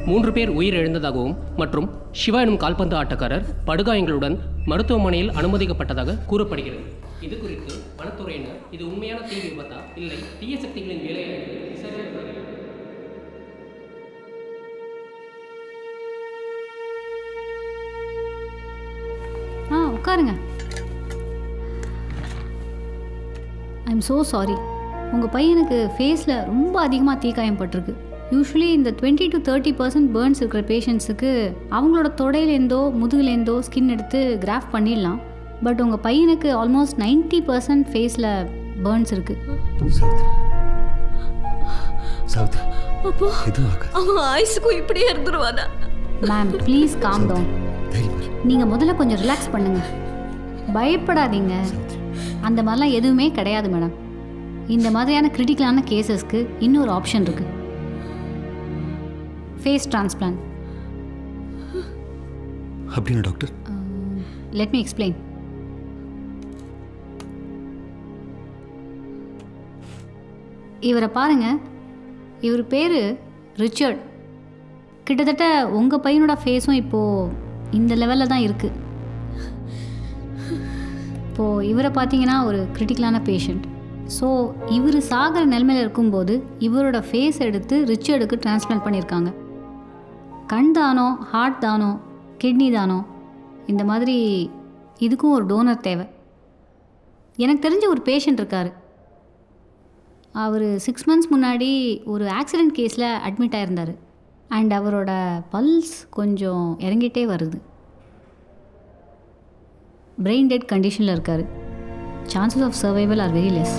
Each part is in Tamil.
மூன்று பேர் உயிரிழந்ததாகவும் மற்றும் சிவா எனும் கால்பந்து ஆட்டக்காரர் படுகாயங்களுடன் மருத்துவமனையில் அனுமதிக்கப்பட்டதாக கூறப்படுகிறது இது குறித்து வனத்துறையினர் இது உண்மையான தீ விபத்தா இல்லை தீய சக்திகளின் வேலையா என்று விசாரித்து வருகிறார்கள். ஆ உட்காருங்க ஐம் ஸோ சாரி உங்கள் பையனுக்கு ஃபேஸில் ரொம்ப அதிகமாக தீக்காயம் பட்டிருக்கு யூஸ்வலி இந்த twenty to thirty percent burns இருக்கிற பேஷண்ட்ஸுக்கு அவங்களோட தொடையிலேருந்தோ முதுகுலேருந்தோ ஸ்கின் எடுத்து கிராஃப்ட் பண்ணிடலாம் பட் உங்கள் பையனுக்கு ஆல்மோஸ்ட் 90% பர்சன்ட் ஃபேஸில் பேர்ன்ஸ் இருக்குது சௌத்ரி சௌத்ரி அப்போ எதுவும் ஆகாது அவன் ஆயுசுக்கும் இப்படியே இருந்துருவானா மேம் ப்ளீஸ் காம் டவுன் தைரியமா இரு. நீங்கள் முதல்ல கொஞ்சம் ரிலாக்ஸ் பண்ணுங்க பயப்படாதீங்க அந்த மாதிரிலாம் எதுவுமே கிடையாது மேடம் இந்த மாதிரியான கிரிட்டிக்கலான கேசஸ்க்கு இன்னொரு ஆப்ஷன் இருக்கு ஃபேஸ் டிரான்ஸ்பிளான்ட் அப்படின்னா டாக்டர் லெட் மீ எக்ஸ்பிளைன் இவரை பாருங்க இவர் பேர் ரிச்சர்ட் கிட்டத்தட்ட உங்கள் பையனோட ஃபேஸும் இப்போது இந்த லெவலில் தான் இருக்குது இப்போது இவரை பார்த்தீங்கன்னா ஒரு கிரிட்டிக்கலான பேஷண்ட் ஸோ இவர் சாகிற நிலைமையில் இருக்கும்போது இவரோட ஃபேஸ் எடுத்து ரிச்சர்டுக்கு டிரான்ஸ்பிளான்ட் பண்ணியிருக்காங்க கண் தானம் ஹார்ட் தானம் கிட்னி தானம் இந்த மாதிரி இதுக்கும் ஒரு டோனர் தேவை எனக்கு தெரிஞ்ச ஒரு பேஷண்ட் இருக்கார் அவர் சிக்ஸ் மந்த்ஸ் முன்னாடி ஒரு ஆக்சிடெண்ட் கேஸில் அட்மிட் ஆயிருந்தார் அண்ட் அவரோட பல்ஸ் கொஞ்சம் இறங்கிட்டே வருது பிரெயின் டெட் கண்டிஷனில் இருக்கார் chances of survival are very less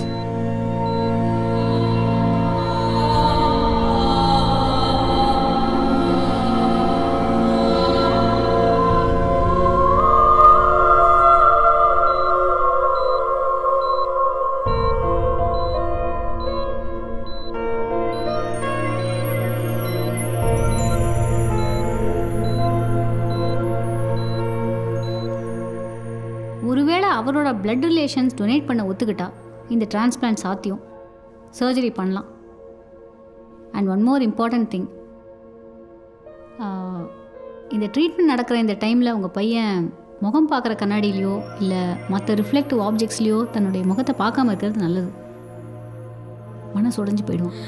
ஒருவேளை அவரோட blood ரிலேஷன்ஸ் டொனேட் பண்ண ஒத்துக்கிட்டா இந்த டிரான்ஸ்பிளான்ட் சாத்தியம் சர்ஜரி பண்ணலாம் and one more important thing இந்த ட்ரீட்மெண்ட் நடக்கிற இந்த டைமில் உங்கள் பையன் முகம் பார்க்குற கண்ணாடியிலையோ இல்லை மற்ற ரிஃப்ளெக்டிவ் ஆப்ஜெக்ட்ஸ்லையோ தன்னுடைய முகத்தை பார்க்காம இருக்கிறது நல்லது மனசு உடைஞ்சு போயிடுவான்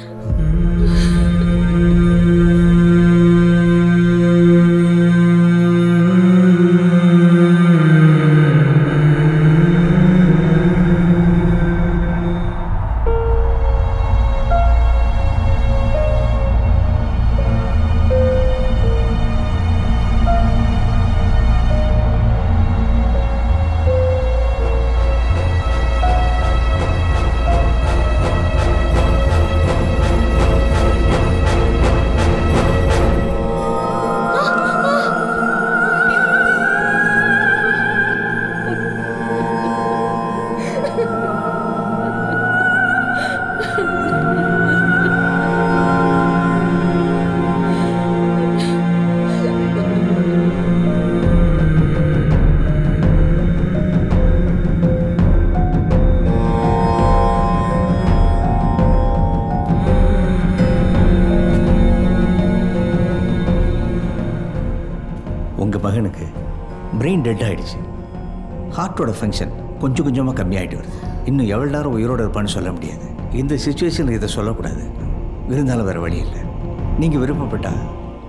உங்கள் மகனுக்கு பிரெயின் டெட் ஆயிடுச்சு ஹார்ட்டோட ஃபங்க்ஷன் கொஞ்சம் கொஞ்சமாக கம்மியாயிட்டு வருது இன்னும் எவ்வளோ நேரம் உயிரோடு இருப்பான்னு சொல்ல முடியாது இந்த சுச்சுவேஷனில் இதை சொல்லக்கூடாது இருந்தாலும் வேறு வழி இல்லை நீங்கள் விருப்பப்பட்டால்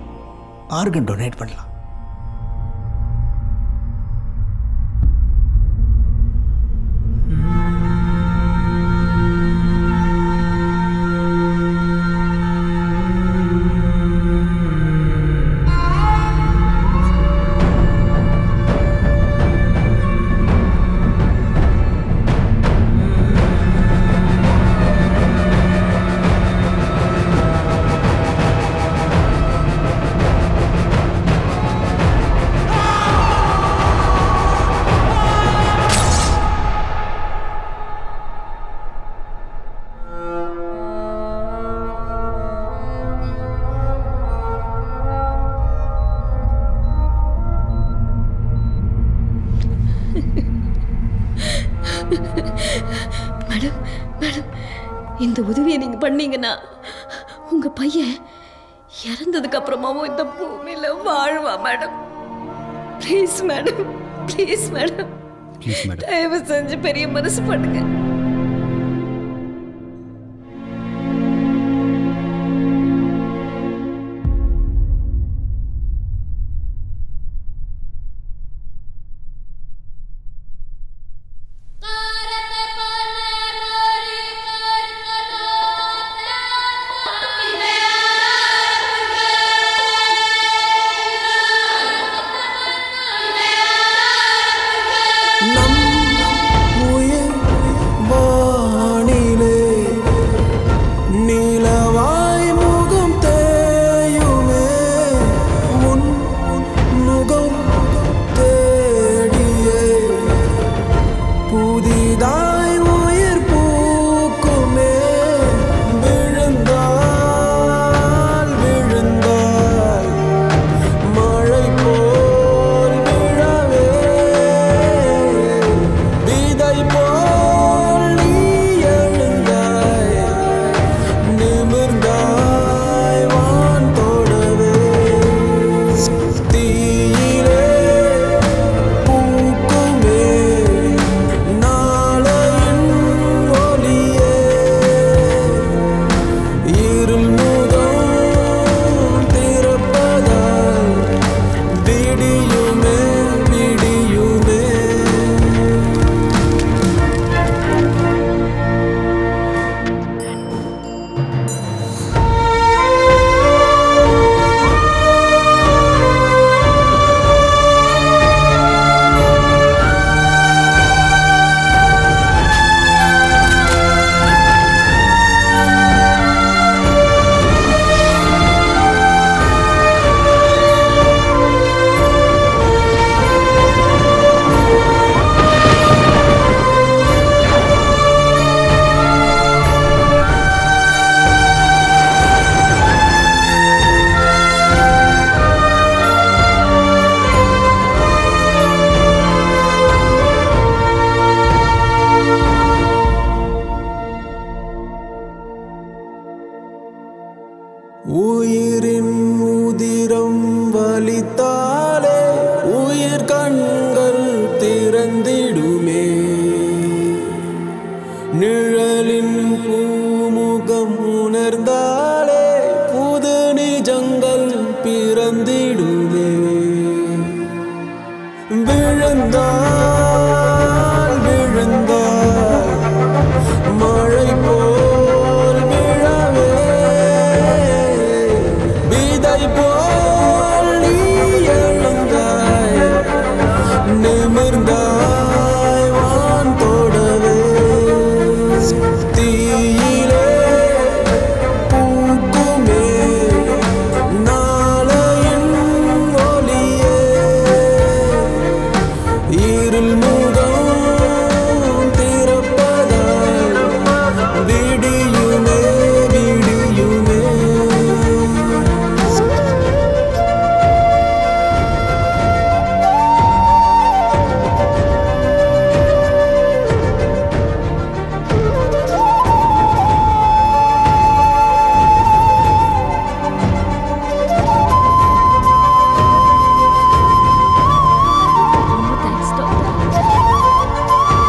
ஆர்கன் டொனேட் பண்ணலாம் மேடம் மேடம் இந்த உதவியை நீங்க பண்ணீங்கன்னா உங்க பையன் இறந்ததுக்கு அப்புறமாவும் இந்த பூமியில வாழ்வா madam please madam please madam please madam தயவு செஞ்சு பெரிய மனசு பண்ணுங்க நம் உயிர் வானிலே நீலவாய் முகம் தேயுமே உன் முகம் தேடியே புதிதாய் உயிர் பூக்குமே விழுந்தால் விழுந்தால் மழை போல் விழவே விதை போல் நீ எழுந்தாய் நிமிர்ந்தாய் வான் தொடவே தீயிலே பூக்குமே நாளையின் ஒளியே இருள் முகம் திறப்பதால் விடியுமே விடியுமே உயிரின் உதிரம் வலித்தாலே உயிர் கண்கள் திறந்திடுமே நிழலின் பூமுகம் உணர்ந்தாலே புது நிஜங்கள் பிறந்திடுமே விழுந்தால் விழுந்தால் மழை போல் விழவே விதை போல் நீ எழுந்தாய் நிமிர்ந்தாய் வான் தொடவே தீயிலே பூக்குமே நாளையின் ஒளியே இருள் முகம் திறப்பதால் விடியுமே விடியுமே ரொம்ப thanks doctor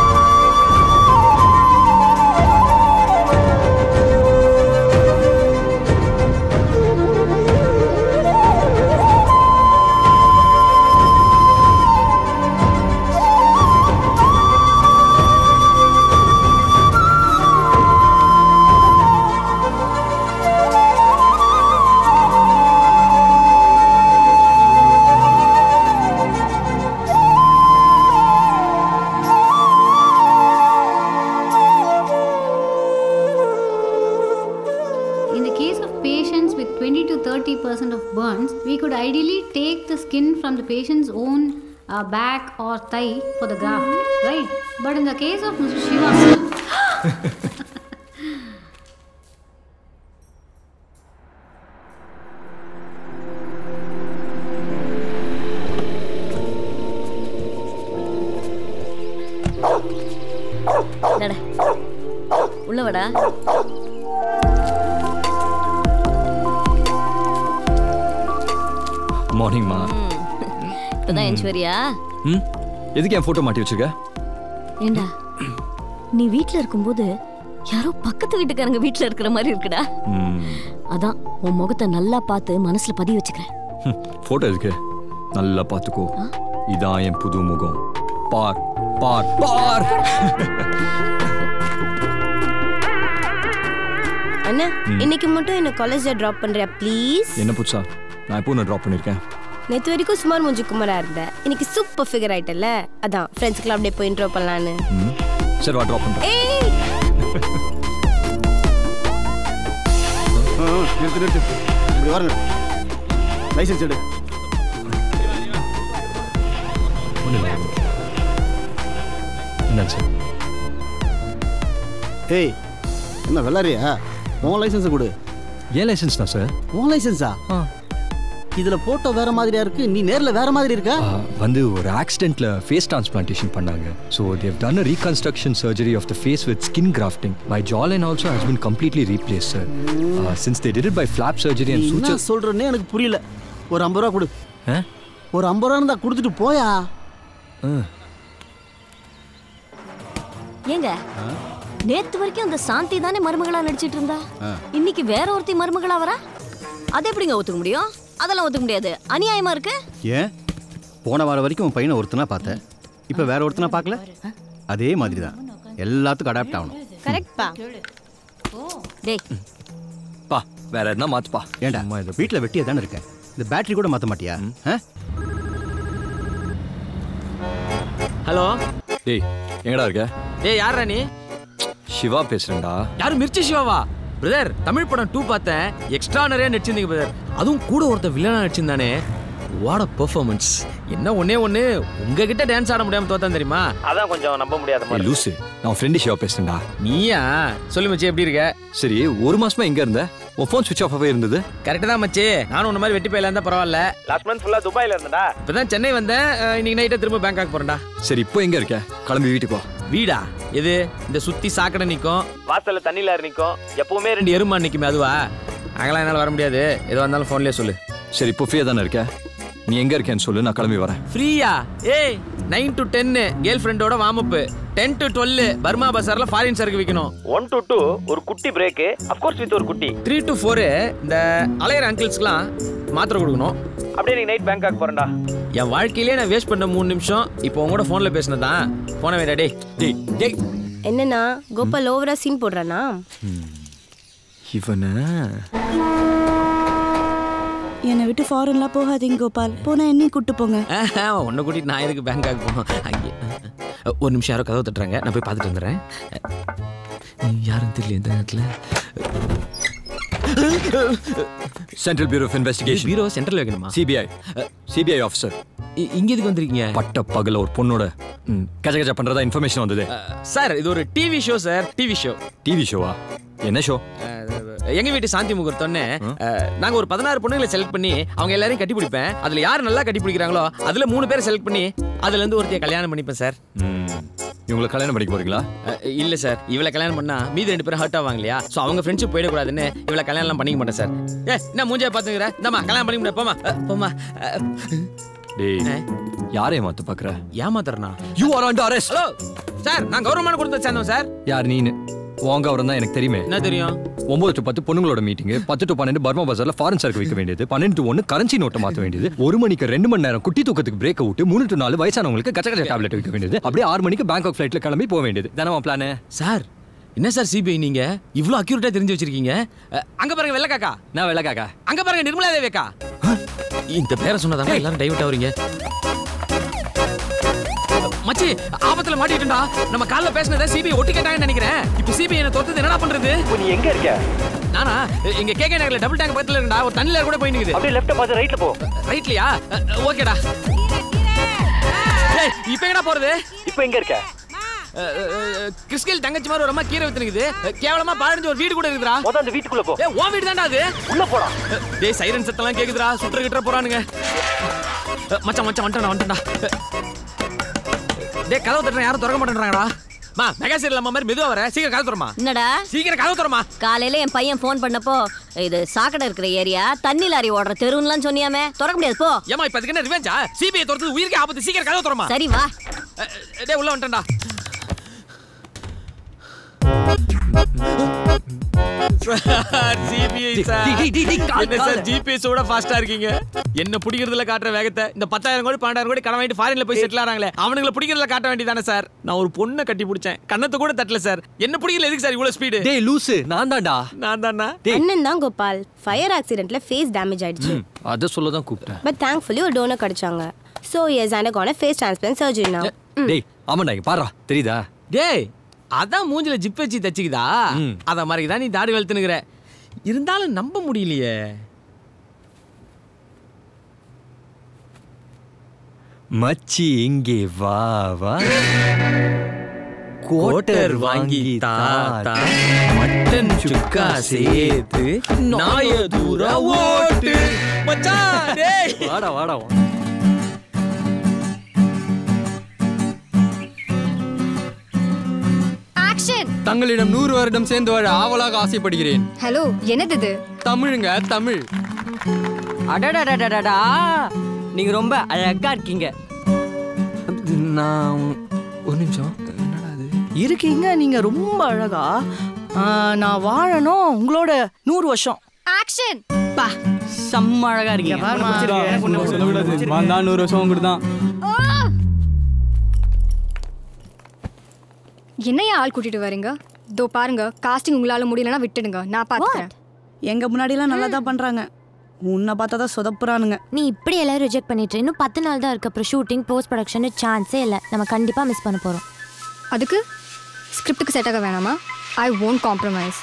In the case of patients with 20 to 30 percent of burns, we could ideally take the skin from the patient's own uh, back or thigh for the graft, right? But in the case of Mr. Shiva, நட உள்ள வாடா மார்னிங்மா இப்பதான் என்ச்சுவரியா ம் எதுக்கு என் ஃபோட்டோ மாட்டி வச்சிருக்க ஏண்டா நீ வீட்ல இருக்கும்போது யாரோ பக்கத்து வீட்டுக்காரங்க வீட்ல இருக்கிற மாதிரி இருக்குடா ம் அதான் உன் முகத்தை நல்லா பார்த்து மனசுல பதிய வச்சுக்கிறேன் ஃபோட்டோ எதுக்கு நல்லா பார்த்துக்கோ இதான் என் புது முகம் பார் பார் பார் அண்ணா இன்னைக்கு மட்டும் என்ன காலேஜ்ல டிராப் பண்றியா ப்ளீஸ் என்ன புதுசா நான் எப்போ நான் ட்ராப் பண்ணியிருக்கேன் நேத்து வரைக்கும் சுமார் மூஞ்சி குமரா இருந்த இன்னைக்கு சூப்பர் ஃபிகர் ஆயிட்டல அதான் ஃப்ரெண்ட்ஸ்க்குலாம் அப்படியே போய் இன்ட்ரோ பண்ணலான்னு ம் சரி வா ட்ராப் பண்ணுறேன் ஏய் நிறுத்து நிறுத்து இப்படி வாருங்க லைசன்ஸ் எடு ஒன்றும் இல்லை என்ன சார் ஏய் என்ன வெள்ளாரியா உன் லைசன்ஸை கொடு ஏன் லைசன்ஸ் தான் சார் உன் லைசன்ஸா ஆ இதுல போட்டோ வேற மாதிரியா இருக்கு நீ நேர்ல வேற மாதிரி இருக்கா ஆ, வந்து ஒரு ஆக்சிடென்ட்ல ஃபேஸ் டிரான்ஸ்பிளான்டேஷன் பண்ணாங்க so they've done a reconstruction surgery of the face with skin grafting my jaw and also has been completely replace sir since they did it by flap surgery and என்ன சூச்சர் சொல்றேன்னு எனக்கு புரியல ஒரு ஐம்பது ரூபா கொடு ஒரு ஐம்பது ரூபா இருந்தா கொடுத்துட்டு போயா ஏங்க நேத்து வரைக்கும் அந்த சாந்தி தானே மருமகளா நடிச்சிட்டு இருந்தா இன்னைக்கு வேற ஒருத்தி மருமகளா வரா அது எப்படிங்க ஒத்துக்க முடியும் அதெல்லாம் ஒத்துக்க முடியாது அநியாயமா இருக்கு ஏன் போன வாரம் வரைக்கும் உன் பையனை ஒருத்தனா பார்த்தேன் இப்போ வேற ஒருத்தனா பார்க்கல அதே மாதிரி தான் எல்லாத்துக்கும் அடாப்ட் ஆகணும் கரெக்ட்பா டேய் பா வேற எதுனா மாத்துப்பா ஏண்டா சும்மா இதை வீட்டில் வெட்டியா தானே இருக்கேன் இந்த பேட்டரி கூட மாற்ற மாட்டியா ஆ? ஹலோ டேய் எங்கடா இருக்க ஏய் யாரா நீ சிவா பேசுறேன்டா யாரு மிர்ச்சி சிவாவா பிரதர் தமிழ் படம் டூ பார்த்தேன் எக்ஸ்ட்ரா நிறைய நடிச்சிருந்தீங்க பிரதர் அதுவும் கூட ஒருத்தர் வில்லனா நடிச்சிருந்தானே வாட் பெர்ஃபார்மன்ஸ் என்ன ஒண்ணே ஒண்ணு உங்ககிட்ட டான்ஸ் ஆட முடியாம தோத்தான் தெரியுமா அதான் கொஞ்சம் நம்ப முடியாத ஏய் லூசு நான் ஃப்ரெண்டு சிவா பேசுறேன்டா நீயா சொல்லு மச்சி எப்படி இருக்க சரி ஒரு மாசமா எங்க இருந்த உன் ஃபோன் சுவிச் ஆஃப் ஆகவே இருந்தது கரெக்ட் தான் மச்சி நானும் உன்ன மாதிரி வெட்டி போயில இருந்தா பரவாயில்ல லாஸ்ட் மந்த் ஃபுல்லா துபாயில இருந்தடா இப்பதான் சென்னை வந்தேன் அஹ், இன்னைக்கு நைட்டே திரும்ப பேங்காக் போறேன்டா சரி இப்போ எங்க இருக்க கிளம்பி வீட்டுக்கு வா வீடா எது இந்த சுத்தி சாக்கடை நிக்கும் வாசல்ல தண்ணில நிக்கும் எப்பவுமே ரெண்டு எருமா நிக்குமே அதுவா அங்கெல்லாம் என்னால வர முடியாது எது வந்தாலும் ஃபோன்லயே சொல்லு சரி இப்போ ஃப்ரீயா தானே இருக்க நீ எங்க இருக்கேன்னு சொல்லு நான் கிளம்பி வரேன் ஃப்ரீயா ஏய் நைன் டு டென்னு கேர்ள் ஃப்ரெண்டோட வார்ம் டென் டு டுவெல் பர்மா பசார்ல ஃபாரின் சரக்கு விற்கணும் ஒன் டு டூ ஒரு குட்டி பிரேக்கு அஃப்கோர்ஸ் வித் ஒரு குட்டி த்ரீ டு ஃபோரு இந்த அலையர் அங்கிள்ஸ்க்குலாம் மாத்திரை கொடுக்கணும் அப்படியே நீ நைட் பேங்காக் போறேன்டா என் வாழ்க்கையிலே நான் வேஸ்ட் பண்ண மூணு நிமிஷம் இப்போ உங்களோட ஃபோன்ல பேசினதான் போன வேடா டேய் டேய் டேய் என்னன்னா கோபால் ஓவரா சீன் போடுறானா இவனை என்னை விட்டு ஃபாரின்லாம் போகாதீங்க கோபால் போனா என்னையும் கூட்டு போங்க ஆஹா, உன்னை கூட்டிட்டு நான் எதுக்கு பேங்காக் போகணும் அங்கே ஒரு நிமிஷம் யாரோ கதவு தட்டுறாங்க நான் போய் பார்த்துட்டு வந்துடுறேன் யாரும் தெரியல இந்த நேரத்தில் central bureau of investigation bureau central வைக்கணுமா சிபிஐ சிபிஐ ஆஃபீஸர் இங்க எதுக்கு வந்திருக்கீங்க பட்ட பகல ஒரு பொண்ணோட ம், கஜ கஜ பண்றதா இன்ஃபர்மேஷன் வந்தது சார் இது ஒரு TV show sir TV show TV ஷோவா என்ன ஷோ எங்க வீட்டு சாந்தி முகூர்த்தம்னு அஹ், நாங்க ஒரு பதினாறு பொண்ணுங்களை செலக்ட் பண்ணி அவங்க எல்லாரையும் கட்டி பிடிப்பேன் அதுல யார் நல்லா கட்டி பிடிக்கிறாங்களோ அதுல மூணு பேரை செலக்ட் பண்ணி அதுல இருந்து ஒருத்தைய கல்யாணம் பண்ணிப்பேன் சார் இவங்களை கல்யாணம் பண்ணிக்க போறீங்களா அஹ், இல்ல சார் இவளை கல்யாணம் பண்ணா மீதி ரெண்டு பேரும் ஹர்ட் ஆவாங்க இல்லையா சோ அவங்க ஃப்ரெண்ட்ஷிப் போயிடக்கூடாதுன்னு இவளை கல்யாணம் பண்ணிக்க மாட்டேன் சார் ஏ என்ன மூஞ்சியா பாத்துக்கிற இந்தாம்மா கல்யாணம் பண்ணிக்க முடியாது போமா அஹ், போமா அஹ், டேய் யாரை மாத்த பாக்குற ஏமாத்துறனா you are under arrest hello sir நான் கௌரவமான கொடுத்து சேர்ந்தோம் சார் யார் நீனு உங்க அவரம் தான் எனக்கு தெரியுமே என்ன தெரியும் ஒன்பது டு பத்து பொண்ணுங்களோட மீட்டிங் பத்து டு பன்னெண்டு பர்மா பஜார்ல ஃபாரின் சரக்கு விற்க வேண்டியது பன்னெண்டு டு ஒன்று கரன்சி நோட்டை மாற்ற வேண்டியது ஒரு மணிக்கு ரெண்டு மணி நேரம் குட்டி தூக்கத்துக்கு பிரேக் விட்டு மூணு டு நாலு வயசானவங்களுக்கு கச்ச கச்ச டேப்லெட் விற்க வேண்டியது அப்படியே ஆறு மணிக்கு பேங்காக் ஃபிளைட்ல கிளம்பி போக வேண்டியது தானே பிளானு சார் என்ன சார் சிபிஐ நீங்க இவ்ளோ அக்யூரேட்டா தெரிஞ்சு வச்சிருக்கீங்க அஹ், அங்க பாருங்க வெள்ளை காக்கா நான் வெள்ள காக்கா அங்க பாருங்க நிர்மலா தேவிக்கா இந்த பேரை சொன்னதாங்க எல்லாரும் டைவர்ட் ஆவறீங்க மச்சி ஆபத்துல மாட்டிட்டா நம்ம கால்ல பேசினதை சிபிஐ ஒட்டி கேட்டாங்கன்னு நினைக்கிறேன் இப்போ சிபிஐ என்ன தோத்தது என்னடா பண்றது நீ எங்க இருக்க நானா இங்க கேகே நகர்ல டபுள் டேங்க் பக்கத்துல இருக்கா ஒரு தண்ணில கூட போய் நிக்குது அப்படியே லெஃப்ட் பார்த்து ரைட்ல போ ரைட்லயா ஓகேடா ஏய் இப்போ எங்கடா போறது இப்போ எங்க இருக்க கிறிஸ்கல் தங்கச்சி மாதிரி ஒரு அம்மா கீரை வித்துனுக்குது கேவலமா பாழடைஞ்ச ஒரு வீடு கூட இருக்குதுடா மொத அந்த வீட்டுக்குள்ள போ ஏய் உன் வீடு தான்டா அது உள்ள போடா டேய் சைரன் சத்தம்லாம் கேக்குதுடா சுற்ற கிட்ட போறானுங்க அஹ், மச்சான் மச்சான் வந்துட்டா வந்துட்டா டேய் கதவு தட்டுறேன் யாரும் திறக்க மாட்டேன்றாங்கடா மா மெகா சீரியல் அம்மா மாதிரி மெதுவா வர சீக்கிரம் கதை தரமா என்னடா சீக்கிரம் கதை தரமா காலையில என் பையன் ஃபோன் பண்ணப்போ இது சாக்கடை இருக்கிற ஏரியா தண்ணி லாரி ஓடுற தெருவுலாம் சொன்னியாமே திறக்க முடியாது போ ஏமா இப்ப அதுக்கு என்ன ரிவெஞ்சா சிபிஐ துரத்து உயிருக்கு ஆபத்து சீக்கிரம் கதை தரமா சரி வா டேய் உள்ள வந்துட்டேன்டா சார் சிபிஐ சார் டி, டி, டி, கால், என்ன சார் கால். ஜிபிஎஸ் விட ஃபாஸ்டா இருக்கீங்க என்ன பிடிக்கிறதுல காட்டுற வேகத்தை இந்த பத்தாயிரம் கோடி பன்னெண்டாயிரம் கோடி கடன் வாங்கிட்டு ஃபாரின்ல போய் செட்டில் ஆறாங்களே அவனுங்களை பிடிக்கிறதுல காட்ட வேண்டியதானே சார் நான் ஒரு பொண்ணை கட்டி பிடிச்சேன் கண்ணத்தை கூட தட்டல சார் என்ன பிடிக்கல எதுக்கு சார் இவ்வளவு ஸ்பீடு டேய் லூசு நான் தான்டா நான் தானா அண்ணன் தான் கோபால் ஃபயர் ஆக்சிடென்ட்ல ஃபேஸ் டேமேஜ் ஆயிடுச்சு அதை சொல்ல தான் கூப்பிட்டேன் பட் தேங்க்ஃபுல்லி ஒரு டோனர் கிடைச்சாங்க so he's undergone face transplant surgery நான் டேய் ஆமாண்டா இங்க பாருடா தெரியுதா டேய் அதான் மூஞ்சில ஜிப் வச்சு தச்சுக்குதா அத மாதிரி தான் நீ தாடி வளர்த்துனுக்குற இருந்தாலும் நம்ப முடியலையே மச்சி இங்கே வா வா கோட்டர் வாங்கி தாத்தா மட்டன் சுக்கா சேர்த்து நாய தூர ஓட்டு மச்சான் டேய் வாடா வாடா வா. ஆக்ஷன் தங்களிடம் நூறு வருடம் சேர்ந்து வாழ ஆவலாக ஆசைப்படுகிறேன் ஹலோ என்னது இது தமிழுங்க தமிழ் அடடடடடடா நீங்க ரொம்ப அழகா இருக்கீங்க நான் ஒரு நிமிஷம் என்னடா அது இருக்கீங்க நீங்க ரொம்ப அழகா ஆ, நான் வாழணும் உங்களோட நூறு வருஷம் ஆக்ஷன் பா செம்ம அழகா இருக்கீங்க உன்னை பிடிச்சிருக்கு. எனக்கு உன்னை சொல்லக்கூடாது வந்தா நூறு வருஷம் உங்கள்கிட்ட தான் என்னையா ஆள் கூட்டிட்டு வரீங்க இதோ பாருங்க காஸ்டிங் உங்களால முடியலன்னா விட்டுடுங்க நான் பாத்துக்கிறேன் எங்க முன்னாடிலாம் நல்லா தான் பண்றாங்க உன்னை பார்த்தா தான் சொதப்புறானுங்க நீ இப்படி எல்லாரும் ரிஜெக்ட் பண்ணிட்டு இன்னும் பத்து நாள் தான் இருக்கு அப்புறம் ஷூட்டிங் போஸ்ட் ப்ரொடக்ஷன் சான்ஸே இல்லை நம்ம கண்டிப்பா மிஸ் பண்ண போறோம் அதுக்கு ஸ்கிரிப்டுக்கு செட் ஆக வேணாமா ஐ won't காம்ப்ரமைஸ்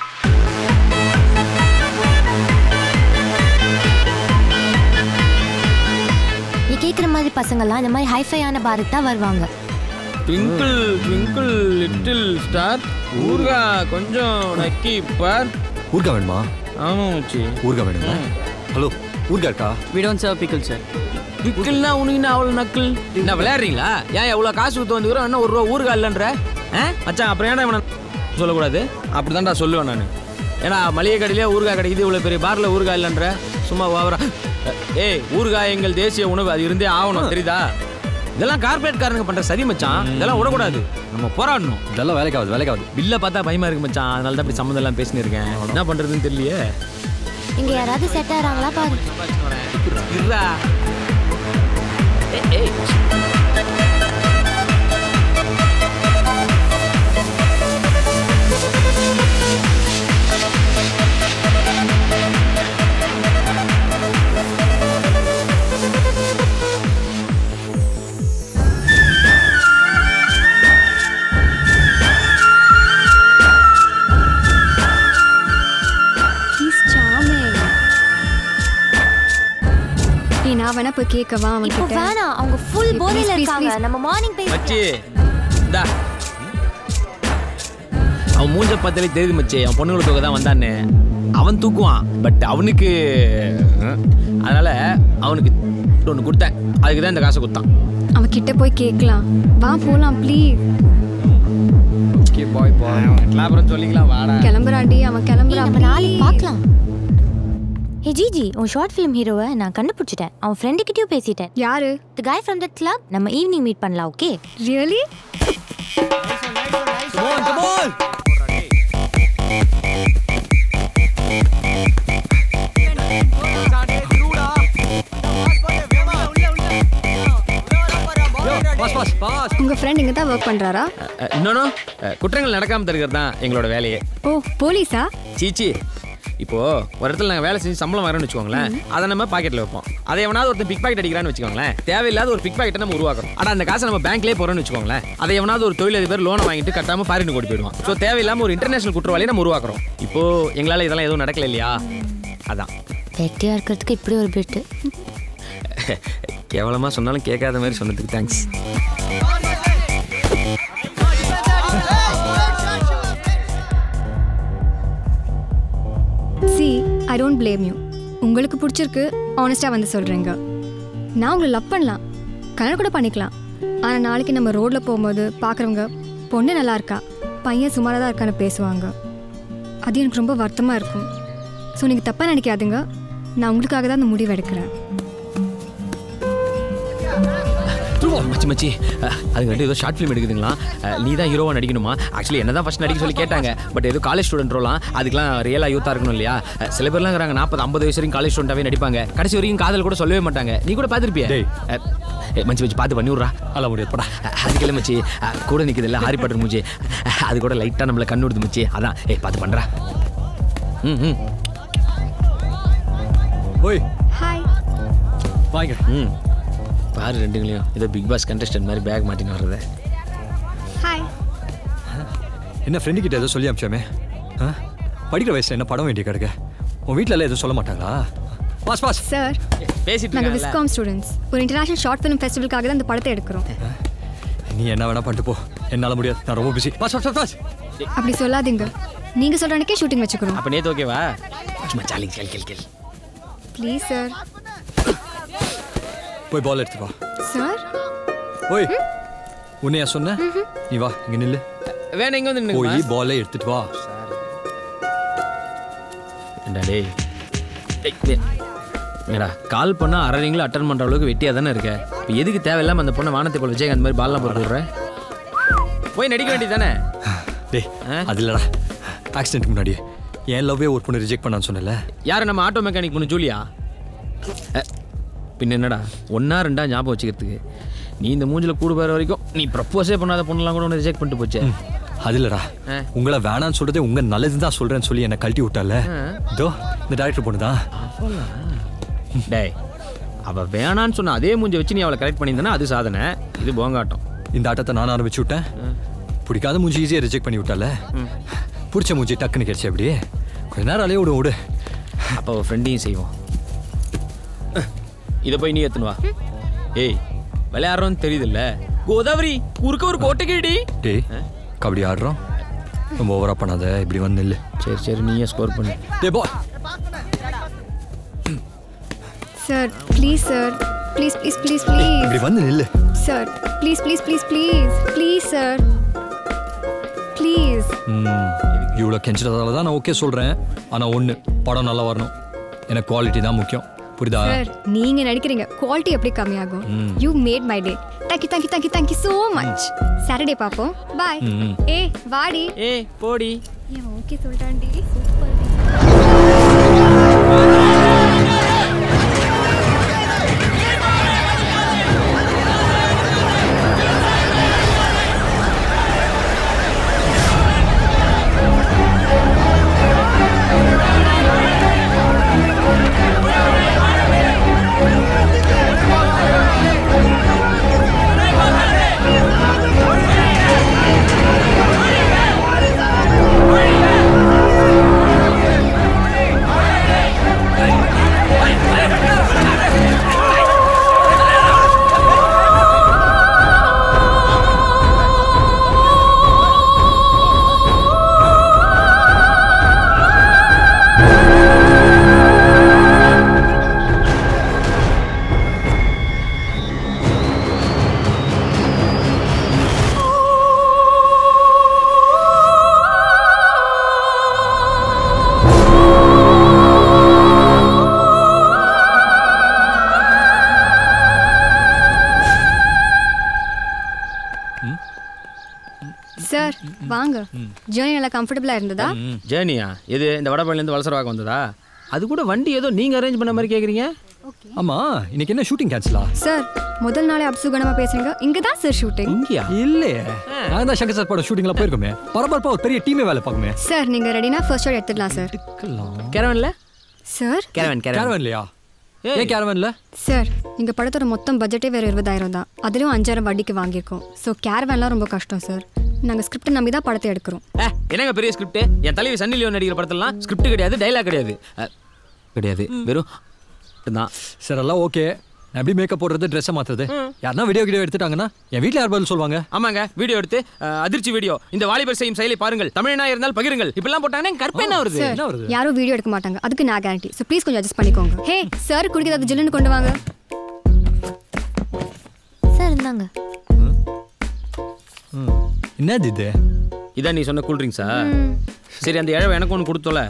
நீ கேட்குற மாதிரி பசங்கள்லாம் இந்த மாதிரி ஹைஃபையான பாருக்கு தான் வருவாங்க ட்விங்கிள் ட்விங்கிள் லிட்டில் ஸ்டார் ஊர்கா கொஞ்சம் நக்கி பார் ஊர்கா வேணுமா ஆமா மச்சி ஊர்கா வேணுமா ஹலோ ஊர்கா இருக்கா we don't serve pickle sir விக்கல்னா உனக்கு என்ன அவ்வளவு நக்கல் என்ன விளையாடுறீங்களா ஏன் எவ்வளவு காசு கொடுத்து வந்துக்கிறோம் என்ன ஒரு ரூபா ஊருகா இல்லைன்ற ஆ மச்சான் அப்புறம் ஏன்டா இவனை சொல்லக்கூடாது அப்படிதான்டா சொல்லுவேன் நான் ஏன்னா மளிகை கடையிலே ஊறுகாய் கிடைக்குது இவ்வளோ பெரிய பாரில் ஊறுகாய் இல்லைன்ற சும்மா ஓவரா ஏய் ஊறுகாய் எங்கள் தேசிய உணவு அது இருந்தே ஆகணும் தெரியுதா இதெல்லாம் கார்பரேட் காரனுங்க பண்ற சரி மச்சான் இதெல்லாம் விடக்கூடாது நம்ம போராடணும் இதெல்லாம் வேலைக்காவது வேலைக்காவது பில்லை பார்த்தா பயமா இருக்கு மச்சான் அதனால தான் இப்படி சம்மந்தம் எல்லாம் பேசினு இருக்கேன் என்ன பண்றதுன்னு தெரியலையே இங்க யாராவது செட் ஆகிறாங்களா பாரு இருடா ஏய், ஏய் ஹீஸ் சாமிங் நீ நான் வேணா போய் கேட்கவா அவன் இப்போ கிட்ட வேணாம் அவங்க ஃபுல் Please, போதையில please, இருக்காங்க please. நம்ம மார்னிங் பேசி மச்சி இந்தா அவன் மூஞ்ச பார்த்தாலே தெரியுது மச்சி அவன் பொண்ணுங்களை தூக்க தான் வந்தான்னு அவன் தூக்குவான் பட் அவனுக்கு அஹ், அதனால அவனுக்கு ஒன்று கொடுத்தேன் அதுக்கு தான் இந்த காசை கொடுத்தான் அவன் கிட்ட போய் கேட்கலாம் வா போலாம் ப்ளீஸ் ஓகே பாய் பாய் அப்புறம் சொல்லிக்கலாம் வாடா கிளம்புறாண்டி அவன் கிளம்புறான் நம்ம நாளைக்கு பார்க்கலாம் ஏ ஜிஜி உன் ஷார்ட் ஃபிலிம் ஹீரோவை நான் கண்டுபிடிச்சிட்டேன் அவன் ஃப்ரெண்டு கிட்டயும் பேசிட்டேன் யாரு the guy from that club நம்ம ஈவினிங் மீட் பண்ணலாம் okay really boss boss boss உங்க ஃப்ரெண்ட் இங்க தான் ஒர்க் பண்றாரா இன்னொன்னு குற்றங்கள் நடக்காம தருகிறது தான் எங்களோட வேலையே ஓ போலீஸா சீச்சி இப்போ ஒரு இடத்துல நாங்கள் வேலை செஞ்சு சம்பளம் வரேன்னு வச்சுக்கோங்களேன் அதை நம்ம பாக்கெட்டில் வைப்போம் அதை எவனாவது ஒருத்தன் பிக் பாக்கெட் அடிக்கிறான்னு வச்சுக்கோங்களேன் தேவையில்லாத ஒரு பிக் பாக்கெட்டை நம்ம உருவாக்குறோம் ஆனால் அந்த காசை நம்ம பேங்க்லேயே போகிறோம்னு வச்சுக்கோங்களேன் அதை எவனாவது ஒரு தொழிலதிபர் லோனை வாங்கிட்டு கட்டாமல் ஃபாரின் கொண்டு போயிடுவான் ஸோ தேவையில்லாமல் ஒரு இன்டர்நேஷனல் குற்றவாளியை நம்ம உருவாக்குறோம் இப்போ எங்களால் இதெல்லாம் எதுவும் நடக்கல இல்லையா அதான் வெட்டியா இருக்கிறதுக்கு இப்படி ஒரு பிட்டு கேவலமாக சொன்னாலும் கேட்காத மாதிரி சொன்னதுக்கு thanks see I don't blame you உங்களுக்கு பிடிச்சிருக்கு ஆனஸ்டாக வந்து சொல்கிறேங்க நான் உங்களை லவ் பண்ணலாம் கல்யாணம் கூட பண்ணிக்கலாம் ஆனால் நாளைக்கு நம்ம ரோட்டில் போகும்போது பார்க்குறவங்க பொண்ணு நல்லா இருக்கா பையன் சுமாராக தான் இருக்கான்னு பேசுவாங்க அது எனக்கு ரொம்ப வருத்தமாக இருக்கும் ஸோ நீங்கள் தப்பாக நினைக்காதுங்க நான் உங்களுக்காக தான் அந்த முடிவு எடுக்கிறேன் மச்சி மச்சி அஹ், அதுக்கு வந்து ஏதோ ஷார்ட் ஃபிலிம் எடுக்குதுங்களா அஹ், நீ தான் ஹீரோவா நடிக்கணுமா ஆக்சுவலி என்ன தான் ஃபஸ்ட் நடிக்க சொல்லி கேட்டாங்க பட் ஏதோ காலேஜ் ஸ்டூடெண்ட் ரோலாம் அதுக்கெல்லாம் ரியலாக யூத்தாக இருக்கணும் இல்லையா அஹ், சில பேர்லாம் இருக்கிறாங்க நாற்பது ஐம்பது வயசு வரைக்கும் காலேஜ் ஸ்டூடெண்ட்டாகவே நடிப்பாங்க கடைசி வரைக்கும் காதல் கூட சொல்லவே மாட்டாங்க நீ கூட பார்த்துருப்பிய மச்சி மச்சி பார்த்து பண்ணி விட்றா அல்ல முடியாது படா அதுக்கு இல்லை மச்சி அஹ், கூட நிற்குது இல்லை ஹாரி பாட்டர் மூச்சி அஹ், அது கூட லைட்டாக நம்மளை கண்ணு விடுது மச்சி அதான் ஏய் பார்த்து பண்ணுறா ம் ம் ஓய் ஹாய் வாங்க ம் பாரு ரெண்டுங்களையும் ஏதோ பிக் பாஸ் கண்டஸ்டன்ட் மாதிரி பேக் மாட்டின்னு வர்றதை ஹாய் என்ன ஃப்ரெண்டு கிட்ட ஏதோ சொல்லி அமிச்சாமே ஆ படிக்கிற வயசுல என்ன படம் வேண்டிய கிடக்க உன் வீட்ல எல்லாம் எதுவும் சொல்ல மாட்டாங்களா பாஸ் பாஸ் சார் பேசிட்டு நாங்கள் இருக்காங்கல்ல. விஸ்காம் ஸ்டூடெண்ட்ஸ் ஒரு இன்டர்நேஷனல் ஷார்ட் ஃபிலிம் ஃபெஸ்டிவலுக்காக தான் இந்த படத்தை எடுக்கிறோம் நீ என்ன வேணா பண்ணிட்டு போ என்னால முடியாது நான் ரொம்ப பிஸி பாஸ் பாஸ் பாஸ் அப்படி சொல்லாதீங்க நீங்கள் சொல்கிற அன்னைக்கே ஷூட்டிங் வச்சுக்கிறோம் அப்போ நேத்து ஓகேவா சும்மா சாலி கேள் கேள் கேள் ப்ளீஸ் சார் போய் பால் எடுத்து வா சார் ஓய் உன்னையா சொன்ன நீ வா இங்க நில்லு வேணா இங்க வந்து நின்னுங்கம்மா. போய் பாலை எடுத்துட்டு வா ஏண்டா டேய் டேய், டேய். என்னடா கால் பண்ணா அரை ரிங்கில் அட்டன் பண்ற அளவுக்கு வெட்டியா தானே இருக்க இப்போ எதுக்கு தேவையில்லாம அந்த பொண்ணை வானத்தை போல் விஜயகாந்த் மாதிரி பால்லாம் போட்டு விடுற போய் நடிக்க வேண்டியது தானே டேய் அது இல்லடா ஆக்சிடென்ட்க்கு முன்னாடி என் லவ்வே ஒரு பொண்ணு ரிஜெக்ட் பண்ணான்னு சொன்னல யார் நம்ம ஆட்டோ மெக்கானிக் பொண்ணு ஜூலியா அ, பின்ன என்னடா ஒன்றா ரெண்டா ஞாபகம் வச்சுக்கிறதுக்கு நீ இந்த மூஞ்சில கூடு போகிற வரைக்கும் நீ ப்ரப்போஸே பண்ணாத பொண்ணுலாம் கூட ஒன்று ரிஜெக்ட் பண்ணிட்டு போச்சே அது இல்லடா உங்களை வேணான்னு சொல்றதே உங்க நல்லது தான் சொல்றேன்னு சொல்லி என்னை கழட்டி விட்டால இதோ இந்த டாக்டர் பொண்ணு தான் டேய் அவ வேணான்னு சொன்ன அதே மூஞ்ச வச்சு நீ அவளை கரெக்ட் பண்ணியிருந்தனா அது சாதனை இது போங்காட்டம் இந்த ஆட்டத்தை நான் ஆரம்பிச்சு விட்டேன் பிடிக்காத மூஞ்சி ஈஸியாக ரிஜெக்ட் பண்ணி விட்டால பிடிச்ச மூஞ்சி டக்குன்னு கிடைச்சி அப்படி கொஞ்ச நேரம் அலைய விடு விடு அப்போ அவள் ஃப்ரெண்டையும் செய்வோம் இதை போய் நீ எத்துன்னு வா ஏய் விளையாடுறோன்னு தெரியுதுல்ல கோதாவரி குறுக்க ஒரு கோட்டைக்கிடி டேய் கபடி ஆடுறோம் ரொம்ப ஓவரா பண்ணாத இப்படி வந்து நில்லு சரி சரி நீயே ஸ்கோர் பண்ணு டே போ sir please sir please please please please இப்படி வந்து நில்லு sir please please please please please sir please ம் இவ்வளோ கெஞ்சறதால தான் நான் ஓகே சொல்கிறேன் ஆனால் ஒன்று படம் நல்லா வரணும் எனக்கு குவாலிட்டி தான் முக்கியம் புரியுதா சார் நீங்க நடிக்கிறீங்க குவாலிட்டி எப்படி கம்மியாகும் ம். You made my day thank you thank you thank you thank you so much Saturday பார்ப்போம் பாய் ம், ம். ஏ வாடி ஏ போடி ஏன் ஓகே சொல்லிட்டான்டி சூப்பர் சார் வாங்க ஜேர்னி நல்லா கம்ஃபர்டபுளாக இருந்ததா ஜேர்னியா எது இந்த வடபழனிலேருந்து வலசரவாக்கம் வந்ததா அது கூட வண்டி ஏதோ நீங்க அரேஞ்ச் பண்ண மாதிரி கேக்குறீங்க ஆமா இன்னைக்கு என்ன ஷூட்டிங் கேன்சலா சார் முதல் நாளே அப்சுகனமாக பேசுறீங்க இங்கே தான் சார் ஷூட்டிங் இங்கயா இல்லையே நான் தான் சங்கர் சார் படம் ஷூட்டிங்ல போயிருக்கோமே பரபரப்பா ஒரு பெரிய டீமே வேலை பார்க்குமே சார் நீங்கள் ரெடினா ஃபர்ஸ்ட் ஷாட் எடுத்துடலாம் சார் கேரவன்ல சார் கேரவன் கேரவன் கேரவன் இல்லையா ஏன் கேரவன்ல சார் எங்கள் படத்தோட மொத்தம் பட்ஜெட்டே வேறு இருபதாயிரம் தான் அதுலேயும் அஞ்சாயிரம் வட்டிக்கு வாங்கியிருக்கோம் ஸோ கேரவன்லாம் ரொம்ப கஷ்டம் சார் நாங்கள் ஸ்கிரிப்டை நம்பி தான் படத்தை எடுக்கிறோம் ஏ, என்னங்க பெரிய ஸ்கிரிப்ட் என் தலைவி சன்னி லியோன் நடிக்கிற படத்துலலாம் ஸ்கிரிப்ட் கிடையாது டைலாக் கிடையாது அ, கிடையாது வெறும் தான் சரி எல்லாம் ஓகே நான் எப்படி மேக்கப் போடுறது ட்ரெஸ்ஸை மாத்துறது யாருன்னா வீடியோ வீடியோ எடுத்துட்டாங்கன்னா என் வீட்டில் யார் பதில் சொல்லுவாங்க ஆமாங்க வீடியோ எடுத்து அ, அதிர்ச்சி வீடியோ இந்த வாலிபர் செய்யும் செயலை பாருங்கள் தமிழனா இருந்தால் பகிருங்கள் இப்படிலாம் போட்டாங்கன்னா கற்பனை என்ன வருது சார் யாரும் வீடியோ எடுக்க மாட்டாங்க அதுக்கு நான் கேரண்டி ஸோ ப்ளீஸ் கொஞ்சம் அட்ஜஸ்ட் பண்ணிக்கோங்க ஹே சார் குடிக்கிறது ஜில்லுன்னு கொண்டு வாங்க சார் இருந்தாங்க என்னது இது இதான் நீ சொன்ன கூல் ட்ரிங்க்ஸா சரி அந்த இழவை எனக்கு ஒன்று கொடுத்தோல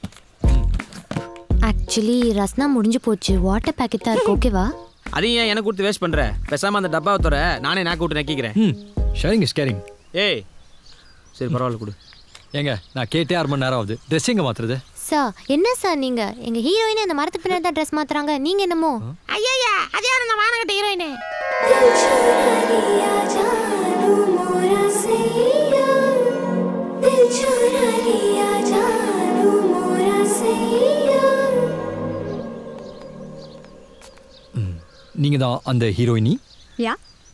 ஆக்சுவலி ரஸ்னா முடிஞ்சு போச்சு வாட்டர் பேக்கெட் தான் இருக்கு ஓகேவா அதையும் ஏன் எனக்கு கொடுத்து வேஸ்ட் பண்ற பேசாம அந்த டப்பாவை தர நானே நாக்கு விட்டு நக்கிக்கிறேன் ம் ஷேரிங் இஸ் கேரிங் ஏய் சரி பரவாயில்ல கொடு ஏங்க நான் கேட்டே அரை மணி நேரம் ஆகுது ட்ரெஸ் எங்க மாத்துறது சார் என்ன சார் நீங்க எங்க ஹீரோயின் அந்த மரத்து பின்னாடி தான் ட்ரெஸ் மாத்துறாங்க நீங்க என்னமோ ஐயா அது யார் அந்த வானகட்ட ஹீரோயினு நீங்க தான் அந்த ஹீரோயினி யா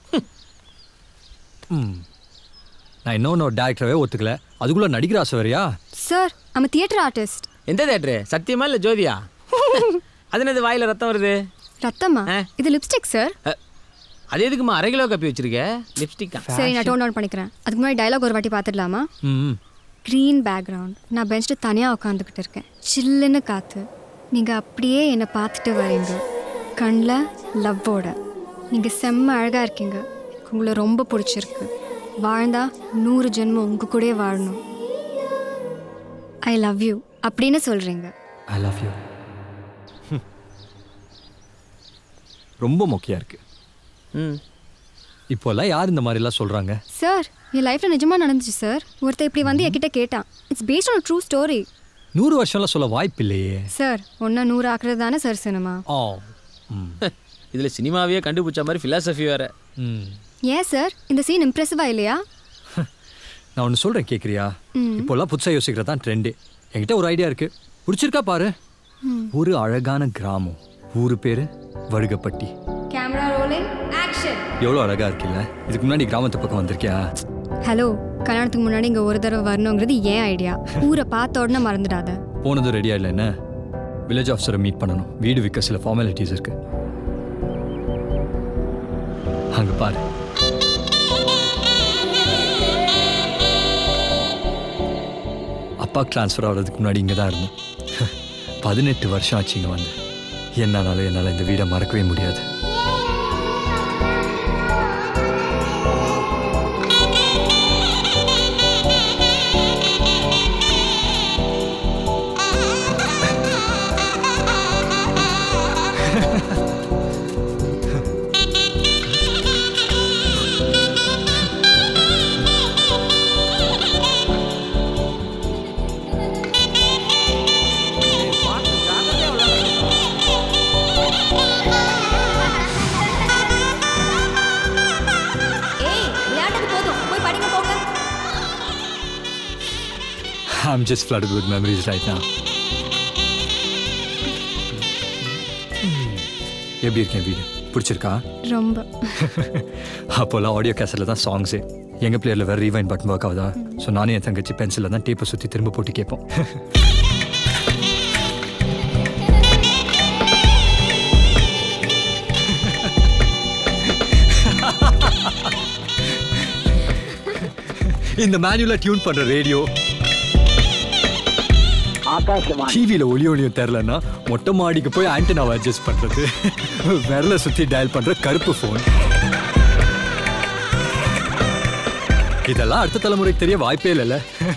ம் நான் இன்னொன்று டேரக்டரவே ஒத்துக்கல அதுக்குள்ள நடிக்கிற ஆசை வேறையா சார் ஐம் தியேட்டர் ஆர்டிஸ்ட் எந்த தேட்டரு சத்தியமா இல்லை ஜோதியா அது என்னது வாயில ரத்தம் வருது ரத்தமா இது லிப்ஸ்டிக் சார் அது எதுக்குமா அரை கிலோ கப்பி வச்சிருக்க லிப்ஸ்டிக்கா சரி நான் டோன் டவுன் பண்ணிக்கிறேன் அதுக்கு முன்னாடி டயலாக் ஒரு வாட்டி பார்த்துடலாமா ம் க்ரீன் பேக்ரவுண்ட் நான் பெஞ்சிட்டு தனியாக உட்காந்துக்கிட்டு இருக்கேன் சில்லுன்னு காற்று நீங்கள் அப்படியே என்னை பார்த்துட்டு வரீங்க கண்ணில் லவ்வோட நீங்கள் செம்ம அழகாக இருக்கீங்க எனக்கு உங்களை ரொம்ப பிடிச்சிருக்கு வாழ்ந்தா நூறு ஜென்மம் உங்கள் கூடயே வாழணும் ஐ லவ் யூ அப்படின்னு சொல்கிறீங்க ஐ லவ் யூ ரொம்ப மொக்கையா இருக்கு ம் இப்போல்லாம் யார் இந்த மாதிரிலாம் சொல்றாங்க சார் என் லைஃப்பில் நிஜமாக நடந்துச்சு சார் ஒருத்தர் இப்படி வந்து என்கிட்ட கேட்டான் it's based on true story நூறு வருஷம்லாம் சொல்ல வாய்ப்பு இல்லையே சார் ஒன்றா நூறு ஆக்குறது தானே சார் சினிமா ஆ இதுல சினிமாவையே கண்டுபிடிச்ச மாதிரி ஃபிலாசபி வேற ம் ஏன் சார் இந்த சீன் இம்ப்ரெசிவா இல்லையா நான் ஒன்று சொல்கிறேன் கேட்குறியா ம். இப்போல்லாம் புதுசாக யோசிக்கிறது தான் ட்ரெண்டு என்கிட்ட ஒரு ஐடியா இருக்கு பிடிச்சிருக்கா பாரு ம். ஒரு அழகான கிராமம் ஊர் பேர் வடுகப்பட்டி கேமரா ரோலிங் ஆக்ஷன் எவ்வளோ அழகா இருக்குல்ல இதுக்கு முன்னாடி கிராமத்து பக்கம் வந்திருக்கியா ஹலோ கல்யாணத்துக்கு முன்னாடி இங்கே ஒரு தடவை வரணுங்கிறது ஏன் ஐடியா ஊரை பார்த்த உடனே மறந்துடாத போனதும் ரெடியா இல்லை என்ன வில்லேஜ் ஆஃபீஸரை மீட் பண்ணணும் வீடு விற்க சில ஃபார்மாலிட்டிஸ் இருக்கு அங்க பாரு அப்பா ட்ரான்ஸ்ஃபர் ஆகிறதுக்கு முன்னாடி இங்கே தான் இருந்தோம் பதினெட்டு வருஷம் ஆச்சு இங்கே வந்து என்னானாலும் என்னால் இந்த வீடை மறக்கவே முடியாது ஏய் விளையாட்டது போதும் போய் படிங்க போங்க I'm just flooded with memories right now. எப்படி இருக்கேன் வீடு பிடிச்சிருக்கா ரொம்ப அப்போல்லாம் ஆடியோ கேசட்டில் தான் சாங்ஸு எங்கள் பிளேயரில் வேறு ரீவைன் பட்டன் ஒர்க் ஆகுதா ஸோ நானும் என் தங்கச்சி பென்சிலில் தான் டேப்பை சுற்றி திரும்ப போட்டு கேட்போம் இந்த மேனுவலாக டியூன் பண்ணுற ரேடியோ டிவியில் ஒளி ஒளியும் தெரிலன்னா மொட்டை மாடிக்கு போய் ஆண்டனாவை அட்ஜஸ்ட் பண்ணுறது விரலை சுற்றி டயல் பண்ணுற கருப்பு ஃபோன் இதெல்லாம் அடுத்த தலைமுறைக்கு தெரிய வாய்ப்பே இல்லைல்ல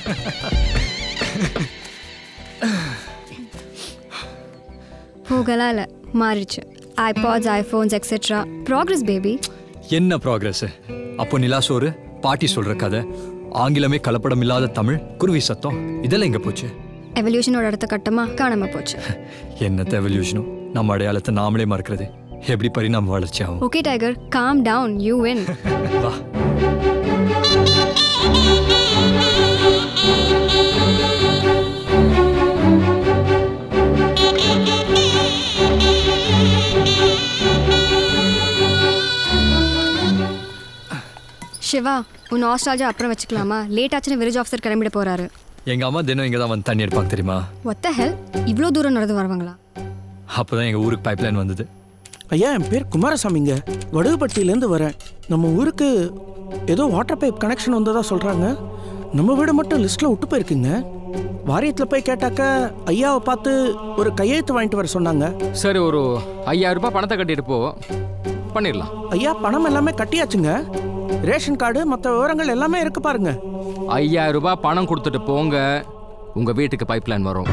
போகலாம் இல்லை மாறிடுச்சு iPods iPhones etcetera progress baby என்ன ப்ராக்ரஸ் அப்போ நிலாசோறு பாட்டி சொல்ற கதை ஆங்கிலமே கலப்படம் இல்லாத தமிழ் குருவி சத்தம் இதெல்லாம் எங்க போச்சு எவல்யூஷனோட அடுத்த கட்டமாக காணாமல் போச்சு என்ன எவல்யூஷனும் நம்ம அடையாளத்தை நாமளே மறக்கிறது எப்படி பரிணாம வளர்ச்சி ஆகும் okay tiger calm down you win வா சிவா உன் ஆஸ்ட்ராலஜா அப்புறம் வச்சுக்கலாமா லேட் ஆச்சுன்னு வில்லேஜ் ஆஃபீஸர் கிளம்பிட போறாரு எங்க அம்மா தினம் இங்க தான் வந்து தண்ணி எடுப்பாங்க தெரியுமா ஒத்த ஹெல் இவ்வளோ தூரம் நடந்து வருவாங்களா அப்பதான் எங்க ஊருக்கு பைப்லைன் வந்தது ஐயா என் பேர் குமாரசாமிங்க வடுகுப்பட்டியிலேருந்து வரேன் நம்ம ஊருக்கு ஏதோ வாட்டர் பைப் கனெக்ஷன் வந்ததா சொல்கிறாங்க நம்ம வீடு மட்டும் லிஸ்ட்டில் விட்டு போயிருக்குங்க வாரியத்தில் போய் கேட்டாக்க ஐயாவை பார்த்து ஒரு கையெழுத்து வாங்கிட்டு வர சொன்னாங்க சரி ஒரு ஐயாயிரம் ரூபாய் பணத்தை கட்டிட்டு போ பண்ணிடலாம் ஐயா பணம் எல்லாமே கட்டியாச்சுங்க ரேஷன் கார்டு மற்ற விவரங்கள் எல்லாமே இருக்கு பாருங்க ஐயாயிரம் ரூபாய் பணம் கொடுத்துட்டு போங்க உங்க வீட்டுக்கு பைப் லைன் வரும்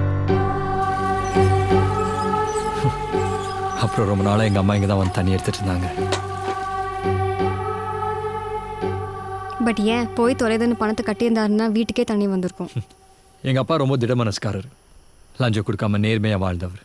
அப்புறம் ரொம்ப நாளாக எங்கள் அம்மா இங்கே தான் வந்து தண்ணி எடுத்துட்டு இருந்தாங்க பட் ஏன் போய் தொலைதுன்னு பணத்தை கட்டியிருந்தாருன்னா வீட்டுக்கே தண்ணி வந்திருக்கும் எங்கள் அப்பா ரொம்ப திடமனஸ்காரர் லஞ்சம் கொடுக்காம நேர்மையாக வாழ்ந்தவர்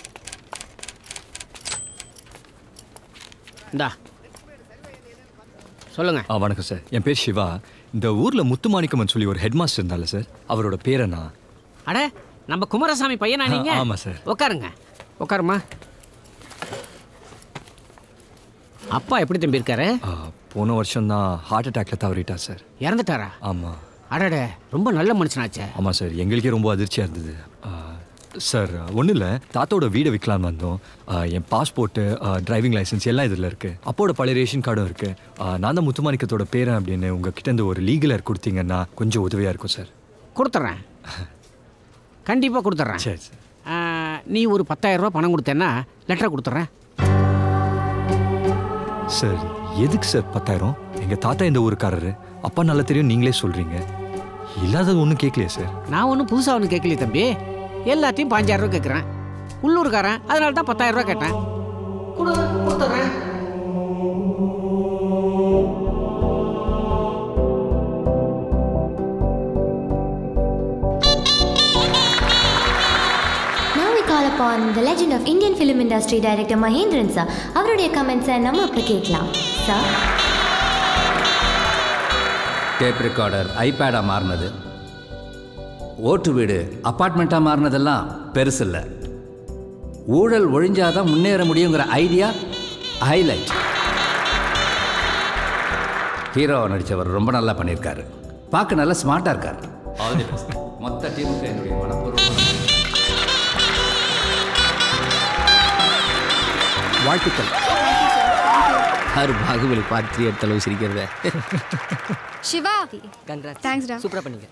இந்தா சொல்லுங்க ஆ வணக்கம் சார் என் பேர் சிவா இந்த ஊரில் முத்துமாணிக்கம்னு சொல்லி ஒரு ஹெட் மாஸ்டர் இருந்தால சார் அவரோட பேர் என்ன அட நம்ம குமாரசாமி பையனா ஆ, நீங்க ஆமா சார். உட்காருங்க உட்காருமா அப்பா எப்படி தம்பி இருக்காரு போன வருஷம் தான் ஹார்ட் அட்டாக்ல தவறிட்டார் சார் இறந்துட்டாரா ஆமாம் அடடே ரொம்ப நல்ல மனுஷனாச்சே ஆமாம் சார் எங்களுக்கே ரொம்ப அதிர்ச்சியாக இருந்தது ஆ, சார் ஒன்றும் இல்லை தாத்தோட வீடை விற்கலான்னு வந்தோம் ஆ, என் பாஸ்போர்ட்டு டிரைவிங் லைசன்ஸ் எல்லாம் இதில் இருக்குது அப்போட பழைய ரேஷன் கார்டும் இருக்குது நான் தான் முத்துமாணிக்கத்தோட பேரன் அப்படின்னு உங்ககிட்ட இருந்து ஒரு லீகலர் கொடுத்தீங்கன்னா கொஞ்சம் உதவியாக இருக்கும் சார் கொடுத்துட்றேன் கண்டிப்பாக கொடுத்துட்றேன் சரி சார் ஆ, நீ ஒரு பத்தாயிரம் ரூபாய் பணம் கொடுத்தேன்னா லெட்டரை கொடுத்துட்றேன் சார் எதுக்கு சார் பத்தாயிரம் எங்கள் தாத்தா இந்த ஊருக்காரரு அப்பா நல்லா தெரியும் நீங்களே சொல்கிறீங்க இல்லாதது ஒன்றும் கேட்கலையே சார் நான் ஒன்றும் புதுசாக ஒன்றும் கேட்கலையே தம்பி எல்லாத்தையும் பாஞ்சாயிரம் ரூபாய் கேட்குறேன் உள்ளூர்காரன் அதனால தான் பத்தாயிரம் ரூபாய் கேட்டேன் கொடு கொடுத்துட்றேன் Now we call upon the legend of Indian film industry director Mahendran sir. அவருடைய கமெண்ட்ஸை நம்ம இப்போ கேட்கலாம் சார் டேப் ரெக்கார்டர் ஐபேடாக மாறினது ஓட்டு வீடு அப்பார்ட்மெண்ட்டாக மாறினதெல்லாம் பெருசில்ல ஊழல் ஒழிஞ்சாதான் முன்னேற முடியுங்கிற ஐடியா ஹைலைட் ஹீரோவை நடித்தவர் ரொம்ப நல்லா பண்ணியிருக்காரு பார்க்க நல்லா ஸ்மார்ட்டாக இருக்கார் ஆல் தி பெஸ்ட் மொத்த டீமுக்கு என்னுடைய மனப்பூர்வமான வாழ்த்துக்கள் ஹர் பாகுபலி பார்ட் த்ரீ எடுத்த அளவு சிரிக்கிறத சிவா கங்க்ராட் தேங்க்ஸ்டா சூப்பராக பண்ணீங்க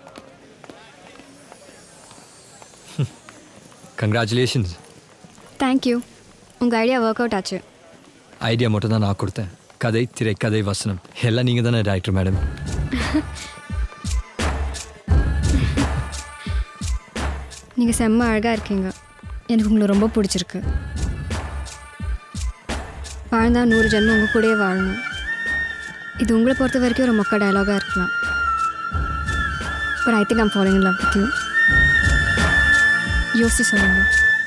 கங்க்ராச்சுலேஷன்ஸ் தேங்க்யூ உங்கள் ஐடியா ஒர்க் அவுட் ஆச்சு ஐடியா மட்டும் தான் நான் கொடுத்தேன் கதை திரை கதை வசனம் எல்லாம் நீங்கள் தானே டைரக்டர் மேடம் நீங்கள் செம்ம அழகாக இருக்கீங்க எனக்கு உங்களை ரொம்ப பிடிச்சிருக்கு வாழ்ந்தா நூறு ஜென்மம் உங்கள் கூடயே வாழணும் இது உங்களை பொறுத்த வரைக்கும் ஒரு மொக்க டயலாகாக இருக்கலாம் but I think I'm falling in love with you யோசிச்சு சொல்லுங்கள்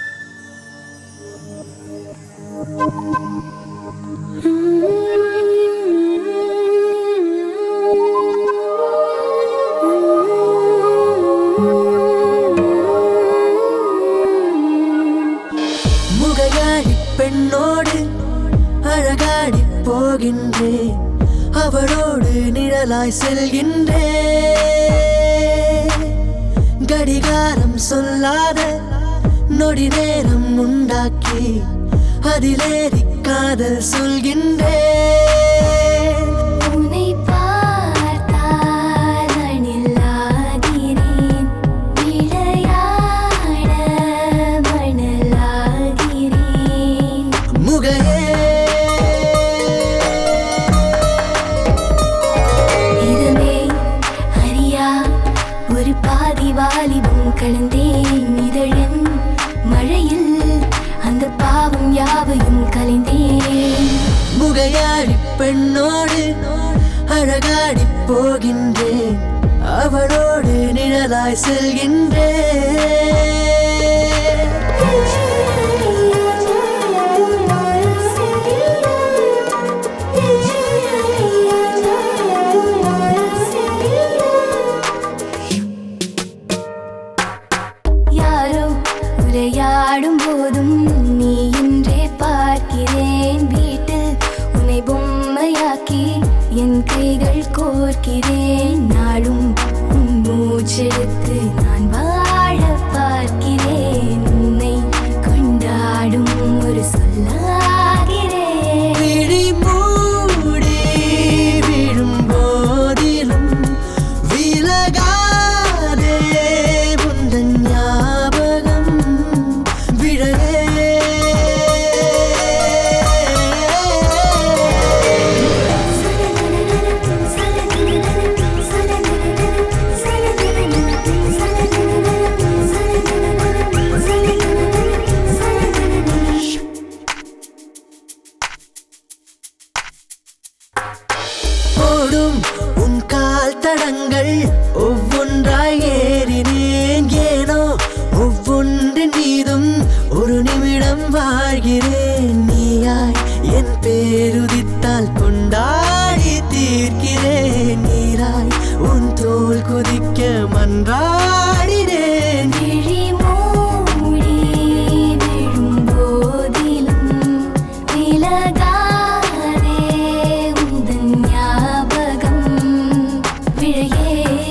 முகையாடி பெண்ணோடு அழகாடி போகின்றேன் அவளோடு நிழலாய் செல்கின்றேன் கடிகாரம் சொல்லாத நொடி நேரம் உண்டாக்கி அதிலேறி காதல் சொல்கின்றேன் உன்னை பார்த்தால் அணிலாகிறேன் விளையாட மணலாகிறேன் முகையே இதமே அறியா ஒரு பாதி வாலிபம் கலந்தேன் இதழன் மழையில் அந்த பாவம் யாவையும் கலைந்தேன் முகையாடி பெண்ணோடு அழகாடி போகின்றேன் அவளோடு நிழலாய் செல்கின்றேன் யாரோ உரையாடும் போதும் நீ என்றே பார்க்கிறேன் வீட்டில் உன்னை பொம்மையாக்கி என் கைகள் கோர்க்கிறேன் நாளும் உன் மூச்செடுத்து நான் வாழ பார்க்கிறேன் உன்னை கொண்டாடும் ஒரு சொல்லாகிறேன் விழி மூடி விழும் போதிலும் விலகாதே உந்தன் ஞாபகம் விழலே சுடலே மன்றாடினேன் விழி மூடி விழும் போதிலும் விலகாதே உந்தன் ஞாபகம் விழையே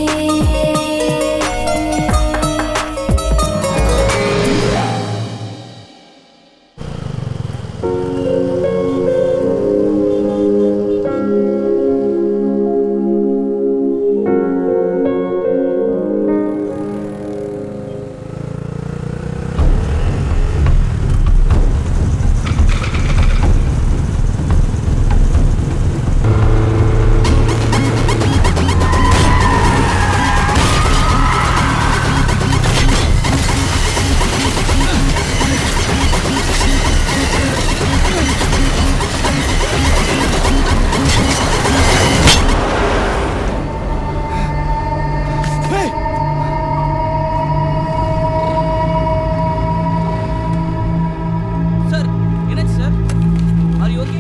சார் என்னாச்சு sir are you okay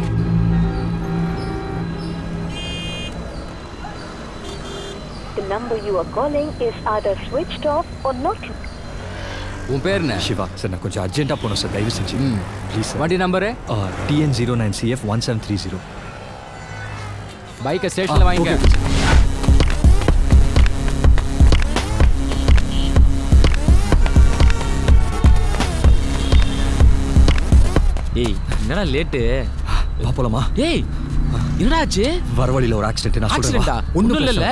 The number you are calling is either switched off or not. உன் பேர் என்ன சிவா சார் நான் கொஞ்சம் அர்ஜென்ட்டாக போகணும் சார் தயவு செஞ்சு ப்ளீஸ் சார் வண்டி number TN zero nine CF one seven three zero பைக்கை ஸ்டேஷனில் வாங்கிக்க ஏய் என்னடா லேட்டு வா போலாமா ஏய் என்னடா ஆச்சு வர வழியில் ஒரு ஆக்சிடென்ட் நான் ஆக்சிடென்ட்டா சொல்கிறேன் ஒன்றும் இல்லைல்ல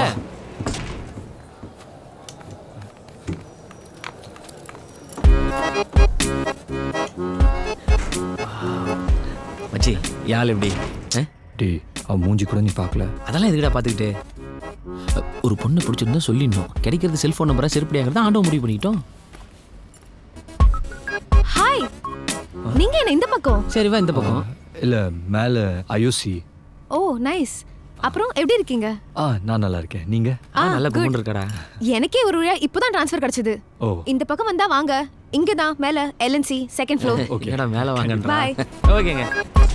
மச்சி யாழ் எப்படி ஆ? டேய் அவன் மூஞ்சி கூட நீ பார்க்கல அதெல்லாம் எதுக்குடா பார்த்துக்கிட்டு அ, ஒரு பொண்ணை பிடிச்சிருந்தா சொல்லிடணும் கிடைக்கிறது செல்ஃபோன் நம்பரா செருப்படியாங்கிறத ஆண்டவன் முடிவு பண்ணிக்கிட்டோம் ஹாய் நீங்க என்ன இந்த பக்கம் சரி வா இந்த பக்கம் இல்லை மேலே ஐஓசி ஓ நைஸ் அப்புறம் எப்படி இருக்கீங்க ஆ நான் நல்லா இருக்கேன் நீங்கள் ஆ, நல்லா good. கும்பன் இருக்கடா எனக்கே ஒரு வழியா இப்போதான் ட்ரான்ஸ்ஃபர் கிடைச்சது ஓ இந்த பக்கம் வந்தா வாங்க இங்க தான் மேல எல்என்சி செகண்ட் ஃப்ளோர் ஓகேடா மேலே வாங்கன்றா Bye. ஓகேங்க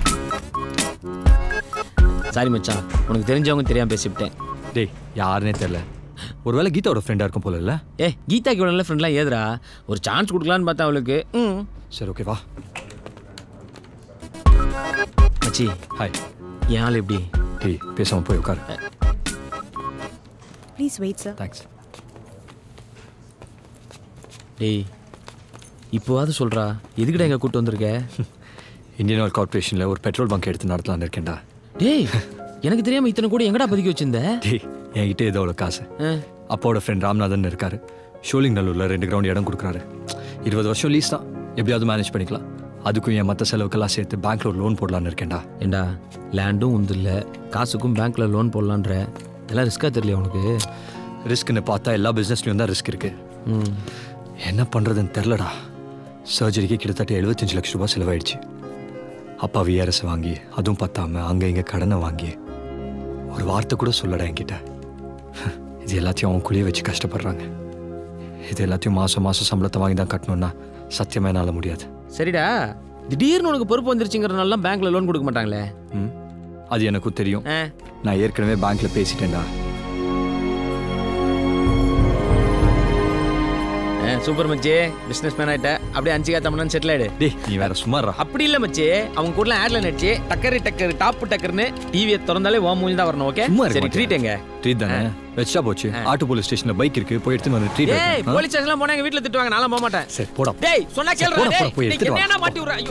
சாரி மச்சான் உனக்கு தெரிஞ்சவங்க தெரியாம பேசிவிட்டேன் டேய் யாருனே தெரில ஒருவேளை கீதாவோட ஃப்ரெண்டாக இருக்கும் போல இல்லை ஏ கீதாக்கு இவ்வளோ நல்ல ஃப்ரெண்ட்லாம் ஏதுடா ஒரு சான்ஸ் கொடுக்கலான்னு பார்த்தா அவளுக்கு ம் சரி ஓகே வா மச்சி ஹாய் என் ஆள் எப்படி டேய் பேசாமல் போய் உட்காரு ப்ளீஸ் வெயிட் சார் தேங்க்ஸ் டேய் இப்போவாது சொல்றா எதுக்குடா எங்க கூட்டு வந்திருக்க இந்தியன் ஆயில் கார்பரேஷனில் ஒரு பெட்ரோல் பங்க் எடுத்து நடத்தலாம்னு இருக்கேன்டா டேய் எனக்கு தெரியாம இத்தனை கூட எங்கடா பதுக்கி வச்சிருந்த டேய் என்கிட்ட ஏதோ அவ்வளோ காசு அப்பாவோட ஃப்ரெண்ட் ராம்நாதன் இருக்காரு ஷோலிங் நல்லூரில் ரெண்டு கிரவுண்ட் இடம் கொடுக்குறாரு இருபது வருஷம் லீஸ் தான் எப்படியாவது மேனேஜ் பண்ணிக்கலாம் அதுக்கும் என் மற்ற செலவுக்கெல்லாம் சேர்த்து பேங்க்ல ஒரு லோன் போடலான்னு இருக்கேன்டா ஏண்டா லேண்டும் உந்து இல்லை காசுக்கும் பேங்க்ல லோன் போடலான்ற இதெல்லாம் ரிஸ்கா தெரியல உனக்கு ரிஸ்க்னு பார்த்தா எல்லா பிஸ்னஸ்லையும் தான் ரிஸ்க் இருக்கு ம் என்ன பண்ணுறதுன்னு தெரிலடா சர்ஜரிக்கு கிட்டத்தட்ட எழுபத்தஞ்சு லட்ச ரூபாய் செலவாயிடுச்சு அப்பா விஆர்எஸ் வாங்கி அதுவும் பத்தாம அங்கே இங்கே கடனை வாங்கி ஒரு வார்த்தை கூட சொல்லடா என்கிட்ட இது எல்லாத்தையும் அவன் கூடயே வச்சு கஷ்டப்படுறாங்க இது எல்லாத்தையும் மாதம் மாதம் சம்பளத்தை வாங்கி தான் கட்டணும்னா சத்தியமாக என்னால் முடியாது சரிடா திடீர்னு உனக்கு பொறுப்பு வந்துருச்சுங்கிறனால பேங்க்ல லோன் கொடுக்க மாட்டாங்களே ம் அது எனக்கும் தெரியும் ஆ. நான் ஏற்கனவே பேங்க்ல பேசிட்டேன்டா சூப்பர் மச்சி பிசினஸ் மேன் ஆயிட்ட அப்படியே அஞ்சு காத்தமன்னு செட்டில் ஆயிடு டேய் நீ வேற சும்மாறா அப்படி இல்ல மச்சி அவங்க கூட ஆட்ல நடிச்சு டக்கரி டக்கர் டாப் டக்கர்னு டிவியை திறந்தாலே ஓ மூஞ்சி தான் வரணும் ஓகே சும்மா இருக்க சரி மாட்டியா? ட்ரீட் எங்க ட்ரீட் தானே வச்சா போச்சு ஆட்டோ போலீஸ் ஸ்டேஷன்ல பைக் இருக்கு போய் எடுத்துன்னு வந்து ட்ரீட் ஏய் போலீஸ் ஸ்டேஷன்ல போனா எங்க வீட்ல திட்டுவாங்க நான்லாம் போக மாட்டேன் சரி போடா டேய் சொன்னா சரி, கேளுடா போடா, டேய் போடா, போய் டேய், எடுத்துட்டு வா. என்னடா மாட்டி விடுற ஐயோ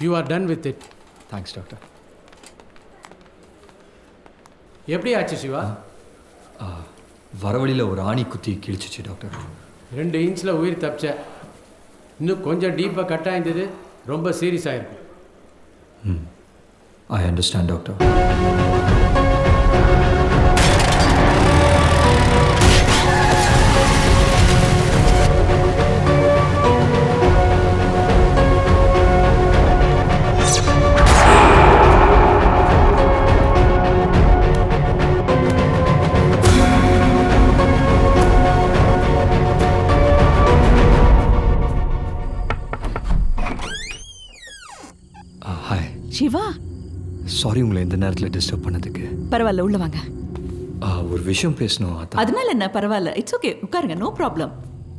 you are done with it thanks doctor எப்படி ஆச்சு சிவா வர வழியில் ஒரு ஆணி குத்தி கிழிச்சிச்சு டாக்டர் ரெண்டு இன்ச்சில் உயிர் தப்பிச்ச இன்னும் கொஞ்சம் டீப்பாக கட் ஆயிருந்தது ரொம்ப சீரியஸ் ஆயிருக்கும் ம் I understand doctor hi Siva sorry உங்களை இந்த நேரத்தில் டிஸ்டர்ப் பண்ணதுக்கு பரவாயில்ல உள்ள வாங்க ஆ, ஒரு விஷயம் பேசணும் அதான் அதனால என்ன பரவாயில்ல இட்ஸ் ஓகே உட்காருங்க நோ ப்ராப்ளம்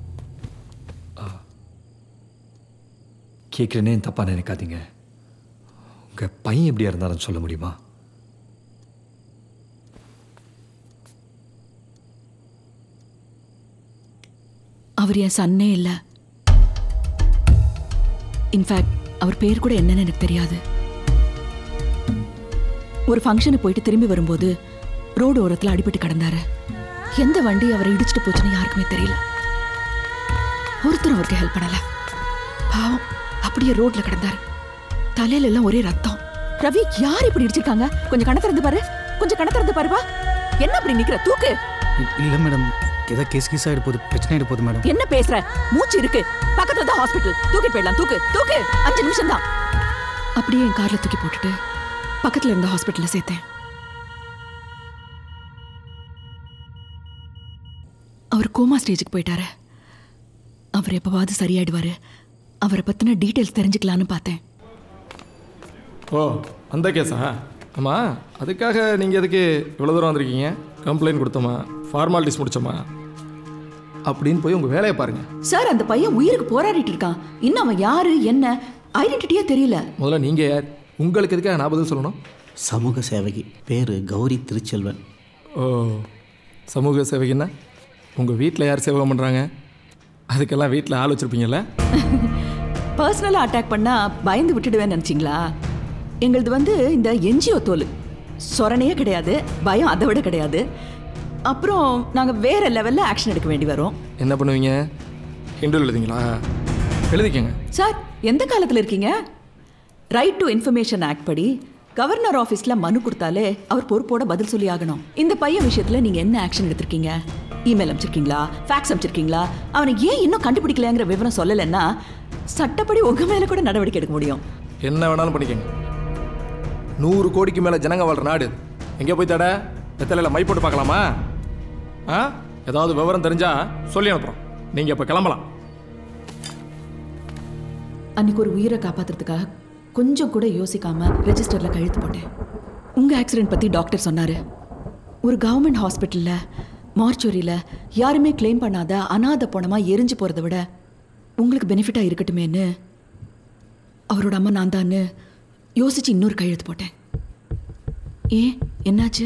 கேட்குறேனே தப்பாக நினைக்காதீங்க உங்கள் பையன் எப்படியா இருந்தாலும் சொல்ல முடியுமா அவர் என் சன்னே இல்லை இன்ஃபேக்ட் அவர் பேர் கூட என்னன்னு எனக்கு தெரியாது ஒரு ஃபங்க்ஷனுக்கு போயிட்டு திரும்பி வரும்போது ரோடு ஓரத்தில் அடிபட்டு கிடந்தாரு எந்த வண்டி அவரை இடிச்சிட்டு போச்சுன்னு யாருக்குமே தெரியல ஒருத்தர் அவருக்கு ஹெல்ப் பண்ணல பாவம் அப்படியே ரோட்ல கிடந்தாரு தலையில எல்லாம் ஒரே ரத்தம் ரவி யார் இப்படி இடிச்சிருக்காங்க கொஞ்சம் கண்ண திறந்து பாரு கொஞ்சம் கண்ண திறந்து பாருப்பா என்ன அப்படி நிக்கிற தூக்கு இல்லை மேடம் ஏதோ கேஸ் கேஸ் ஆகிட்டு போகுது பிரச்சனை ஆகிட்டு போகுது மேடம் என்ன பேசுற மூச்சு இருக்கு பக்கத்துல தான் ஹாஸ்பிட்டல் தூக்கி போயிடலாம் தூக்கு தூக்கு அஞ்சு நிமிஷம் தான் அப்படியே என் கார்ல தூக்கி போட்டுட்டு பக்கத்துல இருந்த ஹாஸ்பிட்டல்ல சேர்த்தேன் அவர் கோமா ஸ்டேஜுக்கு போயிட்டாரு அவர் எப்பவாவது சரியாயிடுவாரு அவரை பத்தின டீட்டெயில்ஸ் தெரிஞ்சுக்கலான்னு பார்த்தேன் ஓ அந்த கேஸா ஆமாம் அதுக்காக நீங்கள் எதுக்கு இவ்வளோ தூரம் வந்திருக்கீங்க கம்ப்ளைண்ட் கொடுத்தோமா ஃபார்மாலிட்டிஸ் முடிச்சோமா அப்படின்னு போய் உங்கள் வேலையை பாருங்கள் சார் அந்த பையன் உயிருக்கு போராடிட்டு இருக்கான் இன்னும் அவன் யாரு என்ன ஐடென்டிட்டியே தெரியல முதல்ல நீங்கள் யார் உங்களுக்கு எதுக்காக நான் பதில் சொல்லணும் சமூக சேவகி பேர் கௌரி திருச்செல்வன் ஓ சமூக சேவைக்குன்னா உங்கள் வீட்டில் யார் சேவை பண்ணுறாங்க அதுக்கெல்லாம் வீட்டில் ஆள் வச்சுருப்பீங்கல்ல பர்சனலாக அட்டாக் பண்ணா பயந்து விட்டுடுவேன்னு நினச்சிங்களா எங்களது வந்து இந்த என்ஜிஓ தோல் சொரணையே கிடையாது பயம் அதை விட கிடையாது அப்புறம் நாங்கள் வேற லெவலில் ஆக்ஷன் எடுக்க வேண்டி வரும் என்ன பண்ணுவீங்க ஹிண்டு எழுதிங்களா எழுதிக்கங்க சார் எந்த காலத்தில் இருக்கீங்க ரைட் டு இன்ஃபர்மேஷன் ஆக்ட் படி கவர்னர் ஆஃபீஸில் மனு கொடுத்தாலே அவர் பொறுப்போட பதில் சொல்லி ஆகணும் இந்த பையன் விஷயத்தில் நீங்கள் என்ன ஆக்ஷன் எடுத்திருக்கீங்க இமெயில் அனுப்பிச்சிருக்கீங்களா ஃபேக்ஸ் அனுப்பிச்சிருக்கீங்களா அவனை ஏன் இன்னும் கண்டுபிடிக்கலங்கிற விவரம் சொல்லலைன்னா சட்டப்படி உங்க மேலே கூட நடவடிக்கை எடுக்க முடியும் என்ன வேணாலும் பண்ணிக்கங்க நூறு கோடிக்கு மேலே ஜனங்க வாழ்ற நாடு எங்கே போய் தட வெத்தலையில் மை போட்டு பார்க்கலாமா ஆ ஏதாவது விவரம் தெரிஞ்சா சொல்லி அனுப்புகிறோம் நீங்கள் இப்போ கிளம்பலாம் அன்னைக்கு ஒரு உயிரை காப்பாத்துறதுக்காக கொஞ்சம் கூட யோசிக்காம ரெஜிஸ்டர்ல கழுத்து போட்டேன் உங்க ஆக்சிடென்ட் பத்தி டாக்டர் சொன்னாரு ஒரு கவர்மெண்ட் ஹாஸ்பிட்டல்ல மார்ச்சுரியில யாருமே க்ளைம் பண்ணாத அனாதை பணமா எரிஞ்சு போறதை விட உங்களுக்கு பெனிஃபிட்டா இருக்கட்டுமேன்னு அவரோட அம்மா நான் தான் யோசிச்சு இன்னொரு கையெழுத்து போட்டேன் ஏன் என்னாச்சு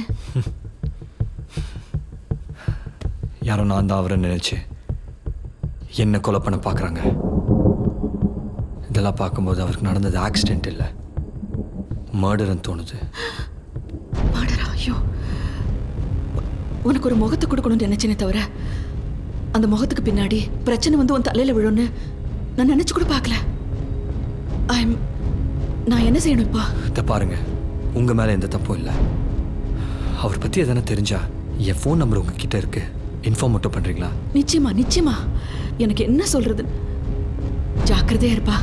யாரோ நான் தான் அவரை நினைச்சு என்ன கொலை பண்ண பார்க்குறாங்க இதெல்லாம் பார்க்கும்போது அவருக்கு நடந்தது ஆக்சிடென்ட் இல்லை மர்டர்னு தோணுது மர்டரா ஐயோ உனக்கு ஒரு முகத்தை கொடுக்கணும்னு நினைச்சேனே தவிர அந்த முகத்துக்கு பின்னாடி பிரச்சனை வந்து உன் தலையில விழும்னு நான் நினைச்சு கூட பார்க்கல ஐம் நான் என்ன செய்யணும் இப்போ இதை பாருங்க உங்க மேல எந்த தப்பும் இல்லை அவர் பத்தி எதனா தெரிஞ்சா என் ஃபோன் நம்பர் உங்ககிட்ட இருக்கு இன்ஃபார்ம் மட்டும் பண்றீங்களா நிச்சயமா நிச்சயமா எனக்கு என்ன சொல்றது ஜாக்கிரதையா இருப்பா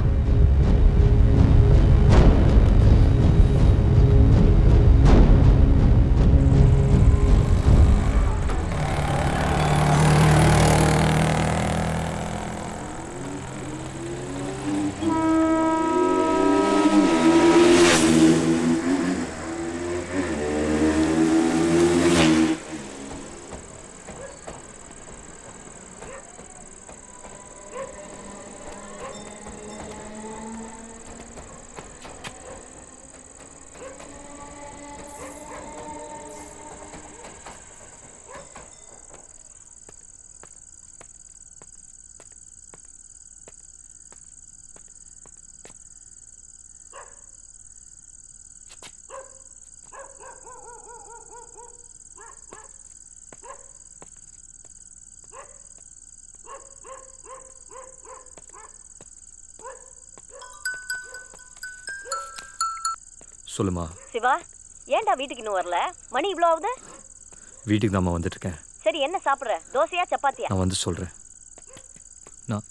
சொல்லுமா சிவா ஏன்டா வீட்டுக்கு இன்னும் வரல மணி இவ்வளோ ஆகுது வீட்டுக்கு தாம்மா வந்துட்டு இருக்கேன் சரி என்ன சாப்பிட்ற தோசையா சப்பாத்தியா நான் வந்து சொல்கிறேன் நான்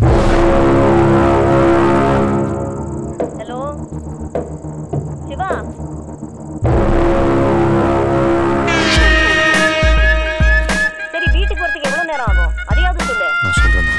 ஹலோ சிவா சரி வீட்டுக்கு வரதுக்கு எவ்வளோ நேரம் ஆகும் அதையாவது சொல்லு நான் சொல்கிறேம்மா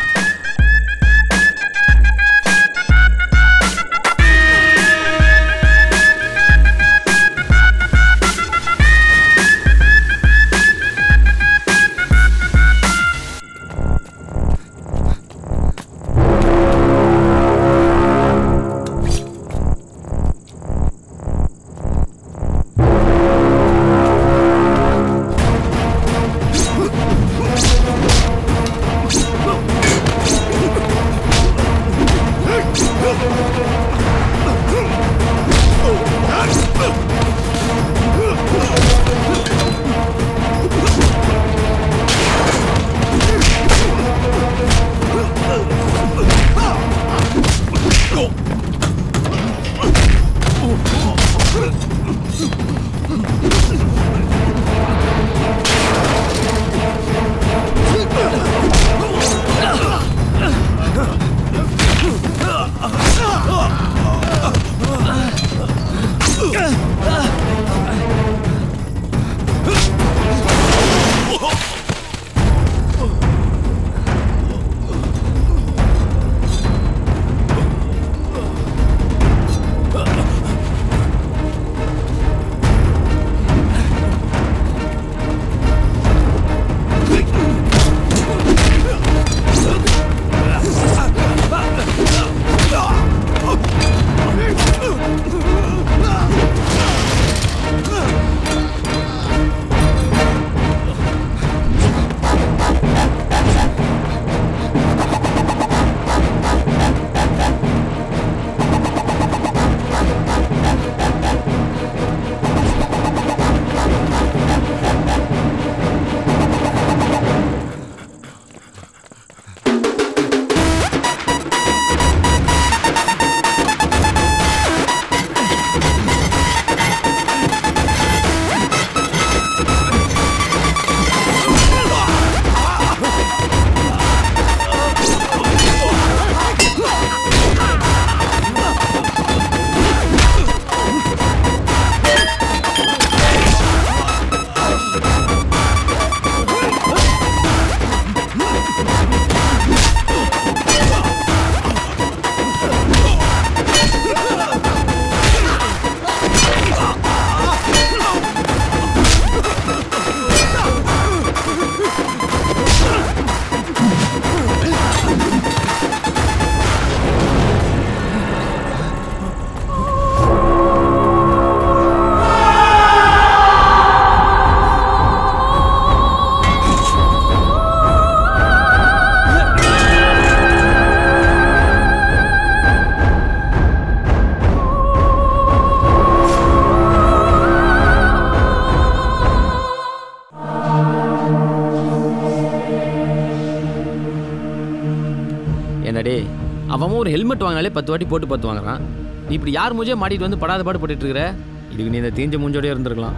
என்னடே அவன் ஒரு ஹெல்மெட் வாங்கினாலே பத்து வாட்டி போட்டு பத்து வாங்குறான் நீ இப்படி யார் மூஞ்சே மாட்டிட்டு வந்து படாத பாடு போட்டுட்டு இருக்கிற இதுக்கு நீ இந்த தீஞ்ச மூஞ்சோடய இருந்திருக்கலாம்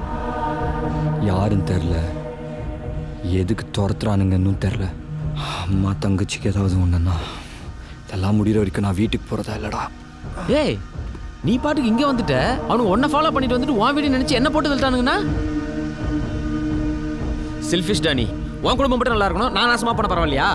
யாருன்னு தெரில எதுக்கு துரத்துறானுங்கன்னு தெரில அம்மா தங்கச்சிக்கு ஏதாவது ஒன்றுன்னா இதெல்லாம் முடிகிற வரைக்கும் நான் வீட்டுக்கு போகிறதா இல்லைடா டேய் நீ பாட்டுக்கு இங்கே வந்துட்ட அவனுக்கு ஒன்றை ஃபாலோ பண்ணிட்டு வந்துட்டு உன் வீடு நினச்சி என்ன போட்டு தள்ளிட்டானுங்கண்ணா செல்ஃபிஷ் டானி உன் குடும்பம் மட்டும் நல்லா இருக்கணும் நான் நாசமா பண்ண பரவாயில்லையா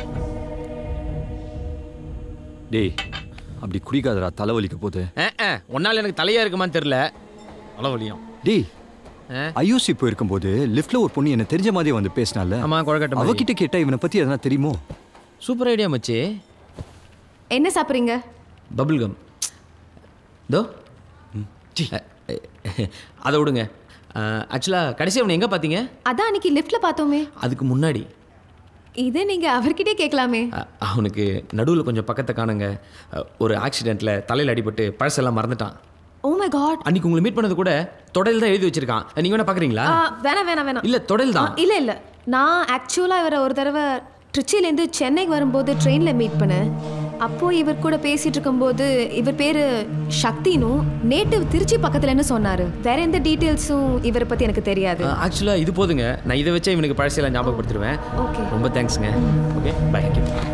டேய் அப்படி குடிக்காதடா தலைவலிக்க போகுது ஒன்னால் எனக்கு தலையா இருக்குமான்னு தெரில தலைவலியும் டேய் ஐயூசி போயிருக்கும்போது லிஃப்ட்ல ஒரு பொண்ணு என்ன தெரிஞ்ச மாதிரியே வந்து பேசினால ஆமா குழக்கட்ட மாதிரி. அவகிட்ட கேட்டா இவனை பத்தி எதனா தெரியுமோ சூப்பர் ஐடியா மச்சி என்ன சாப்பிட்றீங்க பபிள் கம் தோ அதை விடுங்க ஆக்சுவலாக கடைசி அவனை எங்கே பார்த்தீங்க அதான் அன்னைக்கு லிஃப்ட்ல பார்த்தோமே அதுக்கு முன்னாடி இதை நீங்க அவர்கிட்டே கேட்கலாமே அ, அவனுக்கு நடுவில் கொஞ்சம் பக்கத்தை காணுங்க அ, ஒரு ஆக்சிடெண்ட்டில் தலையில் அடிபட்டு பழசெல்லாம் மறந்துட்டான் ஓ மை காட் அன்னைக்கு உங்களை மீட் பண்ணது கூட தொடையில் தான் எழுதி வச்சிருக்கான் நீங்க வேணா பார்க்குறீங்களா வேணாம் வேணாம் வேணாம் இல்ல, தொடைல் தான். ஆ, இல்ல இல்ல நான் ஆக்சுவலா இவரை ஒரு தடவை ட்ரிச்சிலேருந்து சென்னைக்கு வரும்போது ட்ரெயினில் மீட் பண்ணேன் அப்போ இவர் கூட பேசிட்டு இருக்கும்போது இவர் பேரு சக்தினும் நேட்டிவ் திருச்சி பக்கத்துலன்னு சொன்னாரு வேற எந்த டீட்டெயில்ஸும் இவரை பத்தி எனக்கு தெரியாது ஆக்சுவலா இது போதுங்க நான் இதை வச்சே இவனுக்கு பழசையெல்லாம் ஞாபகப்படுத்திடுவேன் ஓகே ரொம்ப தேங்க்ஸ்ங்க ஓகே பை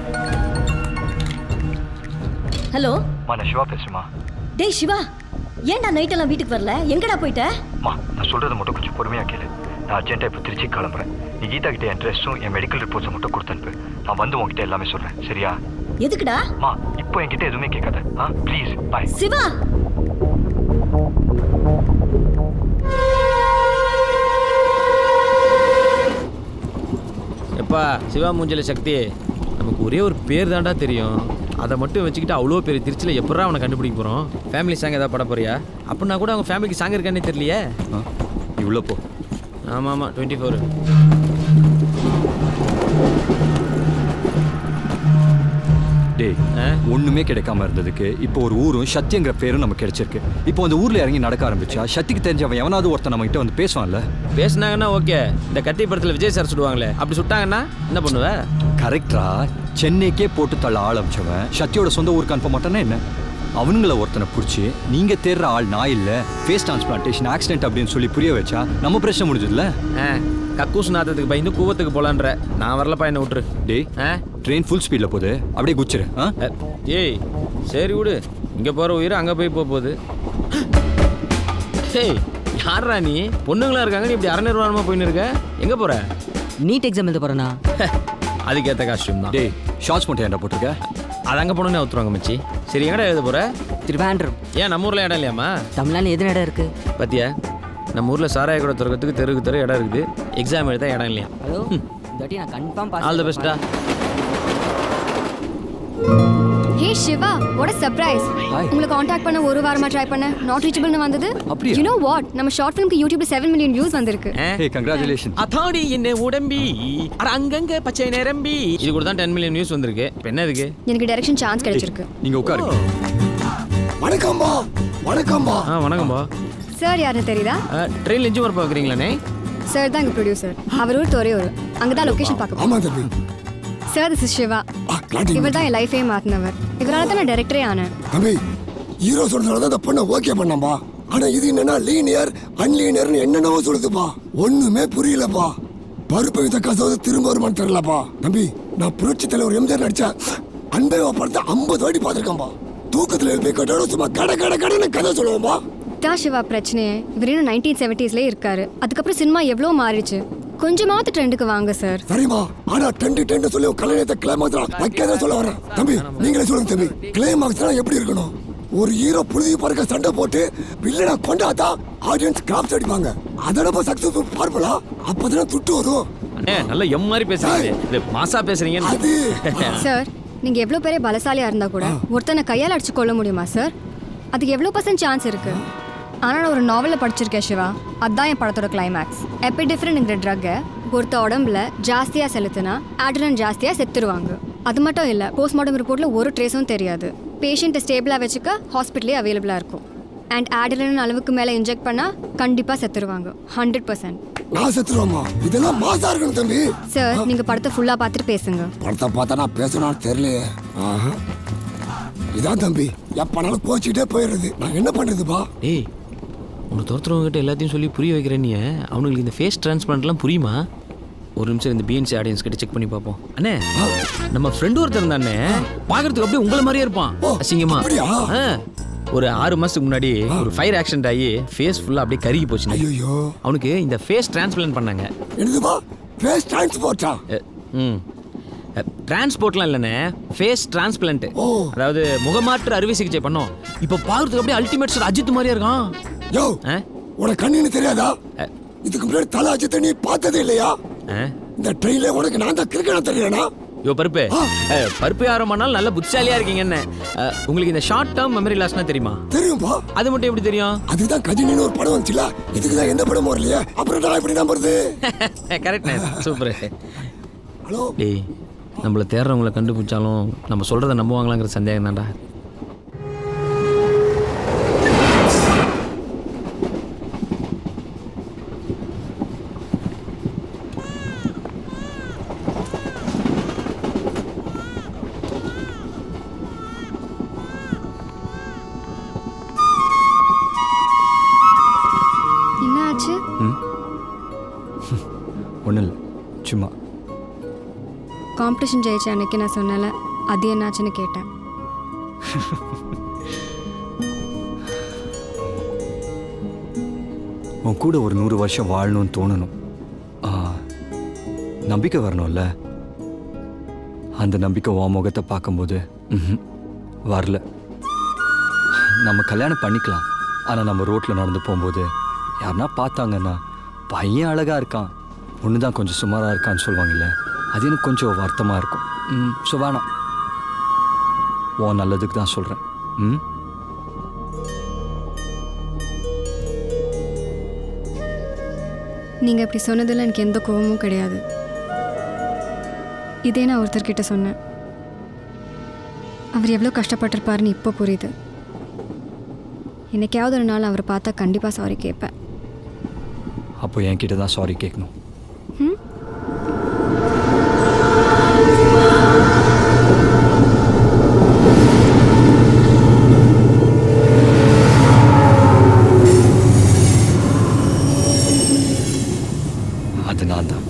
ஹலோ மா நான் சிவா பேசுமா டேய் சிவா ஏன்டா நைட்டெல்லாம் வீட்டுக்கு வரல எங்கடா போயிட்ட மா நான் சொல்றதை மட்டும் கொஞ்சம் பொறுமையா கேளு நான் அர்ஜென்ட்டா இப்போ திருச்சி கிளம்புறேன் நீ கீதா கிட்ட என் ட்ரெஸ்ஸும் என் மெடிக்கல் ரிப்போர்ட்ஸை மட்டும் கொடுத்து அனுப்பு நான் வந்து உன்கிட்ட எல்லாமே சொல்றேன் சரியா எதுக்குடா மா இப்போ என்கிட்ட எதுவுமே கேட்காத ஆ ப்ளீஸ் பாய் சிவா எப்பா சிவா மூஞ்சல சக்தி நமக்கு ஒரே ஒரு பேர் தாண்டா தெரியும் அதை மட்டும் வச்சுக்கிட்டு அவ்வளோ பெரிய திருச்சியில் எப்படா அவனை கண்டுபிடிக்க போகிறோம் ஃபேமிலி சாங் ஏதாவது பட போறியா அப்படின்னா கூட அவங்க ஃபேமிலிக்கு சாங் இருக்கானே தெரியலையே இவ்வளோ போ ஆமாம் ஆமாம் டுவெண்ட்டி ஃபோர் டேய் ஒண்ணுமே கிடைக்காம இருந்ததுக்கு இப்போ ஒரு ஊரும் சத்தியங்கிற பேரும் நமக்கு கிடைச்சிருக்கு இப்போ அந்த ஊர்ல இறங்கி நடக்க ஆரம்பிச்சா சத்திக்கு தெரிஞ்சவன் எவனாவது ஒருத்தன் நம்ம கிட்ட வந்து பேசுவான்ல பேசுனாங்கன்னா ஓகே இந்த கத்தி படத்தில் விஜய் சார் சுடுவாங்களே அப்படி சுட்டாங்கன்னா என்ன பண்ணுவ கரெக்டா சென்னைக்கே போட்டு தள்ள ஆள் அமைச்சவன் சத்தியோட சொந்த ஊருக்கு அனுப்ப மாட்டானே என்ன அவனுங்கள ஒருத்தனை பிடிச்சி நீங்க தேடுற ஆள் நான் இல்ல ஃபேஸ் டிரான்ஸ்பிளான்டேஷன் ஆக்சிடென்ட் அப்படின்னு சொல்லி புரிய வச்சா நம்ம பிரச்சனை முடிஞ்சதுல கக்கூஸ் நாத்தத்துக்கு பயந்து கூவத்துக்கு போலான்ற நான் வரலப்பா என்ன விட்டுரு டேய் ட்ரெயின் ஃபுல் ஸ்பீட்ல போகுது அப்படியே குச்சிரு ஆ ஏய் சரி விடு இங்கே போகிற உயிர் அங்கே போய் போக போகுது ஏய் யாரா நீ பொண்ணுங்களா இருக்காங்க நீ இப்படி அரை நிர்வாணமாக போயின்னு இருக்க எங்கே போகிற நீட் எக்ஸாம் எழுத போறேனா அதுக்கேற்ற காஸ்டியூம் தான் டேய் ஷார்ட்ஸ் மட்டும் என்ன போட்டிருக்க அது அங்கே போனோன்னே ஒத்துருவாங்க மச்சி சரி எங்கடா எழுத போகிற திருவாண்டம் ஏன் நம்ம ஊரில் இடம் இல்லையாம்மா தமிழ்நாடு எது இடம் இருக்கு பாத்தியா நம்ம ஊரில் சாராய கூட திறக்கிறதுக்கு தெருக்கு தெரு இடம் இருக்குது எக்ஸாம் எழுத இடம் இல்லையா ஹலோ இந்த வாட்டி நான் கன்ஃபார்ம் பாஸ் ஆல் த பெஸ்ட்டா hey Siva what a surprise உங்களை காண்டாக்ட் பண்ண ஒரு வாரமா ட்ரை பண்ண நாட் ரீச்சபிள்னு வந்தது அப்படியா? யூ நோ வாட் நம்ம ஷார்ட் ஃபிலிம்க்கு யூடியூப்ல 7 மில்லியன் வியூஸ் வந்திருக்கு ஹே கங்க்ராச்சுலேஷன் அத்தாடி என்ன உடம்பி அட அங்கங்க பச்சை நிரம்பி இது கூட தான் டென் மில்லியன் நியூஸ் வந்திருக்கு இப்போ என்ன இதுக்கு எனக்கு டைரக்ஷன் சான்ஸ் கிடைச்சிருக்கு நீங்க உட்காருங்க வணக்கம்பா வணக்கம்பா ஆ வணக்கம்பா சார் யாருன்னு தெரியுதா ட்ரெயின் எஞ்சி வரப்போ வைக்கிறீங்களாண்ணே சார் தான் எங்க ப்ரொடியூசர் அவர் ஊர் தொரே ஊர் அங்கதான் லொகேஷன் பார்க்க ஆமா தம்பி சார் திஸ் இஸ் சிவா இவர் தான் என் லைஃபே மாத்தினவர் இவரால தான் நான் டைரக்டரே ஆனேன் தம்பி ஹீரோ சொல்றதுனால தான் இந்த பொண்ணை ஓகே பண்ணம்பா ஆனா இது என்னன்னா லீனியர் அன்லீனியர்னு என்னென்னவோ சொல்லுதுப்பா ஒண்ணுமே புரியலப்பா பருப்பு வித்த கசவது திரும்ப வருமானு தெரியலப்பா தம்பி நான் புரட்சி தலைவர் எம்ஜிஆர் நடிச்ச அன்பே வா படத்தை ஐம்பது வாட்டி பார்த்திருக்கேன்பா தூக்கத்துல எழுப்பி கட்டோட சும்மா கட கட கடன்னு கதை சொல்லுவோம்பா தான் சிவா பிரச்சனையே இவர் இன்னும் நைன்டீன் செவன்டீஸ்லேயே இருக்காரு அதுக்கப்புறம் சினிமா எவ்வளோ மாறிச்சு கொஞ்சமாவது ட்ரெண்டுக்கு வாங்க சார் சரிம்மா ஆனா டென்ட் டென்ட் சொல்லி உன் கல்யாணத்தை கிளைமாக்ஸ் வைக்காத சொல்ல வரேன் தம்பி நீங்களே சொல்லுங்க தம்பி கிளைமாக்ஸ் எப்படி இருக்கணும் ஒரு ஹீரோ புழுதி பறக்க சண்டை போட்டு வில்லனா கொண்டாதான் ஆடியன்ஸ் கிராப்ஸ் அடிப்பாங்க அதோட சக்சஸ்ஃபுல் பார்ப்பலா அப்பதான் துட்டு வரும் அண்ணே நல்ல எம் மாதிரி பேசுறீங்க இது மாசா பேசுறீங்க சார் நீங்க எவ்வளோ பெரிய பலசாலியா இருந்தா கூட ஒருத்தனை கையால் அடிச்சு கொள்ள முடியுமா சார் அதுக்கு எவ்வளோ பர்சன்ட் சான்ஸ் இருக்கு ஆனால் நான் ஒரு நாவலில் படிச்சிருக்கேன் சிவா அதான் என் படத்தோட கிளைமேக்ஸ் எபிடிஃப்ரெண்ட்ங்கிற ட்ரக்கை ஒருத்த உடம்புல ஜாஸ்தியாக செலுத்தினா ஆட்ரன் ஜாஸ்தியாக செத்துருவாங்க அது மட்டும் இல்லை போஸ்ட்மார்ட்டம் ரிப்போர்ட்டில் ஒரு ட்ரேஸும் தெரியாது பேஷண்ட்டை ஸ்டேபிளாக வச்சுக்க ஹாஸ்பிட்டலே அவைலபிளாக இருக்கும் அண்ட் ஆட்ரன் அளவுக்கு மேலே இன்ஜெக்ட் பண்ணால் கண்டிப்பாக செத்துருவாங்க ஹண்ட்ரட் பர்சன்ட் நான் செத்துருவோமா இதெல்லாம் மாசா இருக்கணும் தம்பி சார் நீங்கள் படத்தை ஃபுல்லாக பார்த்துட்டு பேசுங்க படத்தை பார்த்தா நான் பேசணும்னு தெரியலையே ஆஹா. இதான் தம்பி எப்பனாலும் கோச்சிக்கிட்டே போயிடுறது நான் என்ன பண்றதுப்பா டேய் உன்னை துரத்துறவங்ககிட்ட எல்லாத்தையும் சொல்லி புரிய வைக்கிறேன் நீ அவனுங்களுக்கு இந்த ஃபேஸ் டிரான்ஸ்பிளான்ட்லாம் புரியுமா ஒரு நிமிஷம் இந்த பிஎன்சி ஆடியன்ஸ் கிட்ட செக் பண்ணி பார்ப்போம் அண்ணே நம்ம ஃப்ரெண்டு ஒருத்தர் இருந்தானே பார்க்கறதுக்கு அப்படியே உங்களை மாதிரியே இருப்பான் அசிங்கமா ஆ. ஒரு ஆறு மாசத்துக்கு முன்னாடி ஒரு ஃபயர் ஆக்சிடென்ட் ஆகி ஃபேஸ் ஃபுல்லா அப்படியே கருகி போச்சு ஐயோ அவனுக்கு இந்த ஃபேஸ் டிரான்ஸ்பிளான்ட் பண்ணாங்க என்னதுப்பா ஃபேஸ் டிரான்ஸ்போர்ட்டா ம் டிரான்ஸ்போர்ட்லாம் இல்லைண்ணே ஃபேஸ் டிரான்ஸ்பிளான்ட் அதாவது முகமாற்று அறுவை சிகிச்சை பண்ணோம் இப்போ பார்க்கறதுக்கு அப்படியே அல்டிமேட் ஸ்டார் அஜித் மாதிரியே இருக்கான் யோ உனக்கு கண்ணுன்னு தெரியாதா இதுக்கு முன்னாடி தலை அஜித்தை நீ பார்த்ததே இல்லையா இந்த ட்ரெயின்ல உனக்கு நான் தான் கிரிக்கெட் தெரியலனா யோ பருப்பு அஹ், பருப்பு யாரும் பண்ணாலும் நல்ல புத்திசாலியா இருக்கீங்க என்ன அஹ், உங்களுக்கு இந்த ஷார்ட் டேர்ம் மெமரி லாஸ்னா தெரியுமா தெரியும்பா அது மட்டும் எப்படி தெரியும் அதுதான் கஜினின்னு ஒரு படம் வந்துச்சுல இதுக்கு தான் எந்த படமும் வரலையே அப்புறம் நான் எப்படி நம்புறது கரெக்ட் சூப்பர் டேய் நம்மளை தேடுறவங்கள கண்டுபிடிச்சாலும் நம்ம சொல்றத நம்புவாங்களாங்கிற சந்தேகம் தான்டா ஒன்றும் இல்லை சும்மா காம்படிஷன் ஜெயிச்ச அன்னைக்கு நான் சொன்னல அது என்னாச்சுன்னு கேட்டேன் உன் கூட ஒரு நூறு வருஷம் வாழணும்னு தோணணும் ஆ, நம்பிக்கை வரணும்ல அந்த நம்பிக்கை உன் முகத்தை பார்க்கும்போது ம்ஹும், வரல நம்ம கல்யாணம் பண்ணிக்கலாம் ஆனால் நம்ம ரோட்டில் நடந்து போகும்போது யாருன்னா பார்த்தாங்கன்னா பையன் அழகாக இருக்கான் ஒன்று தான் கொஞ்சம் சுமாராக இருக்கான்னு சொல்லுவாங்கல்ல அது எனக்கு கொஞ்சம் வருத்தமாக இருக்கும் ம் ஸோ வேணாம் உன் நல்லதுக்கு தான் சொல்கிறேன் ம் நீங்கள் இப்படி சொன்னதில் எனக்கு எந்த கோபமும் கிடையாது இதே நான் ஒருத்தர்கிட்ட சொன்னேன் அவர் எவ்வளோ கஷ்டப்பட்டிருப்பாருன்னு இப்போ புரியுது என்னைக்காவது ஒரு நாள் அவரை பார்த்தா கண்டிப்பாக சாரி கேட்பேன் அப்போ என்கிட்ட தான் சாரி கேட்கணும் ம் அது நான் தான்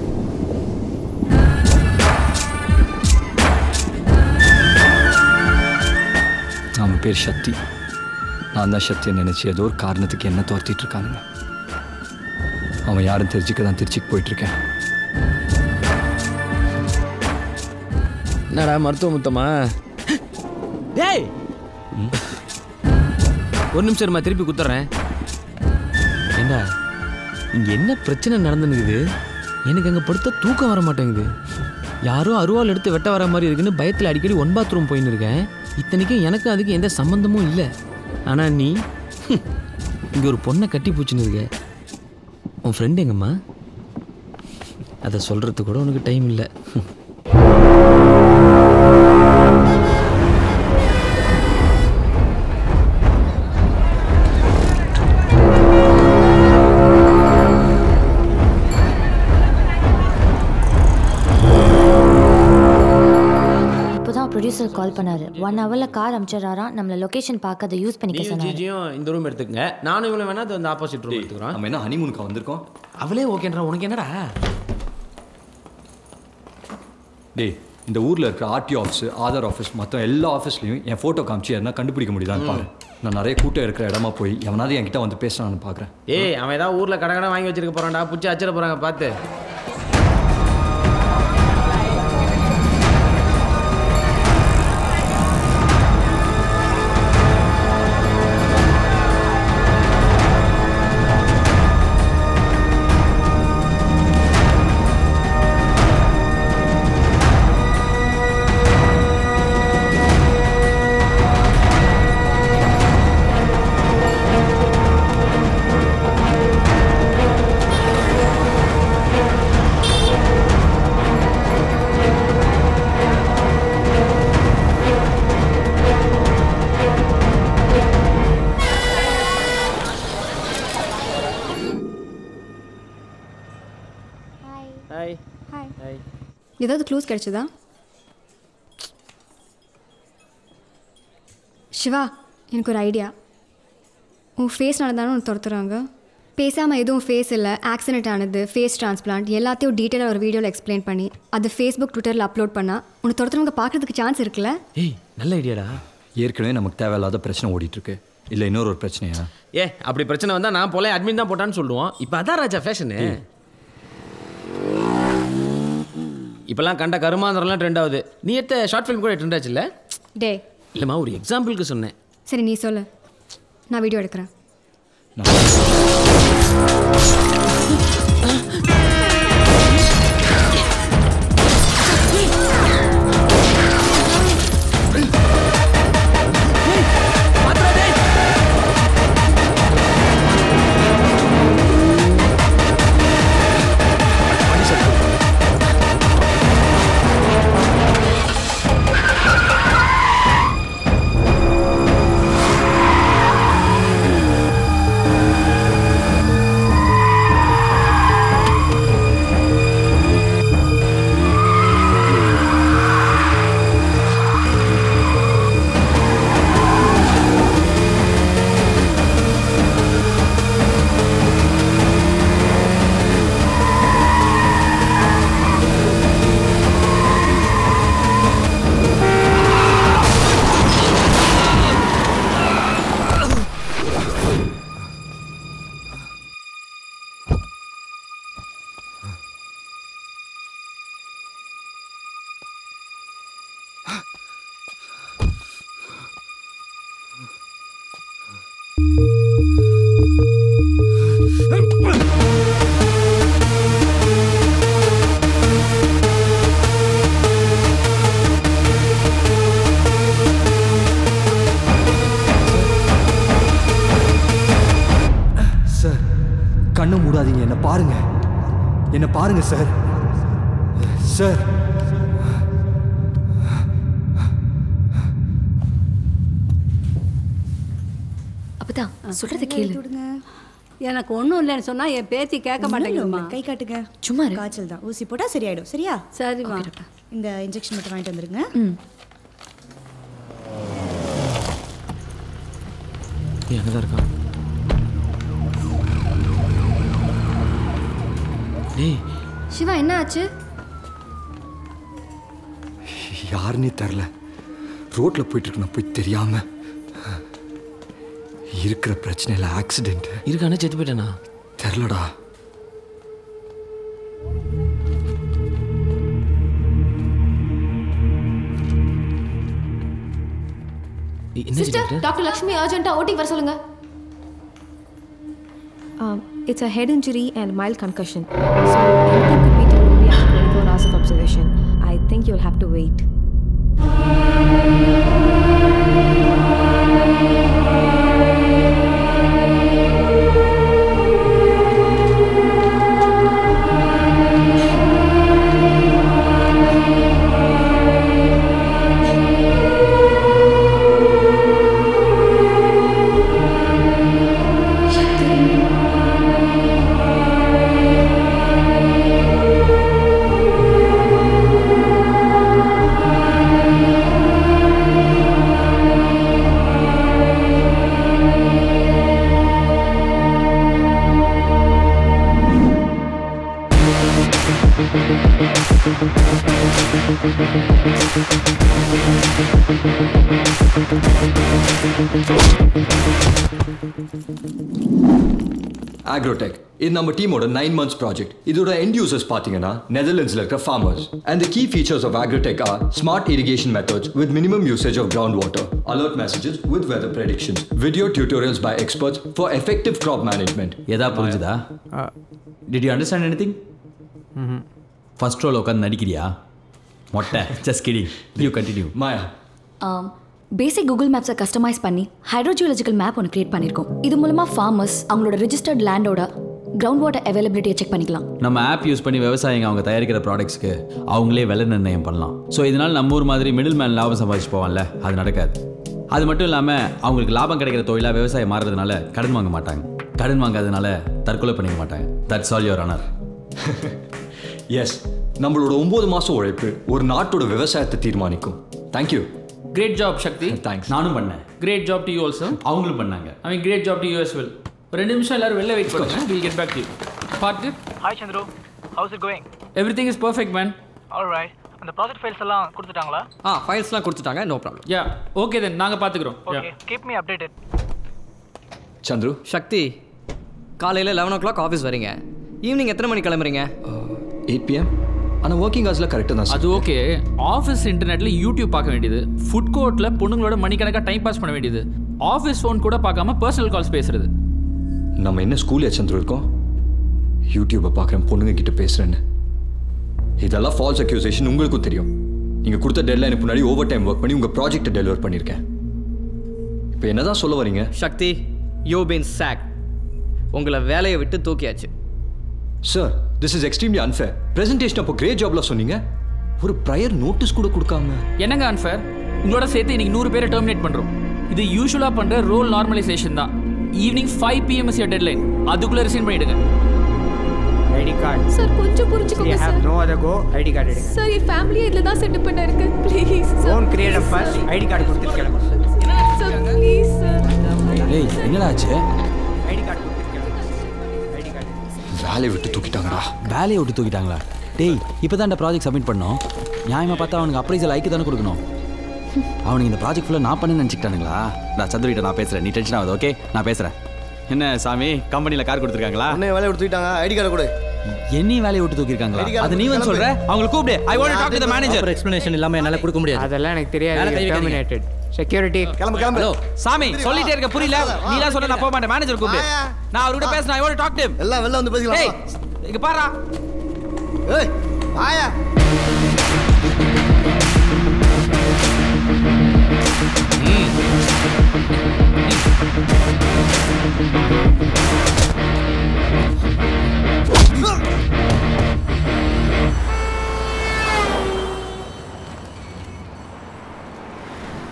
அவன் பேர் சக்தி நான் தான் சக்தியை நினைச்சு ஏதோ ஒரு காரணத்துக்கு என்ன துரத்திட்டு இருக்கானுங்க அவன் யாரும் தெரிஞ்சுக்க தான் திருச்சிக்கு போயிட்டு இருக்கேன் என்னடா மருத்துவ முத்தமா டேய் ஒரு நிமிஷம் இருமா திருப்பி குத்துறேன் ஏண்டா இங்க என்ன பிரச்சனை நடந்துனுக்குது எனக்கு அங்க படுத்த தூக்கம் வர மாட்டேங்குது யாரோ அருவாள் எடுத்து வெட்ட வர மாதிரி இருக்குன்னு பயத்தில் அடிக்கடி ஒன் பாத்ரூம் போயின்னு இருக்கேன் இத்தனைக்கும் எனக்கும் அதுக்கு எந்த சம்பந்தமும் இல்லை ஆனா நீ ஹம், இங்க ஒரு பொண்ணை கட்டி பூச்சின்னு இருக்க உன் ஃப்ரெண்ட் எங்கம்மா அதை சொல்றதுக்கு கூட உனக்கு டைம் இல்லை இப்போதான் ப்ரொடியூசர் கால் பண்ணாரு ஒன் ஹவர்ல கார் அமிச்சிடறாராம் நம்மள லொகேஷன் பார்க்க அதை யூஸ் பண்ணிக்க நீயும் சொன்னாரு ஜிஜியும் இந்த ரூம் எடுத்துக்கங்க நானும் இவ்வளோ வேணா அது அந்த ஆப்போசிட் ரூம் எடுத்துக்கிறோம் நம்ம என்ன ஹனிமூனுக்கு வந்திருக்கோம் அவளே ஓகேன்றா உனக்கு என்னடா டேய் இந்த ஊரில் இருக்கிற ஆர்டிஓ ஆஃபீஸ் ஆதார் ஆஃபீஸ் மற்ற எல்லா ஆஃபீஸ்லையும் என் ஃபோட்டோ காமிச்சு எதனா கண்டுபிடிக்க முடியுதான்னு பாரு நான் நிறைய கூட்டம் இருக்கிற இடமா போய் எவனாவது என்கிட்ட வந்து பேசுறான்னு பார்க்குறேன் ஏய் அவன் ஏதாவது ஊர்ல கடை கடை வாங்கி வச்சிருக்க போறான்டா புடிச்சு அச்சிட போறாங்க பார்த்து ஹாய் ஹாய் ஹாய் ஏதாவது க்ளூஸ் கிடைச்சதா சிவா எனக்கு ஒரு ஐடியா உன் ஃபேஸ் நடந்தாலும் உன்னை துரத்துறாங்க பேசாமல் எதுவும் ஃபேஸ் இல்லை ஆக்சிடென்ட் ஆனது ஃபேஸ் டிரான்ஸ்பிளான்ட் எல்லாத்தையும் டீட்டெயிலாக ஒரு வீடியோவில் எக்ஸ்பிளைன் பண்ணி அது ஃபேஸ்புக் ட்விட்டரில் அப்லோட் பண்ணால் உன்னை துரத்துறவங்க பார்க்கறதுக்கு சான்ஸ் இருக்குல்ல ஏய் நல்ல ஐடியாடா ஏற்கனவே நமக்கு தேவையில்லாத பிரச்சனை ஓடிட்டு இருக்கு இல்லை இன்னொரு ஒரு பிரச்சனையா ஏ அப்படி பிரச்சனை வந்தா நான் போல அட்மின் தான் போட்டான்னு சொல்லுவோம் இப்போ அதான் ராஜா ஃபேஷனு இப்பெல்லாம் கண்ட கருமாந்திரம்லாம் ட்ரெண்ட் ஆகுது நீ எடுத்த ஷார்ட் ஃபிலிம் கூட ட்ரெண்ட் ஆச்சுல்ல டே இல்லைம்மா ஒரு எக்ஸாம்பிளுக்கு சொன்னேன் சரி நீ சொல்லு நான் வீடியோ எடுக்கிறேன் என்ன பாருங்க சார் சார் அப்பதான் சொல்றத கேளு எனக்கு ஒன்றும் இல்லைன்னு சொன்னா என் பேத்தி கேட்க மாட்டேங்குதுமா கை காட்டுங்க சும்மா இரு. காய்ச்சல் தான் ஊசி போட்டா சரியாயிடும் சரியா சரிம்மா இந்த இன்ஜெக்ஷன் மட்டும் வாங்கிட்டு வந்துருங்க அங்கே தான் இருக்கான் டேய் சிவா என்ன ஆச்சு யாருன்னே தெரில ரோட்ல போயிட்டு இருக்கு நான் போய் தெரியாம இருக்கிற பிரச்சனையில் ஆக்சிடென்ட் இருக்கானே செத்து போயிட்டானா தெரிலடா சிஸ்டர் டாக்டர் லக்ஷ்மி அர்ஜென்ட்டா ஓடி வர சொல்லுங்க it's a head injury and mild concussion. So anything could be done only after 24 hours of observation. I think you'll have to wait. ஆக்ரோடெக் இது நம்ம டீமோட நைன் மந்த்ஸ் ப்ராஜெக்ட் இதோட எண்ட் யூசர்ஸ் பார்த்தீங்கன்னா நெதர்லாண்ட்ஸில் இருக்கிற farmers and the key features of Agrotech are smart irrigation methods with minimum usage of ground water alert messages with weather predictions video tutorials by experts for effective crop management எதா புரிஞ்சுதா did you understand any thing first role உட்காந்து நடிக்கிறியா மொட்டை just kidding you continue Maya basic Google மேப்ஸை கஸ்டமைஸ் பண்ணி ஹைட்ரோஜியாலஜிக்கல் மேப் ஒன்று கிரியேட் பண்ணியிருக்கோம் இது மூலமாக ஃபார்மர்ஸ் அவங்களோட ரிஜிஸ்டர்ட் லேண்டோட கிரவுண்ட் வாட்டர் அவைலபிலிட்டியை செக் பண்ணிக்கலாம் நம்ம ஆப் யூஸ் பண்ணி விவசாயிங்க அவங்க தயாரிக்கிற ப்ராடக்ட்ஸ்க்கு அவங்களே விலை நிர்ணயம் பண்ணலாம் ஸோ இதனால் நம்ம ஊர் மாதிரி மிடில் மேன் லாபம் சம்பாதிச்சு போவான்ல அது நடக்காது அது மட்டும் இல்லாமல் அவங்களுக்கு லாபம் கிடைக்கிற தொழிலாக விவசாயம் மாறுறதுனால கடன் வாங்க மாட்டாங்க கடன் வாங்காததுனால தற்கொலை பண்ணிக்க மாட்டாங்க that's all your honour yes நம்மளோட ஒன்பது மாசம் உழைப்பு ஒரு நாட்டோட விவசாயத்தை தீர்மானிக்கும் thank you great job Sakthi thanks நானும் பண்ணேன் great job to you also அவங்களும் பண்ணாங்க I mean great job to you as well ஒரு ரெண்டு நிமிஷம் எல்லாரும் வெளில வெயிட் பண்ணுங்க will get back to you பார்த்து Hi Chandru, how's it going? Everything is perfect man Alright. அந்த ப்ராஜெக்ட் ஃபைல்ஸ் எல்லாம் கொடுத்துட்டாங்களா ஆ ஃபைல்ஸ்லாம் கொடுத்துட்டாங்க no problem yeah okay then நாங்கள் பார்த்துக்குறோம் okay keep me updated Chandru Sakthi காலையில் லெவன் ஓ கிளாக் ஆஃபீஸ் வரீங்க ஈவினிங் எத்தனை மணி கிளம்புறீங்க எயிட் பிஎம் ஆனால் ஒர்க்கிங் ஹவர்ஸில் கரெக்டாக தான் அது ஓகே ஆஃபீஸ் இன்டர்நெட்ல யூடியூப் பார்க்க வேண்டியது ஃபுட் கோர்ட்டில் பொண்ணுங்களோட மணிக்கணக்காக டைம் பாஸ் பண்ண வேண்டியது ஆஃபீஸ் ஃபோன் கூட பார்க்காம பர்சனல் கால்ஸ் பேசுறது நம்ம என்ன ஸ்கூல் சந்துரு இருக்கோம் யூடியூப்பை பார்க்குறேன் பொண்ணுங்க கிட்ட பேசுகிறேன்னு இதெல்லாம் ஃபால்ஸ் அக்யூசேஷன் உங்களுக்கும் தெரியும் நீங்கள் கொடுத்த டெட்லைனுக்கு முன்னாடி ஓவர் டைம் ஒர்க் பண்ணி உங்கள் ப்ராஜெக்ட்டை டெலிவர் பண்ணியிருக்கேன் இப்போ என்னதான் சொல்ல வரீங்க சக்தி யூ பீன் சாக் உங்களை வேலையை விட்டு தூக்கியாச்சு sir this is extremely unfair presentation அப்போ கிரேட் ஜாப்ல சொன்னீங்க ஒரு ப்ரையர் நோட்டீஸ் கூட கொடுக்காம என்னங்க அன்ஃபேர் உங்களோட சேர்த்து இன்னைக்கு நூறு பேரை டெர்மினேட் பண்ணுறோம் இது யூஸ்வலாக பண்ணுற ரோல் நார்மலைசேஷன் தான் evening five PM is deadline அதுக்குள்ளே ரிசைன் பண்ணிடுங்க ஐடி கார்டு சார் கொஞ்சம் புரிஞ்சுக்கோங்க You have sir no other go ID card எடுங்க சார் என் ஃபேமிலியே இதில் தான் செட்டப் பண்ண இருக்கு please phone create first ID card கொடுத்துட்டு கிளம்பு சார் ப்ளீஸ் சார் டேய் என்னடா ஆச்சு ஐடி கார்டு கொடுத்துட்டு கிளம்பு ஐடி கார்டு வேலையை விட்டு தூக்கிட்டாங்கடா வேலையை விட்டு தூக்கிட்டாங்களா டேய் இப்போ தான் ப்ராஜெக்ட் சப்மிட் பண்ணோம் நியாயமாக பார்த்தா அவனுக்கு அப்ரைசல் ஐக்கு தானே கொடுக்கணும் அவனுக்கு இந்த ப்ராஜெக்ட் ஃபுல்லாக நான் பண்ணி நினச்சிக்கிட்டானுங்களா நான் சந்திரிட்ட நான் பேசுகிறேன் நீ டென்ஷன் ஆகுது ஓகே நான் பேசுகிறேன் என்ன சாமி கம்பெனியில் கார் கொடுத்துருக்காங்களா உன்னை வேலையை விட்டு தூக்கிட்டாங்க ஐடி கார்டு கொடு என்னையும் வேலையை விட்டு தூக்கியிருக்காங்களா ID card அது நீ வந்து கிளம்பு. சொல்ற அவங்களை கூப்பிடு I want talk to the manager explanation இல்லாம என்னால கொடுக்க முடியாது அதெல்லாம் எனக்கு வேலை தெரியாது கை வைக்காதீங்க. டெர்மினேட்டட் செக்யூரிட்டி கிளம்பு கிளம்பு ஹலோ சாமி சொல்லிட்டே இருக்க புரியல நீ தான் சொல்ற நான் போக மாட்டேன் மேனேஜர் கூப்பிடு நான் அவர்கிட்ட பேசுறேன் I want talk to him எல்லாம் வெளில வந்து பேசிக்கலாம் ஏய் இங்க பாருடா ஏய் ஆயா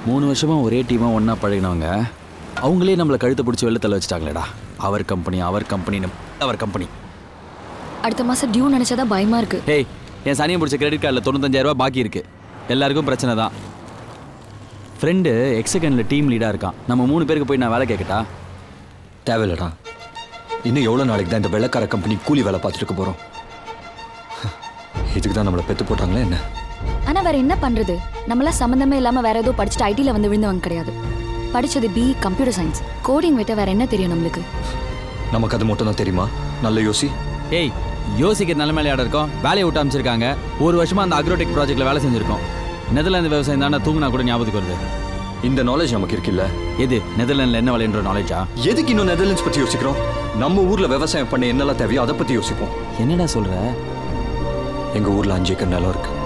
மூணு வருஷமா ஒரே டீமாக ஒன்றா பழகினவங்க அவங்களே நம்மளை கழுத்தை பிடிச்சி வெளில தள்ள வச்சுட்டாங்களேடா அவர் கம்பெனி அவர் கம்பெனி அவர் கம்பெனி அடுத்த மாசம் டியூ நினைச்சாதான் பயமா இருக்கு டேய் என் சனியை பிடிச்ச கிரெடிட் கார்டில் தொண்ணூத்தஞ்சாயிரம் ரூபாய் பாக்கி இருக்கு எல்லாருக்கும் பிரச்சனை தான் ஃப்ரெண்டு எக்ஸகனில் டீம் லீடாக இருக்கான் நம்ம மூணு பேருக்கு போய் நான் வேலை கேட்கட்டா தேவையில்லடா இன்னும் எவ்வளோ நாளைக்கு தான் இந்த வெள்ளக்கார கம்பெனி கூலி வேலை பார்த்துட்டு இருக்க போகிறோம் இதுக்கு தான் நம்மளை பெத்து போட்டாங்களே என்ன ஆனா வேற என்ன பண்றது நம்மளாம் சம்மந்தமே இல்லாம வேற ஏதோ படிச்சுட்டு ஐடில வந்து விழுந்தவங்க கிடையாது படிச்சது பி கம்ப்யூட்டர் சயின்ஸ் கோடிங் விட்ட வேற என்ன தெரியும் நம்மளுக்கு நமக்கு அது மட்டும் தான் தெரியுமா நல்ல யோசி ஏய் யோசிக்கிற நிலைமையில இருக்கோம் வேலையை விட்டு அமைச்சிருக்காங்க ஒரு வருஷமா அந்த அக்ரோடெக் ப்ராஜெக்ட்ல வேலை செஞ்சிருக்கோம் நெதர்லாந்து விவசாயம் தானே தூங்கினா கூட ஞாபகத்துக்கு வருது இந்த நாலேஜ் நமக்கு இருக்குல்ல எது நெதர்லாண்டில் என்ன விளையன்ற நாலேஜா எதுக்கு இன்னும் நெதர்லாண்ட்ஸ் பற்றி யோசிக்கிறோம் நம்ம ஊரில் விவசாயம் பண்ண என்னெல்லாம் தேவையோ அதை பற்றி யோசிப்போம் என்னடா சொல்ற எங்கள் ஊரில் அஞ்சு ஏக்கர் நிலம் இருக்கு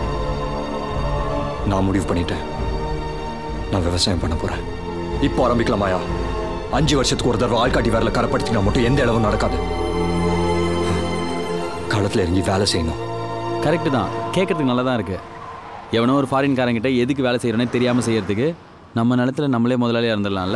நான் முடிவு பண்ணிட்டேன் நான் விவசாயம் பண்ண போகிறேன் இப்போ ஆரம்பிக்கலாமாயா அஞ்சு வருஷத்துக்கு ஒரு தடவை ஆள்காட்டி வேலை கரப்படுத்தினா மட்டும் எந்த இடமும் நடக்காது களத்தில் இறங்கி வேலை செய்யணும் கரெக்டு தான் கேட்கறதுக்கு நல்லா தான் இருக்கு எவனோ ஒரு ஃபாரின்காரங்கிட்ட எதுக்கு வேலை செய்யறோன்னே தெரியாமல் செய்யறதுக்கு நம்ம நிலத்துல நம்மளே முதலாளியாக இருந்துடலாம்ல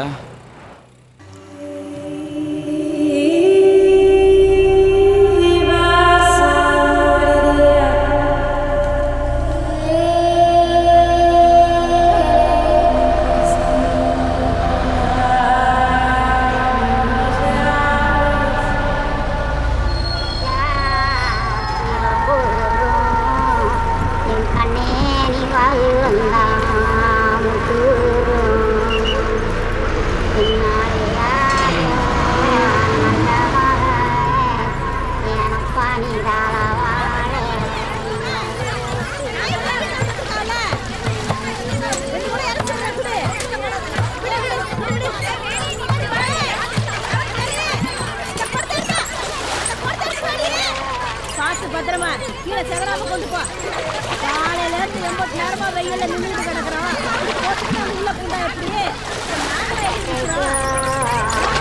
பார்த்து பத்திரமா கீழே செவராம கொண்டு போ காலையில இருந்து எண்பத்தி நேரமா வெயில்ல நின்றுட்டு கிடக்குறோம் போட்டுட்டு வந்து உள்ள பூண்டா எப்படி நாங்களே எடுத்துக்கிறோம்.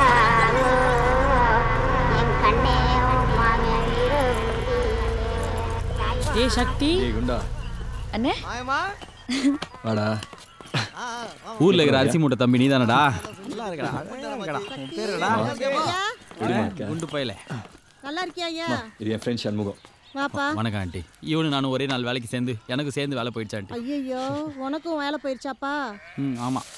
ஏய் சக்தி குண்டா அண்ணே வாடா ஊர்ல இருக்கிற அரிசி மூட்டை தம்பி நீ தானடா குண்டு பையல நல்லா இருக்கியா ஐயா இது என் ஃப்ரெண்ட் சண்முகம் வாப்பா வணக்கம் ஆண்டி இவனு நானும் ஒரே நாள் வேலைக்கு சேர்ந்து எனக்கு சேர்ந்து வேலை போயிடுச்சு ஆண்டி ஐயோ உனக்கும் வேலை போயிருச்சாப்பா ம் ஆமாம்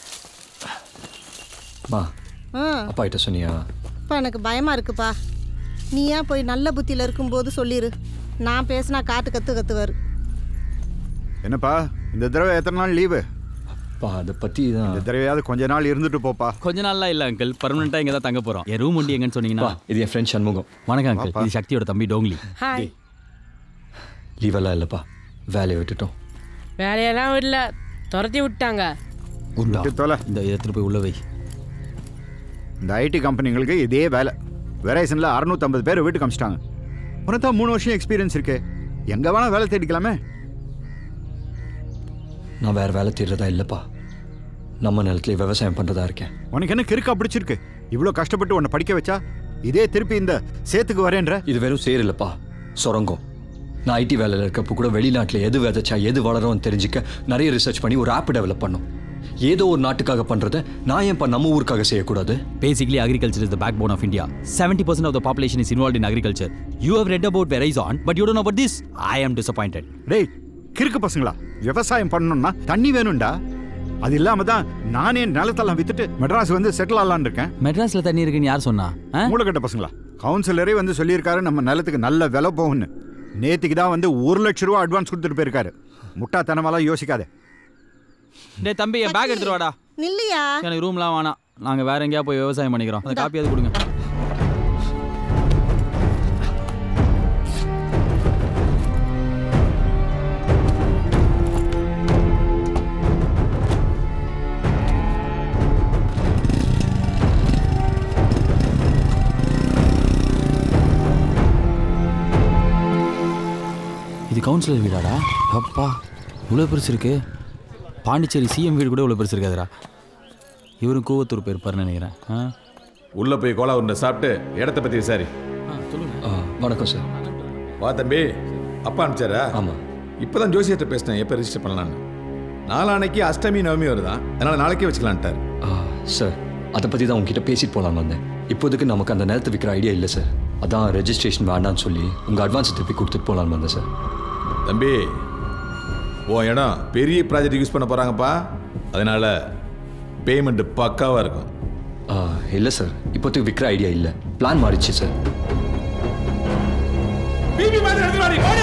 மா ஆ அப்பா கிட்ட சொன்னியா இப்போ எனக்கு பயமா இருக்குப்பா நீ ஏன் போய் நல்ல புத்தியில இருக்கும்போது சொல்லிடு நான் பேசினா காட்டு கத்து கத்துவாரு என்னப்பா இந்த தடவை எத்தனை நாள் லீவு பா அதை பற்றி தான் இந்த தடவையாவது கொஞ்ச நாள் இருந்துட்டு போப்பா கொஞ்ச நாள்லாம் இல்லை அங்கிள் பர்மனெண்ட்டாக இங்கே தான் தங்க போகிறோம் என் ரூம் ஒண்டி எங்கன்னு சொன்னீங்கன்னா இது என் ஃப்ரெண்ட் சண்முகம் வணக்கம் அங்கிள் இது சக்தியோட தம்பி டோங்லி ஹாய் லீவெல்லாம் இல்லைப்பா வேலையை விட்டுட்டோம் வேலையெல்லாம் விடல துரத்தி விட்டாங்க குண்டா விட்டு தொலை. இந்த எடுத்துட்டு போய் உள்ள வை இந்த ஐடி கம்பெனிங்களுக்கு இதே வேலை வெரைசனில் அறுநூத்தம்பது பேர் வீட்டுக்கு அமிச்சிட்டாங்க உனக்கு தான் மூணு வருஷம் எக்ஸ்பீரியன்ஸ் இருக்கு எங்கே வேணால் வேலை தேடிக்கலாமே நான் வேற வேலை தேடுறதா இல்லைப்பா நம்ம நிலத்துல விவசாயம் பண்ணுறதா இருக்கேன் உனக்கு என்ன கிறுக்கா பிடிச்சிருக்கு இவ்வளோ கஷ்டப்பட்டு உன்னை படிக்க வச்சா இதே திருப்பி இந்த சேத்துக்கு வரேன்ற இது வெறும் சேர் இல்லைப்பா சுரங்கம் நான் ஐடி வேலையில் இருக்கப்போ கூட வெளிநாட்டில் எது விதைச்சா எது வளரும்னு தெரிஞ்சுக்க நிறைய ரிசர்ச் பண்ணி ஒரு ஆப் டெவலப் பண்ணோம் ஏதோ ஒரு நாட்டுக்காக பண்ணுறத நான் ஏன் இப்போ நம்ம ஊருக்காக செய்யக்கூடாது Basically, agriculture is the backbone of India. 70% of the population is involved in agriculture. You have read about Verizon, but you don't know about this. I am disappointed. டேய் கிறுக்கு பசங்களா விவசாயம் பண்ணணும்னா தண்ணி வேணும்டா அது இல்லாம தான் நானே நிலத்தெல்லாம் வித்துட்டு மெட்ராஸ் வந்து செட்டில் ஆகலான்னு இருக்கேன் மெட்ராஸ்ல தண்ணி இருக்குன்னு யார் சொன்னா மூளைக்கட்ட பசங்களா கவுன்சிலரே வந்து சொல்லியிருக்காரு நம்ம நிலத்துக்கு நல்ல விலை போகும்னு நேத்திக்கு தான் வந்து ஒரு லட்ச ரூபா அட்வான்ஸ் கொடுத்துட்டு போயிருக்காரு முட்டாத்தனமாலாம் யோசிக்காத டேய் தம்பி என் பேக் எடுத்துட்டு வாடா நில்லையா எனக்கு ரூம்லாம் வேணாம் நாங்க வேற எங்கேயா போய் விவசாயம் பண்ணிக்கிறோம் அந்த காப்பியாவது கொடுங்க இது கவுன்சிலர் வீடாடா அப்பா இவ்வளோ பெருசு இருக்கு பாண்டிச்சேரி சிஎம் வீடு கூட இவ்வளோ பெருசு இருக்காதுடா இவரும் கூவத்தூர் போயிருப்பாருன்னு நினைக்கிறேன் ஆ உள்ள போய் கோலா உருண்டை சாப்பிட்டு இடத்த பத்தி விசாரி வணக்கம் சார் வா தம்பி அப்பா அனுப்பிச்சாரா ஆமாம் இப்பதான் ஜோசியர்கிட்ட பேசினேன் எப்போ ரெஜிஸ்டர் பண்ணலான்னு நாளானைக்கு அஷ்டமி நவமி வருதான் அதனால நாளைக்கே வச்சுக்கலான்ட்டார் சார் அதை பற்றி தான் உங்ககிட்ட பேசிட்டு போகலான்னு வந்தேன் இப்போதைக்கு நமக்கு அந்த நேரத்தை விற்கிற ஐடியா இல்லை சார் அதான் ரெஜிஸ்ட்ரேஷன் வேண்டாம்னு சொல்லி உங்கள் அட்வான்ஸ் திருப்பி கொடுத்துட்டு போகலான்னு வந்தேன் சார் தம்பி உன் இடம் பெரிய ப்ராஜெக்ட் யூஸ் பண்ண போகிறாங்கப்பா அதனால பேமெண்ட் பக்காவாக இருக்கும் இல்லை சார் இப்போதைக்கு விற்கிற ஐடியா இல்லை பிளான் மாறிச்சு சார் பிபி மாதிரி எடுத்து வாடி ஓடு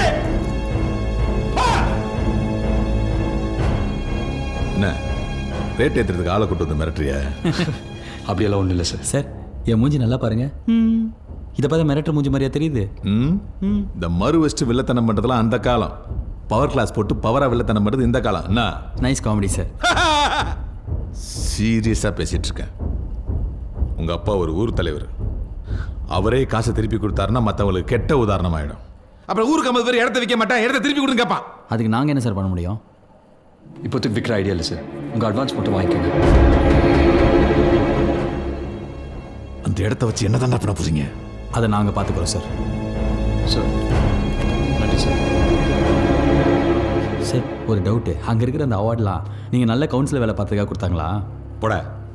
என்ன ரேட் ஏற்றுறதுக்கு ஆளை கூட்டு வந்து மிரட்டுறியா அப்படியெல்லாம் ஒன்றும் இல்லை சார் சார் என் மூஞ்சி நல்லா பாருங்க இதை பார்த்தா மிரட்டுற மூஞ்சி மாதிரியா தெரியுது ம் இந்த மறு வச்சுட்டு வில்லத்தனம் பண்ணுறதுலாம் அந்த காலம் பவர் கிளாஸ் போட்டு பவராக வில்லத்தனம் பண்ணுறது இந்த காலம் என்ன நைஸ் காமெடி சார் சீரியஸாக பேசிட்டு இருக்கேன் உங்க அப்பா ஒரு ஊர் தலைவர் அவரே காசை திருப்பி கொடுத்தாருன்னா மற்றவங்களுக்கு கெட்ட உதாரணம் ஆயிடும் அப்புறம் ஊருக்கு ஐம்பது பேர் இடத்த விற்க மாட்டேன் இடத்த திருப்பி கொடுங்க கேட்பான் அதுக்கு நாங்கள் என்ன சார் பண்ண முடியும் இப்போதைக்கு விற்கிற ஐடியா இல்லை சார் உங்கள் அட்வான்ஸ் மட்டும் வாங்கிக்கோங்க அந்த இடத்த வச்சு என்ன பண்ண போறீங்க அதை நாங்கள் பார்த்துக்குறோம் சார் சார் நன்றி சார் சார் ஒரு டவுட்டு அங்கே இருக்கிற அந்த அவார்ட்லாம் நீங்கள் நல்ல கவுன்சில் வேலை பார்த்துக்காக கொடுத்தாங்களா போட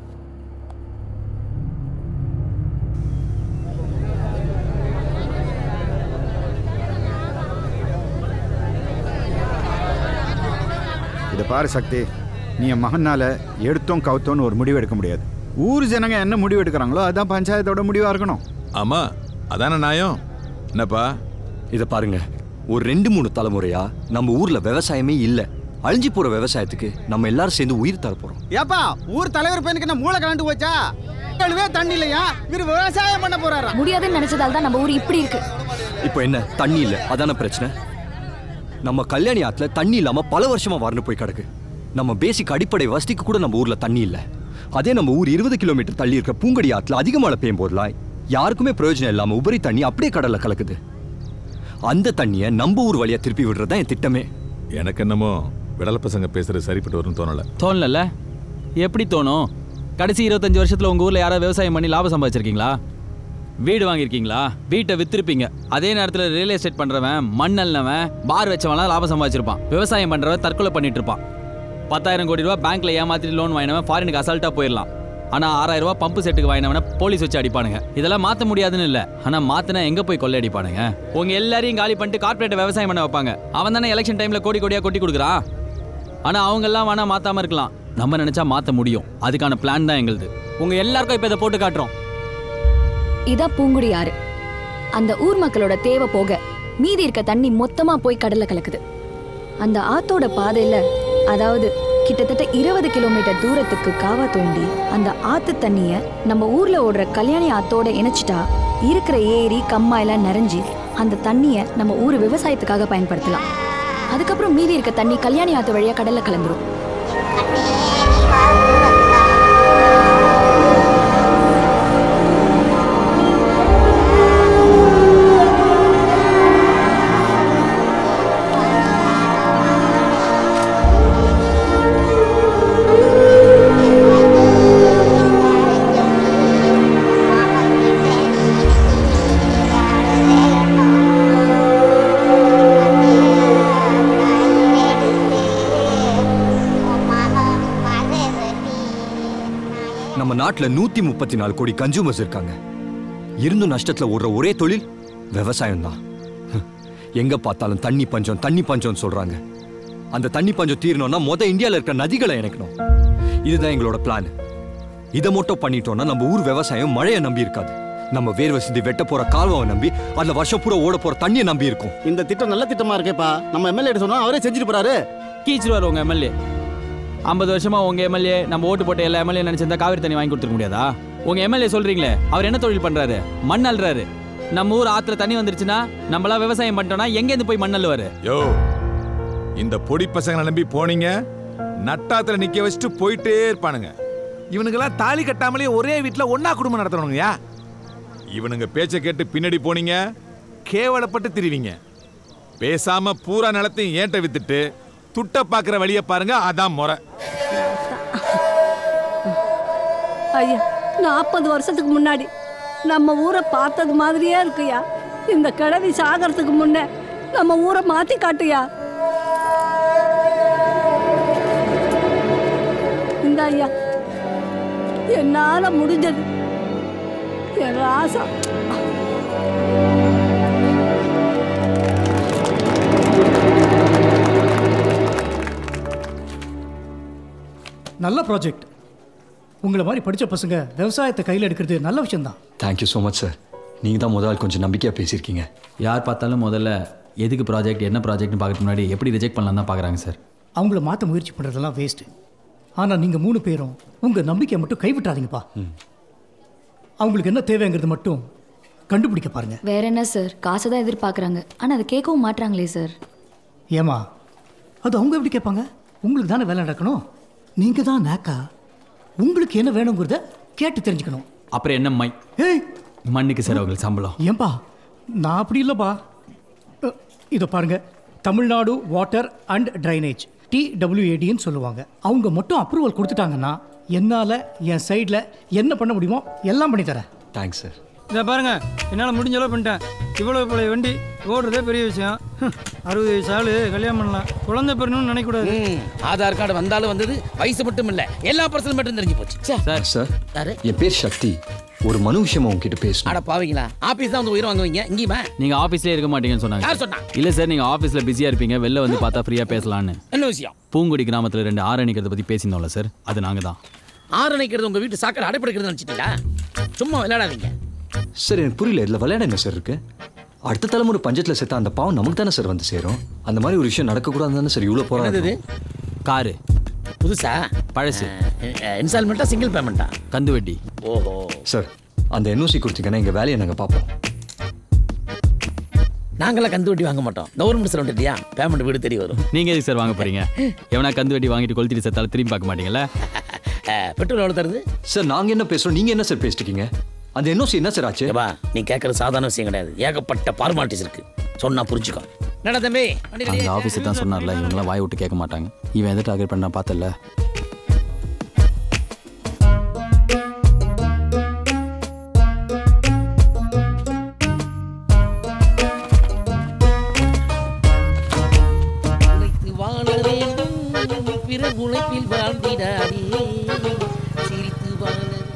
இதை பாரு சக்தி நீ என் மகனால எடுத்தோம் கவுத்தோன்னு ஒரு முடிவு எடுக்க முடியாது ஊர் ஜனங்க என்ன முடிவு எடுக்கிறாங்களோ அதான் பஞ்சாயத்தோட முடிவாக இருக்கணும் ஆமா அதானே நியாயம் என்னப்பா இதை பாருங்க ஒரு ரெண்டு மூணு தலைமுறையா நம்ம ஊர்ல விவசாயமே இல்லை அழிஞ்சு போற விவசாயத்துக்கு நம்ம எல்லாரும் சேர்ந்து உயிர் தர போறோம் ஏப்பா ஊர் தலைவர் பையனுக்கு என்ன மூளை கலண்டு போச்சா கழுவே தண்ணி இல்லையா இவர் விவசாயம் பண்ண போறாரா முடியாதுன்னு நினைச்சதால தான் நம்ம ஊர் இப்படி இருக்கு இப்போ என்ன தண்ணி இல்லை அதான பிரச்சனை நம்ம கல்யாணி ஆத்துல தண்ணி இல்லாம பல வருஷமா வறண்டு போய் கிடக்கு நம்ம பேசிக் அடிப்படை வசதிக்கு கூட நம்ம ஊர்ல தண்ணி இல்லை அதே நம்ம ஊர் இருபது கிலோமீட்டர் தள்ளி இருக்க பூங்கடி ஆத்துல அதிக மழை பெய்யும் போதெல்லாம் யாருக்குமே பிரயோஜனம் இல்லாம உபரி தண்ணி அப்படியே கடல்ல கலக்குது அந்த தண்ணியை நம்ம ஊர் வழியா திருப்பி விடுறது தான் என் திட்டமே எனக்கு என்னமோ விடல பசங்க பேசுறது சரிப்பட்டு வரும்னு தோணல தோணல எப்படி தோணும் கடைசி இருபத்தஞ்சு வருஷத்தில் உங்கள் ஊரில் யாராவது விவசாயம் பண்ணி லாபம் சம்பாதிச்சிருக்கீங்களா வீடு வாங்கியிருக்கீங்களா வீட்டை வித்திருப்பீங்க அதே நேரத்தில் ரியல் எஸ்டேட் பண்ணுறவன் மண் அள்ளவன் பார் வச்சவன்லாம் லாபம் சம்பாதிச்சிருப்பான் விவசாயம் பண்ணுறவன் தற்கொலை பண்ணிட்டு இருப்பான் பத்தாயிரம் கோடி ரூபா பேங்க்ல ஏமாத்திட்டு லோன் வாங்கினவன் ஃபாரினுக்கு அசால்ட்டாக போயிடலாம் ஆனால் ஆறாயிரம் ரூபாய் பம்பு செட்டுக்கு வாங்கினவன போலீஸ் வச்சு அடிப்பானுங்க இதெல்லாம் மாற்ற முடியாதுன்னு இல்லை ஆனால் மாற்றினா எங்கே போய் கொள்ளை அடிப்பானுங்க உங்க எல்லாரையும் காலி பண்ணிட்டு கார்ப்பரேட் விவசாயம் பண்ண வைப்பாங்க அவன் தானே எலெக்ஷன் டைமில் கோடி கோடியாக கொட்டி கொடுக்குறான் ஆனால் அவங்கெல்லாம் வேணா மாற்றாம இருக்கலாம் நம்ம நினச்சா மாற்ற முடியும் அதுக்கான பிளான் தான் எங்களுது உங்கள் எல்லாருக்கும் இப்போ இதை போட்டு காட்டுறோம் இதான் பூங்குடி ஆறு அந்த ஊர் மக்களோட தேவை போக மீதி இருக்க தண்ணி மொத்தமா போய் கடல்ல கலக்குது அந்த ஆத்தோட பாதையில அதாவது கிட்டத்தட்ட இருபது கிலோமீட்டர் தூரத்துக்கு காவா தோண்டி அந்த ஆத்து தண்ணிய நம்ம ஊர்ல ஓடுற கல்யாணி ஆத்தோட இணைச்சிட்டா இருக்கிற ஏரி கம்மாயெல்லாம் நிறைஞ்சி அந்த தண்ணிய நம்ம ஊர் விவசாயத்துக்காக பயன்படுத்தலாம் அதுக்கப்புறம் மீதி இருக்க தண்ணி கல்யாணி ஆத்து வழியா கடல்ல கலந்துரும் நம்ம நாட்டுல நூத்தி முப்பத்தி நாலு கோடி கன்சூமர்ஸ் இருக்காங்க இருந்தும் நஷ்டத்துல ஓடுற ஒரே தொழில் விவசாயம் தான் எங்க பார்த்தாலும் தண்ணி பஞ்சம் தண்ணி பஞ்சம் சொல்றாங்க அந்த தண்ணி பஞ்சம் தீரணும்னா மொத இந்தியால இருக்க நதிகளை இணைக்கணும் இதுதான் எங்களோட பிளான் இதை மட்டும் பண்ணிட்டோம்னா நம்ம ஊர் விவசாயம் மழையை நம்பி இருக்காது நம்ம வேர்வை சிந்தி வெட்ட போற கால்வாவை நம்பி அதுல வருஷம் பூரா ஓட போற தண்ணியை நம்பி இருக்கும் இந்த திட்டம் நல்ல திட்டமா இருக்கேப்பா நம்ம எம்எல்ஏ சொன்னா அவரே செஞ்சுட்டு போறாரு கீச்சிருவார் உங்கள் எம்எல்ஏ ஐம்பது வருஷமா உங்கள் எம்எல்ஏ நம்ம ஓட்டு போட்ட எல்லா எம்எல்ஏ நினச்சிருந்தா காவிரி தண்ணி வாங்கி கொடுத்துருக்க முடியாதா உங்கள் எம்எல்ஏ சொல்கிறீங்களே அவர் என்ன தொழில் பண்ணுறாரு மண் அள்ளுறாரு நம்ம ஊர் ஆற்றுல தண்ணி வந்துருச்சுன்னா நம்மளாம் விவசாயம் பண்ணிட்டோம்னா எங்கேருந்து போய் மண் அள்ளுவாரு யோ இந்த பொடி பசங்களை நம்பி போனீங்க நட்டாத்துல நிக்க வச்சுட்டு போயிட்டே இருப்பானுங்க இவனுங்கெல்லாம் தாலி கட்டாமலே ஒரே வீட்டுல ஒண்ணா குடும்பம் நடத்துறவனுங்கயா இவனுங்க பேச்சை கேட்டு பின்னாடி போனீங்க கேவலப்பட்டு திரிவீங்க பேசாம பூரா நிலத்தையும் ஏட்ட வித்துட்டு துட்ட பாக்குற வழியை பாருங்க அதான் முறை ஐயா நாற்பது வருஷத்துக்கு முன்னாடி நம்ம ஊரை பார்த்தது மாதிரியே இருக்குயா இந்த கிழவி சாகறதுக்கு முன்ன நம்ம ஊரை மாத்தி காட்டுயா ஐயா என்னால முடிஞ்சது என் ராசா நல்ல ப்ராஜெக்ட் உங்களை மாதிரி படித்த பசங்க விவசாயத்தை கையில் எடுக்கிறது நல்ல விஷயம்தான் தேங்க்யூ ஸோ மச் சார் நீங்கள் தான் முதல் கொஞ்சம் நம்பிக்கையாக பேசியிருக்கீங்க யார் பார்த்தாலும் முதல்ல எதுக்கு ப்ராஜெக்ட் என்ன ப்ராஜெக்ட்னு பார்க்கறதுக்கு முன்னாடி எப்படி ரிஜெக்ட் பண்ணலாம் தான் பார்க்குறாங்க சார் அவங்கள மாற்ற முயற்சி பண்ணுறதெல்லாம் வேஸ்ட்டு ஆனால் நீங்கள் மூணு பேரும் உங்கள் நம்பிக்கையை மட்டும் கைவிட்டாதீங்கப்பா அவங்களுக்கு என்ன தேவைங்கிறது மட்டும் கண்டுபிடிக்க பாருங்க வேற என்ன சார் காசை தான் எதிர்பார்க்குறாங்க ஆனால் அதை கேட்கவும் மாட்றாங்களே சார் ஏமா அது அவங்க எப்படி கேட்பாங்க உங்களுக்கு தானே வேலை நடக்கணும் நீங்கள் தான் நேக்கா உங்களுக்கு என்ன வேணுங்கிறத கேட்டு தெரிஞ்சுக்கணும் அப்புறம் என்ன மை ஏய் மண்ணுக்கு சார் அவங்களுக்கு சம்பளம் ஏன்பா நான் அப்படி இல்லைப்பா அ, இதை பாருங்க தமிழ்நாடு வாட்டர் அண்ட் ட்ரைனேஜ் டிடபிள்யூஏடின்னு சொல்லுவாங்க அவங்க மட்டும் அப்ரூவல் கொடுத்துட்டாங்கன்னா என்னால் என் சைடில் என்ன பண்ண முடியுமோ எல்லாம் பண்ணி தரேன் தேங்க்ஸ் சார் இதை பாருங்க என்னால் முடிஞ்ச அளவு பண்ணிட்டேன் இவ்வளோ பழைய வண்டி ஓடுறதே பெரிய விஷயம் ஹம், அறுபது வயசு ஆளு கல்யாணம் பண்ணலாம் குழந்தை பெறணும்னு நினைக்கக்கூடாது ஆதார் கார்டு வந்தாலும் வந்தது வயசு மட்டும் இல்ல எல்லா பர்சனல் மட்டும் தெரிஞ்சு போச்சு ச்சே. சார் சார் யாரு? என் பேர் சக்தி ஒரு மனு விஷயமா உங்ககிட்ட பேசணும் அட பாவீங்களா ஆபீஸ் தான் வந்து உயிர் வாங்குவீங்க இங்கேயுமா நீங்கள் ஆஃபீஸ்லேயே இருக்க மாட்டீங்கன்னு சொன்னாங்க யார் சொன்னா? இல்லை சார் நீங்கள் ஆஃபீஸில் பிஸியாக இருப்பீங்க வெளில வந்து பார்த்தா ஃப்ரீயாக பேசலான்னு என்ன விஷயம் பூங்குடி கிராமத்தில் ரெண்டு ஆரணிக்கிறத பற்றி பேசியிருந்தோம்ல சார் அது நாங்கள் தான் ஆரணிக்கிறது உங்க வீட்டு சாக்கடை அடைப்படுக்கிறது நினைச்சிட்டீங்களா சும்மா விளையாடாதீங்க சார் எனக்கு புரியல இதில் விளையாட என்ன சார் இருக்கு அடுத்த தலைமுறை பஞ்சத்தில் செத்தா அந்த பாவம் நமக்கு தானே சார் வந்து சேரும் அந்த மாதிரி ஒரு விஷயம் நடக்கக்கூடாது தானே சார் இவ்வளோ என்னது போகிறோம் காரு புதுசா பழசு இன்ஸ்டால்மெண்ட்டா சிங்கிள் பேமெண்ட்டா கந்து வட்டி ஓஹோ சார் அந்த என்ஓசி கொடுத்தீங்கன்னா எங்கள் வேலையை நாங்கள் பார்ப்போம் நாங்களாம் கந்து வட்டி வாங்க மாட்டோம் கவர்மெண்ட் சொல்ல இல்லையா பேமெண்ட் வீடு தெரிய வரும் நீங்கள் எதுக்கு சார் வாங்க போகிறீங்க எவனா கந்து வட்டி வாங்கிட்டு கொளுத்திட்டு செத்தாலும் திரும்பி பார்க்க மாட்டீங்கல்ல பெட்ரோல் எவ்வளோ தருது சார் நாங்கள் என்ன பேசுகிறோம் நீங்கள் என்ன சார் பேசிட்டு இருக்கீங்க அந்த என்ஓசி என்ன சார் ஆச்சு ஏப்பா நீ கேட்கறது சாதாரண விஷயம் கிடையாது ஏகப்பட்ட ஃபார்மாலிட்டிஸ் இருக்கு சொன்னா புரிஞ்சுக்கோ என்னடா தம்பி வண்டி ready அந்த ஆ? ஆஃபீஸர் தான் சொன்னார்ல இவங்களாம் வாய் விட்டு கேட்க மாட்டாங்க இவன் எதை டார்கெட் பண்ணா பார்த்தல உழைத்து வாழ வேண்டும் பிறர் உழைப்பில் வாழ்ந்திடாதே சிரித்து வாழ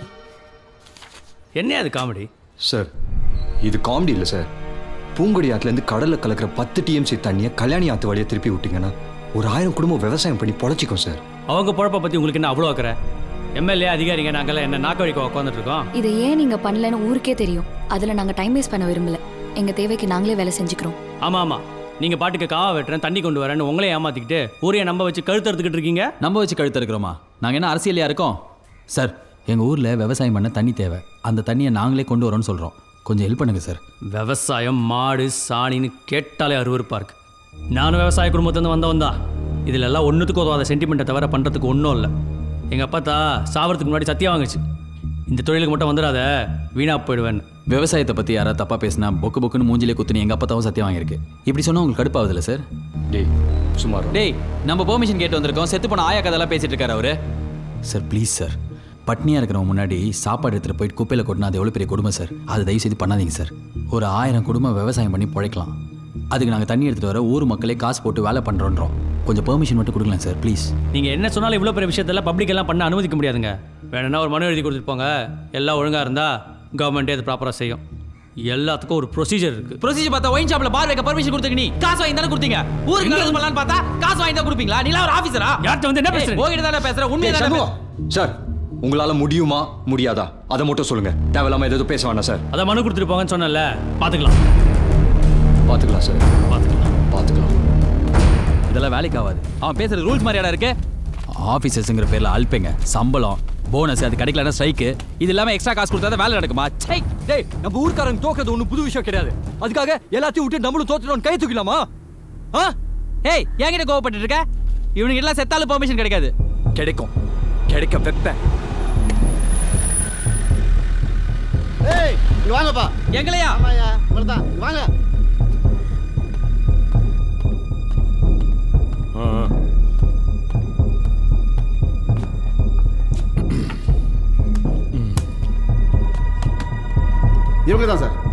என்ன அது காமெடி சார் இது காமெடி இல்லை சார் பூங்கொடி ஆத்துலேருந்து கடலில் கலக்கிற பத்து டிஎம்சி தண்ணியை கல்யாணி ஆத்து வழியாக திருப்பி விட்டீங்கன்னா ஒரு ஆயிரம் குடும்பம் விவசாயம் பண்ணி பொழைச்சிக்கும் சார் அவங்க பொழப்பை பற்றி உங்களுக்கு என்ன அவ்வளோ வைக்கிற எம்எல்ஏ அதிகாரிங்க நாங்கெல்லாம் என்ன நாக்க வழிக்க உட்காந்துட்டு இருக்கோம் இதை ஏன் நீங்கள் பண்ணலன்னு ஊருக்கே தெரியும் அதில் நாங்கள் டைம் வேஸ்ட் பண்ண விரும்பல எங்கள் தேவைக்கு நாங்களே வேலை செஞ்சுக்கிறோம் ஆமாம் ஆமாம் நீங்கள் பாட்டுக்கு காவா வெட்டுறேன் தண்ணி கொண்டு வரேன்னு உங்களே ஏமாத்திக்கிட்டு ஊரையை நம்ப வச்சு கழுத்து எடுத்துக்கிட்டு இருக்கீங்க நம்ம வச்சு கழுத்து இருக்கிறோமா நாங்கள் என்ன அரசியலையா இருக்கோம் சார் எங்கள் ஊரில் விவசாயம் பண்ண தண்ணி தேவை அந்த தண்ணியை நாங்களே கொண்டு வரோம்னு சொல்கிறோம் கொஞ்சம் ஹெல்ப் பண்ணுங்க சார் விவசாயம் மாடு சாணின்னு கேட்டாலே அருவருப்பா இருக்கு நானும் விவசாய குடும்பத்துலேருந்து வந்தவன் தான் இதில் எல்லாம் ஒன்றுத்துக்கு உதவாத சென்டிமெண்ட்டை தவிர பண்ணுறதுக்கு ஒன்றும் இல்லை எங்கள் அப்பா தா சாவறதுக்கு முன்னாடி சத்தியம் வாங்குச்சு இந்த தொழிலுக்கு மட்டும் வந்துடாத வீணா போயிடுவேன் விவசாயத்தை பற்றி யாராவது தப்பாக பேசினா பொக்கு பொக்குன்னு மூஞ்சிலே குத்துனு எங்கள் அப்பா தான் சத்தியம் வாங்கியிருக்கு இப்படி சொன்னால் உங்களுக்கு கடுப்பாகுதுல்ல சார் டேய் சுமார் டேய் நம்ம பெர்மிஷன் கேட்டு வந்திருக்கோம் செத்து போன ஆயா கதெல்லாம் பேசிட்டு இருக்காரு அவரு சார் ப்ளீஸ் சார் பட்னியாக இருக்கிறவங்க முன்னாடி சாப்பாடு எடுத்துகிட்டு போயிட்டு குப்பையில் கொட்டினா அது எவ்வளோ பெரிய குடும்பம் சார் அது தயவு செய்து பண்ணாதீங்க சார் ஒரு ஆயிரம் குடும்பம் விவசாயம் பண்ணி பிழைக்கலாம் அதுக்கு நாங்கள் தண்ணி எடுத்துகிட்டு வர ஊர் மக்களே காசு போட்டு வேலை பண்ணுறோன்றோம் கொஞ்சம் பெர்மிஷன் மட்டும் கொடுக்கலாம் சார் ப்ளீஸ் நீங்கள் என்ன சொன்னாலும் இவ்வளோ பெரிய விஷயத்தெல்லாம் பப்ளிக் எல்லாம் பண்ண அனுமதிக்க முடியாதுங்க வேணும்னா ஒரு மனு எழுதி கொடுத்துட்டு போங்க எல்லாம் ஒழுங்காக இருந்தால் கவர்மெண்ட்டே அது ப்ராப்பராக செய்யும் எல்லாத்துக்கும் ஒரு ப்ரொசீஜர் இருக்குது ப்ரொசீஜர் பார்த்தா ஒயின் ஷாப்ல பார் வைக்க பர்மிஷன் கொடுத்துக்க நீ காசு வாங்கி தானே கொடுத்தீங்க ஊருக்கு நல்லது பண்ணலாம்னு பார்த்தா காசு வாங்கி தான் கொடுப்பீங்களா நீ ஒரு ஆபீசரா யார்கிட்ட வந்து என்ன பேசுறீங்க? ஓகிட்ட தானே பேசுற உண்மையை டேய், தானே சண்முகம். சார் உங்களால முடியுமா முடியாதா அதை மட்டும் சொல்லுங்க தேவையில்லாம எதுவும் பேச வேண்டாம் சார் அதை மனு கொடுத்துட்டு போங்கன்னு சொன்னல பார்த்துக்கலாம் பார்த்துக்கலாம் சார் பார்த்துக்கலாம் பார்த்துக்கலாம் இதெல்லாம் வேலைக்கு ஆகாது அவன் பேசுறது ரூல்ஸ் மாதிரியாடா இருக்கு ஆஃபீஸர்ஸுங்கிற பேர்ல அல்பேங்க சம்பளம் போனஸ் அது கிடைக்கலன்னா ஸ்ட்ரைக்கு இது இல்லாம எக்ஸ்ட்ரா காசு கொடுத்தா தான் வேலை நடக்குமா சை டேய் நம்ம ஊர்க்காரங்க தோக்கிறது ஒன்றும் புது விஷயம் கிடையாது அதுக்காக எல்லாத்தையும் விட்டு நம்மளும் தோத்துட்டோம் கை தூக்கலாமா ஆ ஏய் என்கிட்ட கோவப்பட்டு இருக்க இவனுக்கு எல்லாம் செத்தாலும் பெர்மிஷன் கிடைக்காது கிடைக்கும் கிடைக்க வைப்பேன் ஏய் இங்க வாங்கப்பா எங்களையா ஆமாயா உங்களை தான் இங்க வாங்க இவங்க தான் சார்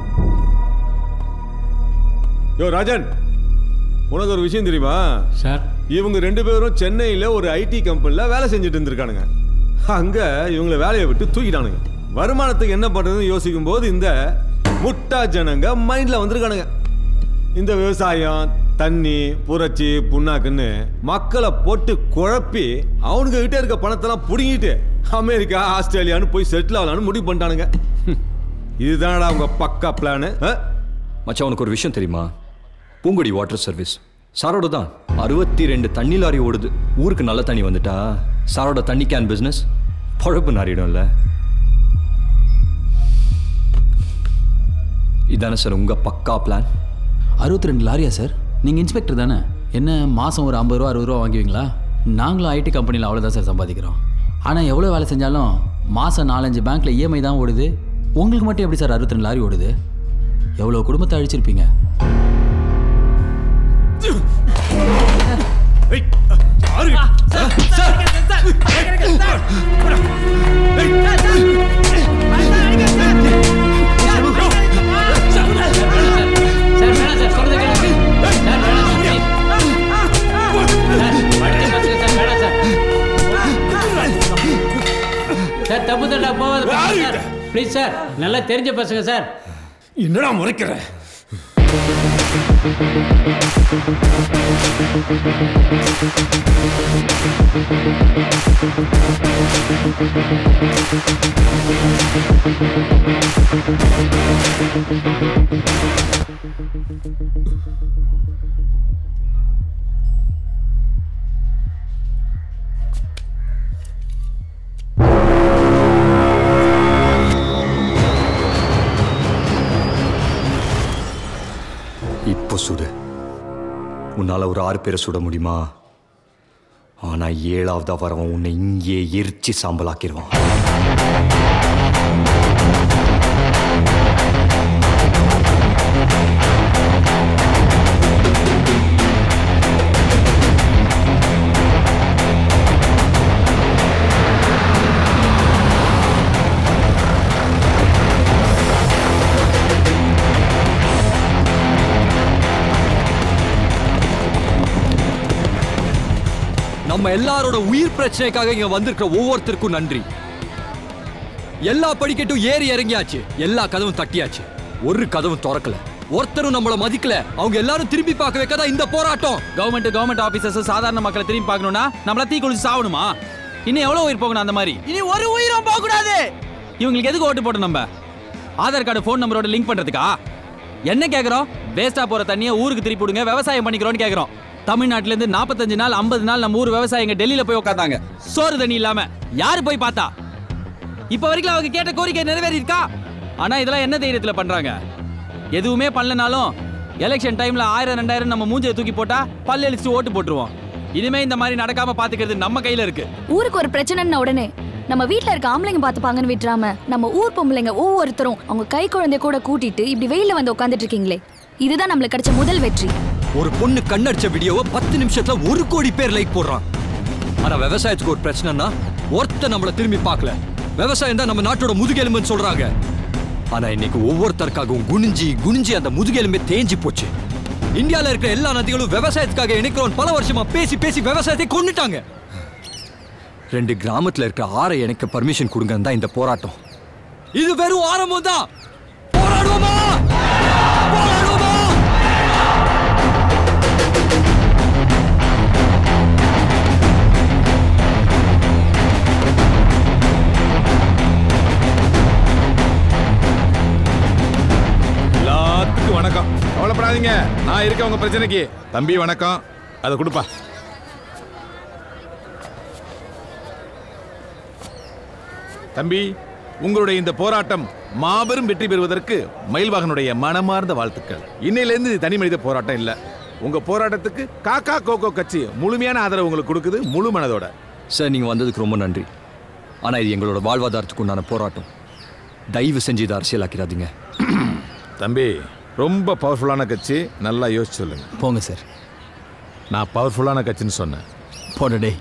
யோ ராஜன் உனக்கு ஒரு விஷயம் தெரியுமா சார் இவங்க ரெண்டு பேரும் சென்னையில் ஒரு ஐடி கம்பெனியில் வேலை செஞ்சுட்டு இருந்திருக்கானுங்க அங்கே இவங்களை வேலையை விட்டு தூக்கிட்டானுங்க வருமானத்துக்கு என்ன பண்ணுறதுன்னு யோசிக்கும் போது இந்த முட்டா ஜனங்க மைண்டில் வந்திருக்கானுங்க இந்த விவசாயம் தண்ணி புரட்சி புண்ணாக்குன்னு மக்களை போட்டு குழப்பி அவனுங்க கிட்ட இருக்க பணத்தெல்லாம் பிடுங்கிட்டு அமெரிக்கா ஆஸ்திரேலியான்னு போய் செட்டில் ஆகலான்னு முடிவு பண்ணிட்டானுங்க இதுதானடா அவங்க பக்கா பிளானு மச்சான் உனக்கு ஒரு விஷயம் தெரியுமா பூங்குடி வாட்டர் சர்வீஸ் சாரோட தான் அறுபத்தி ரெண்டு தண்ணி லாரி ஓடுது ஊருக்கு நல்ல தண்ணி வந்துட்டா சாரோட தண்ணி கேன் பிஸ்னஸ் பொழப்பு நாரிடும்ல இதானே சார் உங்க பக்கா பிளான் அறுபத்தி ரெண்டு லாரியா சார் நீங்கள் இன்ஸ்பெக்டர் தானே என்ன மாதம் ஒரு ஐம்பது ரூபா அறுபது ரூபா வாங்குவீங்களா நாங்களும் ஐடி கம்பெனியில் அவ்வளோதான் சார் சம்பாதிக்கிறோம் ஆனால் எவ்வளோ வேலை செஞ்சாலும் மாதம் நாலஞ்சு பேங்க்கில் இஎம்ஐ தான் ஓடுது உங்களுக்கு மட்டும் எப்படி சார் அறுபத்தி ரெண்டு லாரி ஓடுது எவ்வளோ குடும்பத்தை அழிச்சிருப்பீங்க சார் தப்பு தண்டா போவாது சார் ப்ளீஸ் சார் நல்லா தெரிஞ்ச பசங்க சார் என்னடா முறைக்கிற இப்போ சுடு உன்னால ஒரு ஆறு பேரை சுட முடியுமா ஆனா ஏழாவதா வரவன் உன்னை இங்கே எரிச்சு சாம்பலாக்கிடுவான் நம்ம எல்லாரோட உயிர் பிரச்சனைக்காக இங்க வந்திருக்கிற ஒவ்வொருத்தருக்கும் நன்றி எல்லா படிக்கட்டும் ஏறி இறங்கியாச்சு எல்லா கதவும் தட்டியாச்சு ஒரு கதவும் திறக்கல ஒருத்தரும் நம்மள மதிக்கல அவங்க எல்லாரும் திரும்பி பார்க்க வைக்கதான் இந்த போராட்டம் கவர்மெண்ட் கவர்மெண்ட் ஆபீசர்ஸ் சாதாரண மக்களை திரும்பி பார்க்கணும்னா நம்மள தீ குளிச்சு சாவணுமா இன்னும் எவ்வளோ உயிர் போகணும் அந்த மாதிரி இனி ஒரு உயிரும் போக கூடாது இவங்களுக்கு எதுக்கு ஓட்டு போட்டோம் நம்ம ஆதார் கார்டு ஃபோன் நம்பரோட லிங்க் பண்றதுக்கா என்ன கேக்குறோம் வேஸ்டா போற தண்ணியை ஊருக்கு திருப்பி விடுங்க விவசாயம் பண்ணிக்கிறோம்னு கேக்குறோம் தமிழ்நாட்டுல இருந்து நாற்பத்தஞ்சு நாள் ஐம்பது நாள் நம்ம ஊர் விவசாயிங்க டெல்லியில போய் உட்காந்தாங்க சோறு தண்ணி இல்லாம யாரு போய் பார்த்தா இப்ப வரைக்கும் அவங்க கேட்ட கோரிக்கை நிறைவேறி இருக்கா ஆனா இதெல்லாம் என்ன தைரியத்துல பண்றாங்க எதுவுமே பண்ணலனாலும் எலெக்ஷன் டைம்ல ஆயிரம் ரெண்டாயிரம் நம்ம மூஞ்சியை தூக்கி போட்டா பல்லு அழிச்சு ஓட்டு போட்டுருவோம் இனிமே இந்த மாதிரி நடக்காம பாத்துக்கிறது நம்ம கையில இருக்கு ஊருக்கு ஒரு பிரச்சனைன்னா உடனே நம்ம வீட்ல இருக்க ஆம்பளைங்க பார்த்துப்பாங்கன்னு விட்டுறாம நம்ம ஊர் பொம்பளைங்க ஒவ்வொருத்தரும் அவங்க கை குழந்தைய கூட கூட்டிட்டு இப்படி வெயில வந்து உட்காந்துட்டு இருக்கீங்களே இதுதான் நம்மளுக்கு கிடைச்ச முதல் வெற்றி ஒரு பொண்ணு கண்ணடிச்ச வீடியோவை பத்து நிமிஷத்துல ஒரு கோடி பேர் லைக் போடுறான் ஆனா விவசாயத்துக்கு ஒரு பிரச்சனைனா ஒருத்தர் நம்மள திரும்பி பார்க்கல விவசாயம் தான் நம்ம நாட்டோட முதுகெலும்புன்னு சொல்றாங்க ஆனா இன்னைக்கு ஒவ்வொருத்தருக்காகவும் குனிஞ்சி குனிஞ்சி அந்த முதுகெலும்பே தேஞ்சு போச்சு இந்தியால இருக்கிற எல்லா நதிகளும் விவசாயத்துக்காக இணைக்கிறோம் பல வருஷமா பேசி பேசி விவசாயத்தை கொண்டுட்டாங்க ரெண்டு கிராமத்துல இருக்கிற ஆறை இணைக்க பர்மிஷன் கொடுங்க தான் இந்த போராட்டம் இது வெறும் ஆரம்பம் தான் போராடுவோமா போராடுவோமா எல்லாத்துக்கும் வணக்கம் கவலைப்படாதீங்க நான் இருக்கேன் உங்க பிரச்சனைக்கு தம்பி வணக்கம் அதை கொடுப்பா தம்பி உங்களுடைய இந்த போராட்டம் மாபெரும் வெற்றி பெறுவதற்கு மயில்வாகனுடைய மனமார்ந்த வாழ்த்துக்கள் இன்னையிலேருந்து இது தனி மனித போராட்டம் இல்லை உங்க போராட்டத்துக்கு காக்கா கோகோ கட்சி முழுமையான ஆதரவு உங்களுக்கு கொடுக்குது முழு மனதோட சார் நீங்க வந்ததுக்கு ரொம்ப நன்றி ஆனா இது எங்களோட வாழ்வாதாரத்துக்கு உண்டான போராட்டம் தயவு செஞ்சு இதை அரசியலாக்கிறாதீங்க தம்பி ரொம்ப பவர்ஃபுல்லான கட்சி நல்லா யோசிச்சு சொல்லுங்க போங்க சார் நான் பவர்ஃபுல்லான கட்சின்னு சொன்னேன் போட டேய்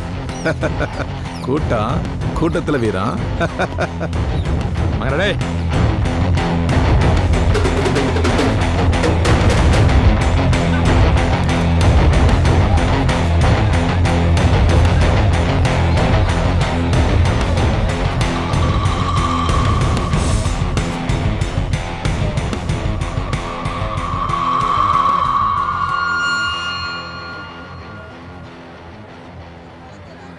கூட்டம் கூட்டத்தில் வீரம் மகனடே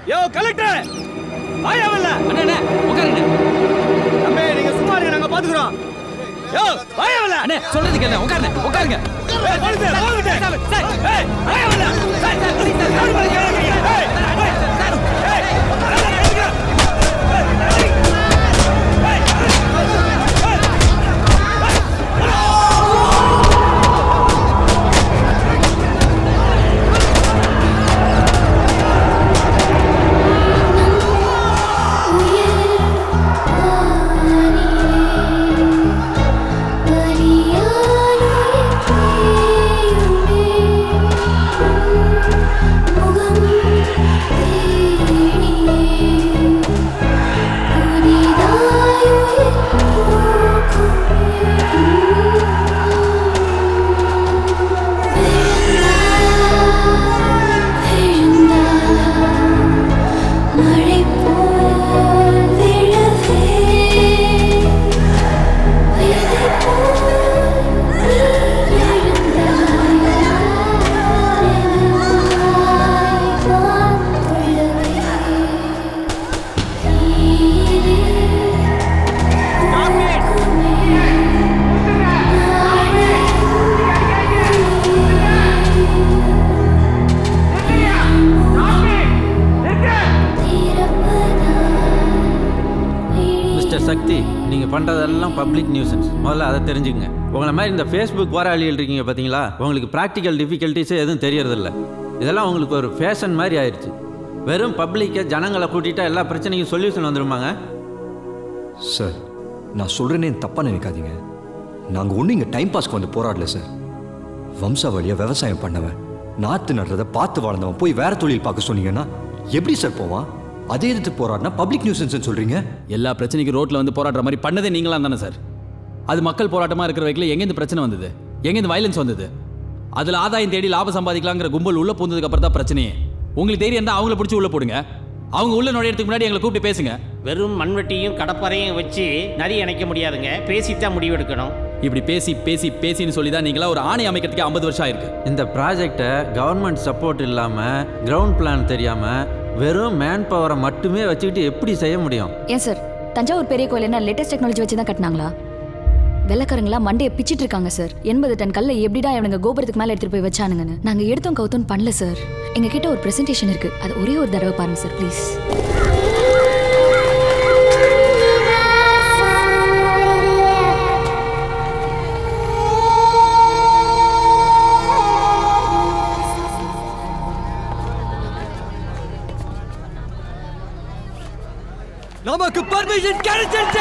யோ கலெக்டர் வாயாவல்ல அண்ணே அண்ணே உட்காருங்க தம்பி நீங்க சும்மா இருங்க நாங்க பாத்துக்குறோம் யோ வாயாவல்ல அண்ணே சொல்றது கேளுங்க உட்காருங்க உட்காருங்க ஏய் போலீஸ் போலீஸ் ஏய் வாயாவல்ல சார் சார் ப்ளீஸ் சார் யார் பாருங்க ஏய் ஏய் ஏய் மழை போல் விழவே விதை போல் நீ எழுந்தாய் வான் தொழவே மிஸ்டர் சக்தி நீங்கள் பண்ணுறதெல்லாம் பப்ளிக் நியூசன்ஸ் முதல்ல அதை தெரிஞ்சுக்கங்க உங்களை மாதிரி இந்த ஃபேஸ்புக் போராளிகள் இருக்கீங்க பார்த்தீங்களா உங்களுக்கு ப்ராக்டிக்கல் டிஃபிகல்ட்டிஸே எதுவும் தெரியறதில்ல இதெல்லாம் உங்களுக்கு ஒரு ஃபேஷன் மாதிரி ஆயிடுச்சு வெறும் பப்ளிக்கை ஜனங்களை கூட்டிட்டா எல்லா பிரச்சனைக்கும் சொல்யூஷன் வந்துருமாங்க சார் நான் சொல்கிறேனே தப்பாக நினைக்காதீங்க நாங்கள் ஒன்றும் இங்கே டைம் பாஸ்க்கு வந்து போராடல சார் வம்சாவளியாக விவசாயம் பண்ணவன் நாற்று நடுறதை பார்த்து வாழ்ந்தவன் போய் வேற தொழில் பார்க்க சொன்னீங்கன்னா எப்படி சார் போவான் அதே எதிர்த்து போராடினா பப்ளிக் நியூசன்ஸ் சொல்கிறீங்க எல்லா பிரச்சனைக்கும் ரோட்ல வந்து போராடுற மாதிரி பண்ணதே நீங்களாம் தானே சார் அது மக்கள் போராட்டமா இருக்கிற வரைக்கும் எங்கேருந்து பிரச்சனை வந்தது எங்கேருந்து வயலன்ஸ் வந்தது அதுல ஆதாயம் தேடி லாபம் சம்பாதிக்கலாங்கிற கும்பல் உள்ள போனதுக்கு அப்புறம் தான் பிரச்சனையே உங்களுக்கு தைரியம் இருந்தா அவங்கள பிடிச்சி உள்ள போடுங்க அவங்க உள்ள நுழையறதுக்கு முன்னாடி எங்களை கூப்பிட்டு பேசுங்க வெறும் மண்வெட்டியும் கடப்பாரையும் வச்சு நதி அணைக்க முடியாதுங்க பேசித்தான் முடிவெடுக்கணும் இப்படி பேசி பேசி பேசின்னு சொல்லி தான் நீங்களா ஒரு ஆணை அமைக்கிறதுக்கு ஐம்பது வருஷம் ஆயிருக்கு இந்த ப்ராஜெக்டை கவர்மெண்ட் சப்போர்ட் இல்லாமல் கிரவுண்ட் பிளான் தெரியாமல் வெறும் மேன் பவரை மட்டுமே வச்சுக்கிட்டு எப்படி செய்ய முடியும் ஏன் சார் தஞ்சாவூர் பெரிய கோயில் என்ன லேட்டஸ்ட் டெக்னாலஜி வச்சு தான் கட்டினாங்களா வெள்ளக்காரங்களா மண்டையை பிச்சிட்டு இருக்காங்க சார் எண்பது டன் கல்லை எப்படிடா இவனுங்க கோபுரத்துக்கு மேலே எடுத்துட்டு போய் வச்சானுங்கன்னு நாங்க எடுத்தோம் கவுத்தோம் பண்ணல சார் எங்க கிட்ட ஒரு பிரசன்டேஷன் இருக்கு அது ஒரே ஒரு தடவை பாருங்க சார் ப்ளீஸ் நமக்கு பர்மிஷன் கிடைச்சிருச்சு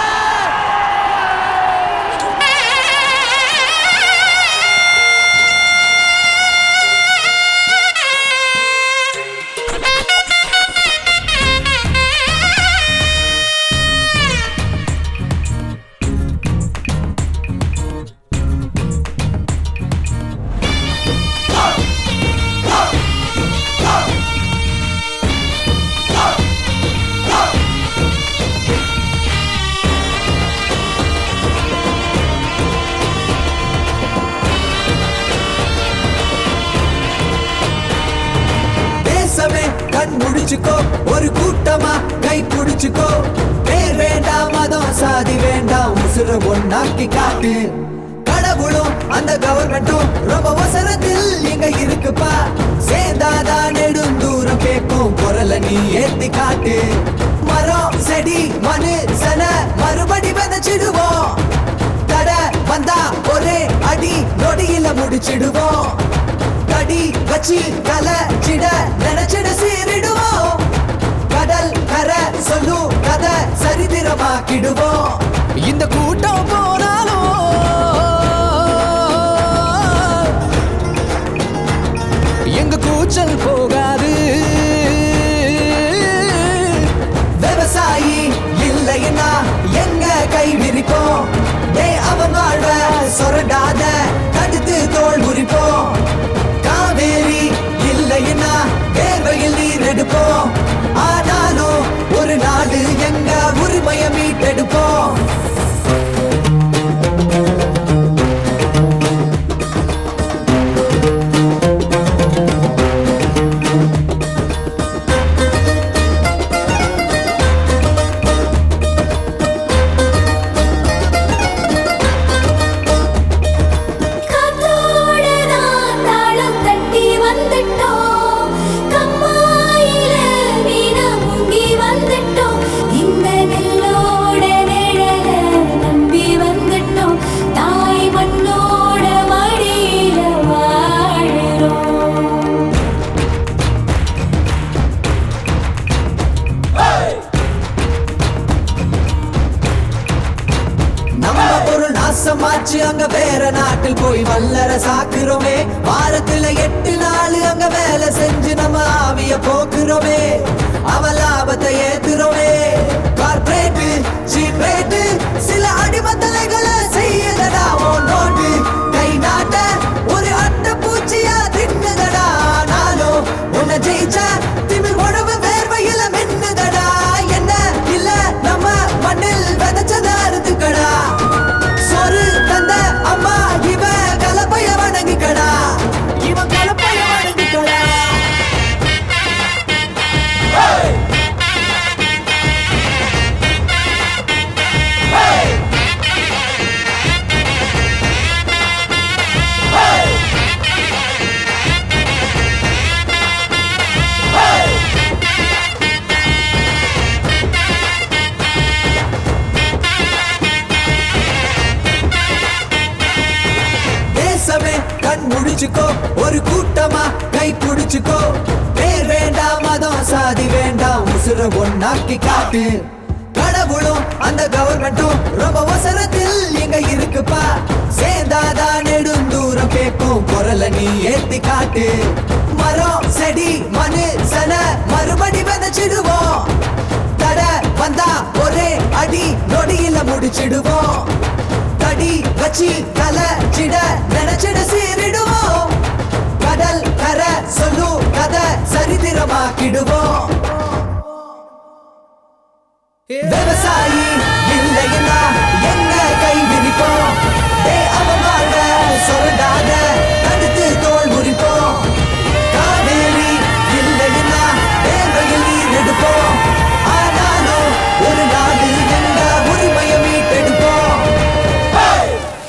தேசமே கண் முடிச்சுக்கோ ஒரு கூட்டமா கை பிடிச்சுக்கோ பேர் வேண்டாம் மதம் சாதி வேண்டாம் உசுர ஒன்னாக்கி காட்டு கடவுளும் அந்த கவர்மெண்ட்டும் ரொம்ப அவசரத்தில் இங்க இருக்குப்பா சேர்ந்தாதான் நெடுந்தூரம் கேட்கும் குரல நீ ஏத்தி காட்டு மரம் செடி மனு சன மறுபடி விதைச்சிடுவோம் தட வந்தா ஒரே அடி நொடியில முடிச்சிடுவோம் கடி வச்சு கலச்சிட நினைச்சிட சீரிடுவோம் கடல் கரை சொல்லும் கதை சரித்திரமாக்கிடுவோம் இந்த கூட்டம் போனாலும் எங்க கூச்சல் போகாது விவசாயி இல்லைன்னா எங்க கை விரிப்போம் டே அவன் வாழ்வ சொரண்டாத தடுத்து தோல் முறிப்போம் காவேரி இல்லைன்னா வேர்வையில் நீர் எடுப்போம் ஆனாலும் ஒரு நாடு எங்க உரிமைய மீட்டெடுப்போம் வரிய போக்குறோமே அவ லாபத்தை ஏத்துறோமே கார்பரேட் சீப் ரேட் சில அடிமத்தலைகளை செய்யுதடா ஓ நோட்டு கை நாட்ட ஒரு அட்டை பூச்சியா தின்னுதடா நானும் உன்னை ஜெயிச்ச திமிர் உணவு வேர்வையில மின்னுதடா என்ன இல்ல நம்ம மண்ணில் விதைச்சத அறுத்துக்கடா சொரு தந்த அம்மா இவ கலப்பைய வணங்கிக்கடா இவன் கலப்பைய வணங்கிக்கடா தேசமே கண் முடிச்சுக்கோ ஒரு கூட்டமா கை பிடிச்சுக்கோ பேர் வேண்டாம் மதம் சாதி வேண்டாம் உசுர ஒன்னாக்கி காட்டு கடவுளும் அந்த கவர்மெண்ட்டும் ரொம்ப அவசரத்தில் எங்க இருக்குப்பா சேர்ந்தாதான் நெடுந்தூரம் கேட்கும் குரல நீ ஏத்தி காட்டு மரம் செடி மனு சன மறுபடி விதைச்சிடுவோம் தட வந்தா ஒரே அடி நொடியில முடிச்சிடுவோம் தடி வச்சி கலச்சிட நினைச்சிட சீரிடுவோம் கடல் கரை சொல்லு கதை சரித்திரமாக்கிடுவோம் விவசாயி இல்லைன்னா எங்க கை விரிப்போம் டே அவன் வாழ்ற சொரண்டாத தடுத்து தோல் முறிப்போம் காவேரி இல்லைன்னா வேர்வையில் நீர் எடுப்போம் ஆனாலும் ஒரு நாடு எங்க உரிமையை மீட்டெடுப்போம் Hey!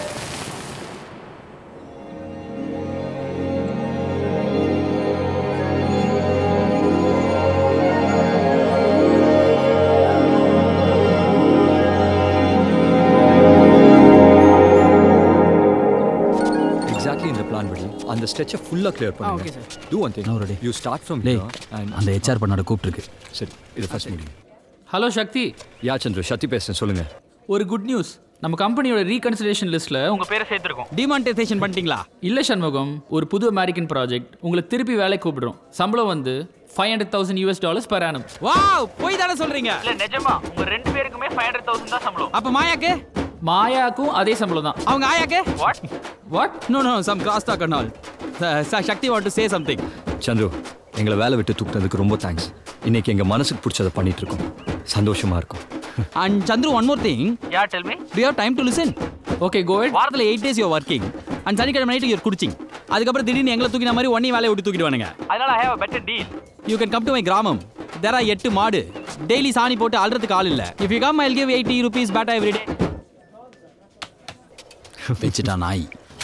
எக்ஸாக்ட்லி இந்த பிளான் படி அந்த ஸ்ட்ரெச்சை ஃபுல்லாக கிளியர் okay, பண்ணுங்க do one thing ready you start from டேய் அந்த ஹெச்ஆர் பண்ணோட கூப்பிட்டுருக்கு சரி இது ஃபர்ஸ்ட் முடியும் ஹலோ சக்தி யா சந்திரு சக்தி பேசுறேன் சொல்லுங்க ஒரு குட் நியூஸ் நம்ம கம்பெனியோட ரீகன்சிடரேஷன் லிஸ்ட்ல உங்க பேரை சேர்த்திருக்கோம் டிமானிட்டைசேஷன் பண்ணிட்டீங்களா இல்ல சண்முகம் ஒரு புது அமெரிக்கன் ப்ராஜெக்ட் உங்களை திருப்பி வேலைக்கு கூப்பிடுறோம் சம்பளம் வந்து five hundred thousand US dollars per annum wow போய் தானே சொல்றீங்க இல்ல நிஜமா உங்க ரெண்டு பேருக்குமே ஃபைவ் ஹண்ட்ரட் தௌசண்ட் தான் சம்பளம் அப்ப மாயாக்கு மாயாக்கும் அதே சம்பளம் தான் அவங்க ஆயாக்கு what what no no some cross talk and all Shakti want to say something Chandru எங்களை வேலை விட்டு தூக்குனதுக்கு ரொம்ப தேங்க்ஸ் இன்னைக்கு எங்க மனசுக்கு பிடிச்சதை பண்ணிட்டு இருக்கோம் சந்தோஷமா இருக்கும் and Chandru one more thing yeah tell me to have time to listen okay go வாரத்தில் eight days you working and சனிக்கிழமை நைட்டு யூர் குடிச்சிங் அதுக்கப்புறம் திடீர்னு எங்களை தூக்கின மாதிரி ஒன்னே வேலையை விட்டு தூக்கிடுவானுங்க அதனால I have a better deal you can come to my கிராமம் தேர் ஆர் எட்டு மாடு டெய்லி சாணி போட்டு அழுறதுக்கு ஆள் இல்லை if you come I give eighty rupees batta every day வச்சுட்டா நாய்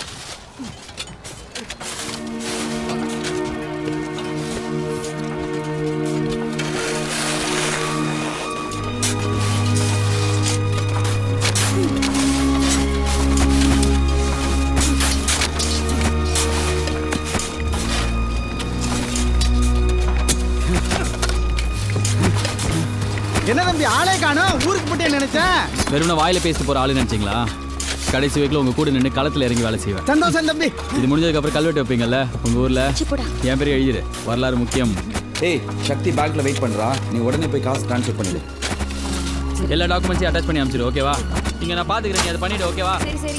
என்ன தம்பி ஆளே காணோம் ஊருக்கு போட்டே நினைச்சேன் வெறும் வாயில பேசிட்டு போற ஆளு நினைச்சீங்களா கடைசி வீக்கில் உங்க கூட நின்று களத்துல இறங்கி வேலை செய்வேன் சந்தோஷம் தம்பி இது முடிஞ்சதுக்கு அப்புறம் கல்வெட்டு வைப்பீங்கல்ல உங்க ஊர்ல என் பேர் எழுதிரு வரலாறு முக்கியம் ஏய் சக்தி பேங்க்ல வெயிட் பண்றா நீ உடனே போய் காசு ட்ரான்ஸ்ஃபர் பண்ணிடு எல்லா டாக்குமெண்ட்ஸையும் அட்டாச் பண்ணி அனுப்பிச்சிடு ஓகேவா இங்க நான் பாத்துக்கிறேன் நீ அதை பண்ணிடு ஓகேவா சரி சரி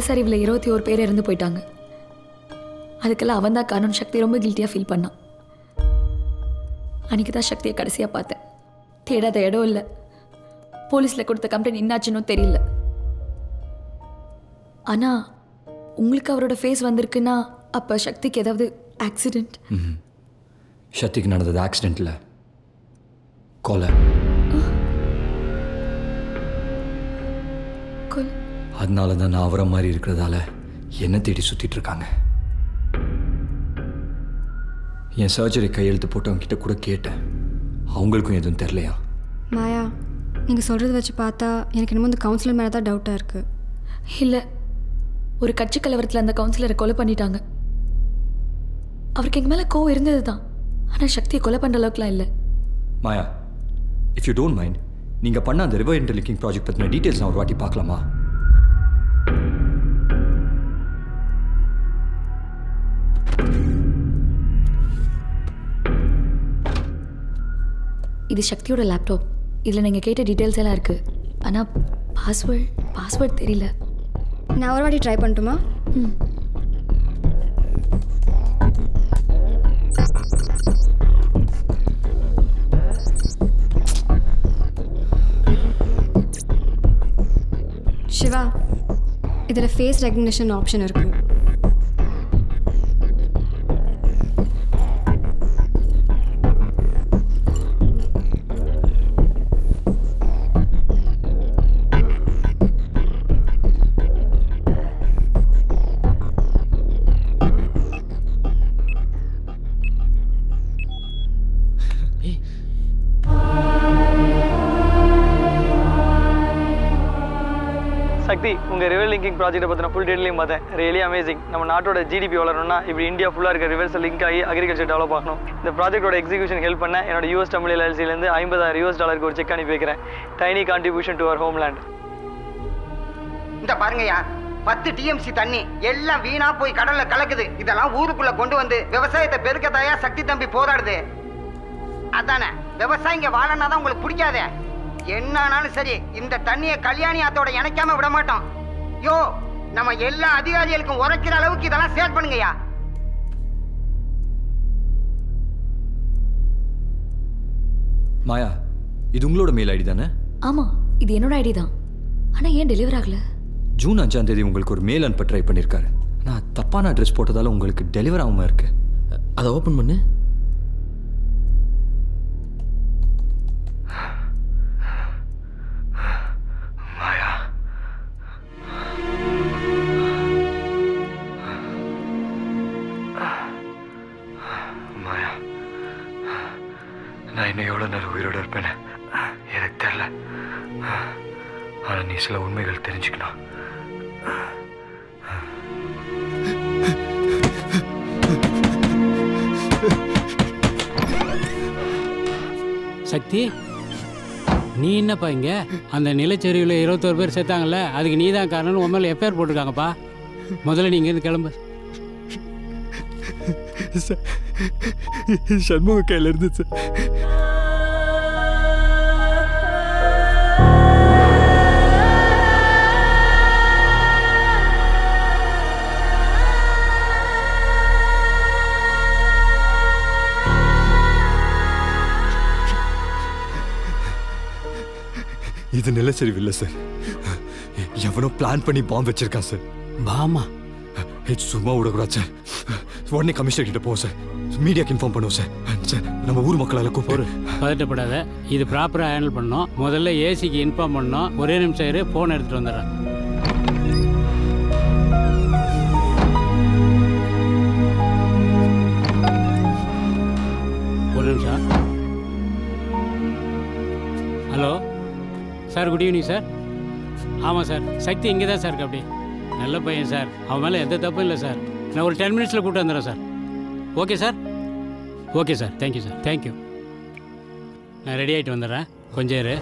நிலச்சரிவில் இருபத்தி ஒரு பேர் இறந்து போயிட்டாங்க அதுக்கெல்லாம் அவன் தான் காரணம் சக்தி ரொம்ப கில்ட்டியாக ஃபீல் பண்ணான் அன்றைக்கி தான் சக்தியை கடைசியாக பார்த்தேன் தேடாத இடம் இல்லை போலீஸில் கொடுத்த கம்ப்ளைண்ட் என்னாச்சுன்னு தெரியல ஆனால் உங்களுக்கு அவரோட ஃபேஸ் வந்திருக்குன்னா அப்போ சக்திக்கு ஏதாவது ஆக்சிடெண்ட் ம். சக்திக்கு நடந்தது ஆக்சிடென்ட்ல கொலை கொலை அதனால தான் நான் அவரை மாதிரி இருக்கிறதால என்ன தேடி சுத்திட்டு இருக்காங்க என் சர்ஜரி கையெழுத்து போட்டவங்க கிட்ட கூட கேட்டேன் அவங்களுக்கும் எதுவும் தெரிலையா மாயா நீங்கள் சொல்கிறத வச்சு பார்த்தா எனக்கு என்னமோ இந்த கவுன்சிலர் மேலே தான் டவுட்டாக இருக்குது இல்லை ஒரு கட்சி கலவரத்தில் அந்த கவுன்சிலரை கொலை பண்ணிட்டாங்க அவருக்கு எங்கள் மேலே கோவம் இருந்தது தான் ஆனால் சக்தியை கொலை பண்ணுற அளவுக்குலாம் இல்லை Maya if you don't mind நீங்கள் பண்ண அந்த ரிவர் இன்டர்லிங்கிங் ப்ராஜெக்ட் பற்றின டீட்டெயில்ஸ் நான் ஒரு வாட்டி பார்க்கலாமா இது சக்தியோட லேப்டாப் இதில் நீங்கள் கேட்ட டீட்டெயில்ஸ் எல்லாம் இருக்குது ஆனால் பாஸ்வேர்ட் பாஸ்வேர்ட் தெரியல நான் ஒரு வாட்டி ட்ரை பண்ணட்டுமா ம் சிவா இதில் ஃபேஸ் ரெகக்னிஷன் ஆப்ஷன் இருக்குது சக்தி உங்கள் ரிவர் லிங்கிங் ப்ராஜெக்ட்டை பற்றின ஃபுல் டீட்டெயிலையும் பார்த்தேன் ரியலி அமேசிங் நம்ம நாட்டோட ஜிடிபி வளரணும்னா இப்படி இந்தியா ஃபுல்லாக இருக்க ரிவர்ஸ் லிங்க் ஆகி அக்ரிகல்ச்சர் டெவலப் ஆகணும் இந்த ப்ராஜெக்ட்டோட எக்ஸிகூஷன் ஹெல்ப் பண்ண என்னோட யூஎஸ் தமிழ் எல்எல்சிலேருந்து ஐம்பதாயிரம் யூஎஸ் டாலருக்கு ஒரு செக் அனுப்பி வைக்கிறேன் tiny contribution to our homeland இந்த பாருங்கய்யா பத்து டிஎம்சி தண்ணி எல்லாம் வீணா போய் கடல்ல கலக்குது இதெல்லாம் ஊருக்குள்ள கொண்டு வந்து விவசாயத்தை பெருக்கத்தாயா சக்தி தம்பி போராடுது அதானே விவசாயிங்க வாழனா தான் உங்களுக்கு பிடிக்காதே என்னானாலும் சரி இந்த தண்ணியை கல்யாணி ஆத்தோட இணைக்காம விட மாட்டோம் யோ நம்ம எல்லா அதிகாரிகளுக்கும் உரைக்கிற அளவுக்கு இதெல்லாம் சேட் பண்ணுங்கய்யா மாயா இது உங்களோட மெயில் ஐடி தானே ஆமாம் இது என்னோட ஐடி தான் ஆனால் ஏன் டெலிவர் ஆகலை ஜூன் அஞ்சாம் தேதி உங்களுக்கு ஒரு மெயில் அனுப்ப ட்ரை பண்ணியிருக்காரு நான் தப்பான அட்ரஸ் போட்டதால உங்களுக்கு டெலிவர் ஆகாம இருக்கு அதை ஓப்பன் பண்ணு மாயா மாயா நான் இன்னும் எவ்வளோ நேரம் உயிரோட இருப்பேன்னு எனக்கு தெரில ஆனால் நீ சில உண்மைகள் தெரிஞ்சுக்கணும் சக்தி நீ என்னப்பா இங்க அந்த நிலச்சரிவில் இருபத்தோரு பேர் செத்தாங்கல்ல அதுக்கு நீ தான் காரணம்னு உன் மேலே எஃப்ஐஆர் போட்டிருக்காங்கப்பா முதல்ல நீ இங்கேருந்து கிளம்பு சண்முக கையில் இருந்து சார் இது நிலச்சரிவு இல்லை சார் எவனோ பிளான் பண்ணி பாம்பு வச்சிருக்கான் சார் பாமா இது சும்மா விடக்கூடாது சார் உடனே கமிஷனர் கிட்ட போவோம் சார் மீடியாக்கு இன்ஃபார்ம் பண்ணுவோம் சார் சார் நம்ம ஊர் மக்களால் கூப்பிடு பதட்டப்படாத இது ப்ராப்பராக ஹேண்டில் பண்ணோம் முதல்ல ஏசிக்கு இன்ஃபார்ம் பண்ணோம் ஒரே நிமிஷம் இரு ஃபோன் எடுத்துகிட்டு வந்துடுறேன் ஒரு நிமிஷம் hello sir good evening sir ஆமாம் சார் சக்தி இங்கே தான் சார் இருக்கு அப்படி நல்ல பையன் சார் அவன் மேலே எந்த தப்பும் இல்லை சார் நான் ஒரு டென் மினிட்ஸில் கூப்பிட்டு வந்துடுறேன் sir okay sir okay sir thank you sir thank you நான் ரெடி ஆகிட்டு வந்துடுறேன் கொஞ்சம் இரு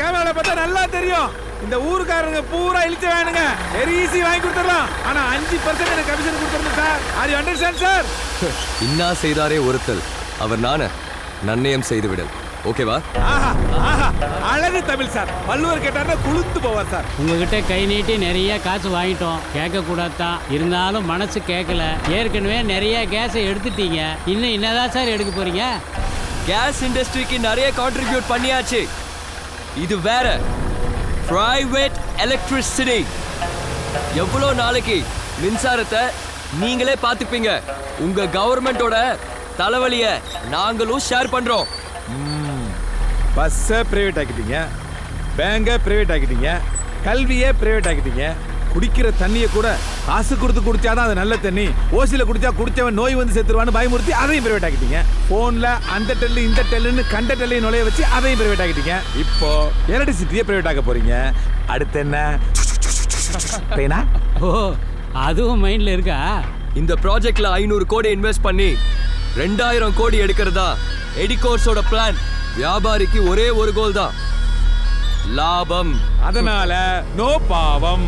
கேமரால பார்த்தா நல்லா தெரியும் இந்த ஊருக்காரங்க பூரா இழுத்து வேணுங்க வெரி ஈஸி வாங்கி கொடுத்துடலாம் ஆனா அஞ்சு பர்சன்ட் எனக்கு கமிஷன் கொடுத்துருங்க சார் அது அண்டர்ஸ்டாண்ட் சார் இன்னா செய்தாரே ஒருத்தல் அவர் நான நன்னயம் செய்து விடல் ஓகேவா ஆஹா ஆஹா அழகு தமிழ் சார் வள்ளுவர் கேட்டாருன்னா குளுத்து போவார் சார் உங்ககிட்ட கை நீட்டி நிறைய காசு வாங்கிட்டோம் கேட்கக்கூடாது தான் இருந்தாலும் மனசு கேட்கல ஏற்கனவே நிறைய கேஸை எடுத்துட்டீங்க இன்னும் என்னதான் சார் எடுக்க போறீங்க கேஸ் இண்டஸ்ட்ரிக்கு நிறைய கான்ட்ரிபியூட் பண்ணியாச்சு இது வேற பிரைவேட் எலக்ட்ரிசிட்டி எவ்வளோ நாளைக்கு மின்சாரத்தை நீங்களே பார்த்துப்பீங்க உங்க கவர்மெண்டோட தலைவலிய நாங்களும் ஷேர் பண்றோம் பஸ்ஸை பிரைவேட் ஆக்கிட்டீங்க பேங்கை பிரைவேட் ஆக்கிட்டீங்க கல்வியை பிரைவேட் ஆக்கிட்டீங்க குடிக்கிற தண்ணியை கூட காசு கொடுத்து குடிச்சாதான் அது நல்ல தண்ணி ஓசியில் குடிச்சா குடிச்சவன் நோய் வந்து செத்துருவான்னு பயமுறுத்தி அதையும் பிரைவேட் ஆக்கிட்டீங்க ஃபோனில் அந்த டெல்லு இந்த டெல்லுன்னு கண்ட டெல்லையும் நுழைய வச்சு அதையும் பிரைவேட் ஆக்கிட்டீங்க இப்போ எலக்ட்ரிசிட்டியை பிரைவேட் ஆக்க போறீங்க அடுத்து என்ன பேனா ஓ அதுவும் மைண்ட்ல இருக்கா இந்த ப்ராஜெக்ட்ல ஐநூறு கோடி இன்வெஸ்ட் பண்ணி ரெண்டாயிரம் கோடி எடுக்கிறதா எடிகோர்ஸோட பிளான் வியாபாரிக்கு ஒரே ஒரு கோல் தான் லாபம் அதனால நோ பாவம்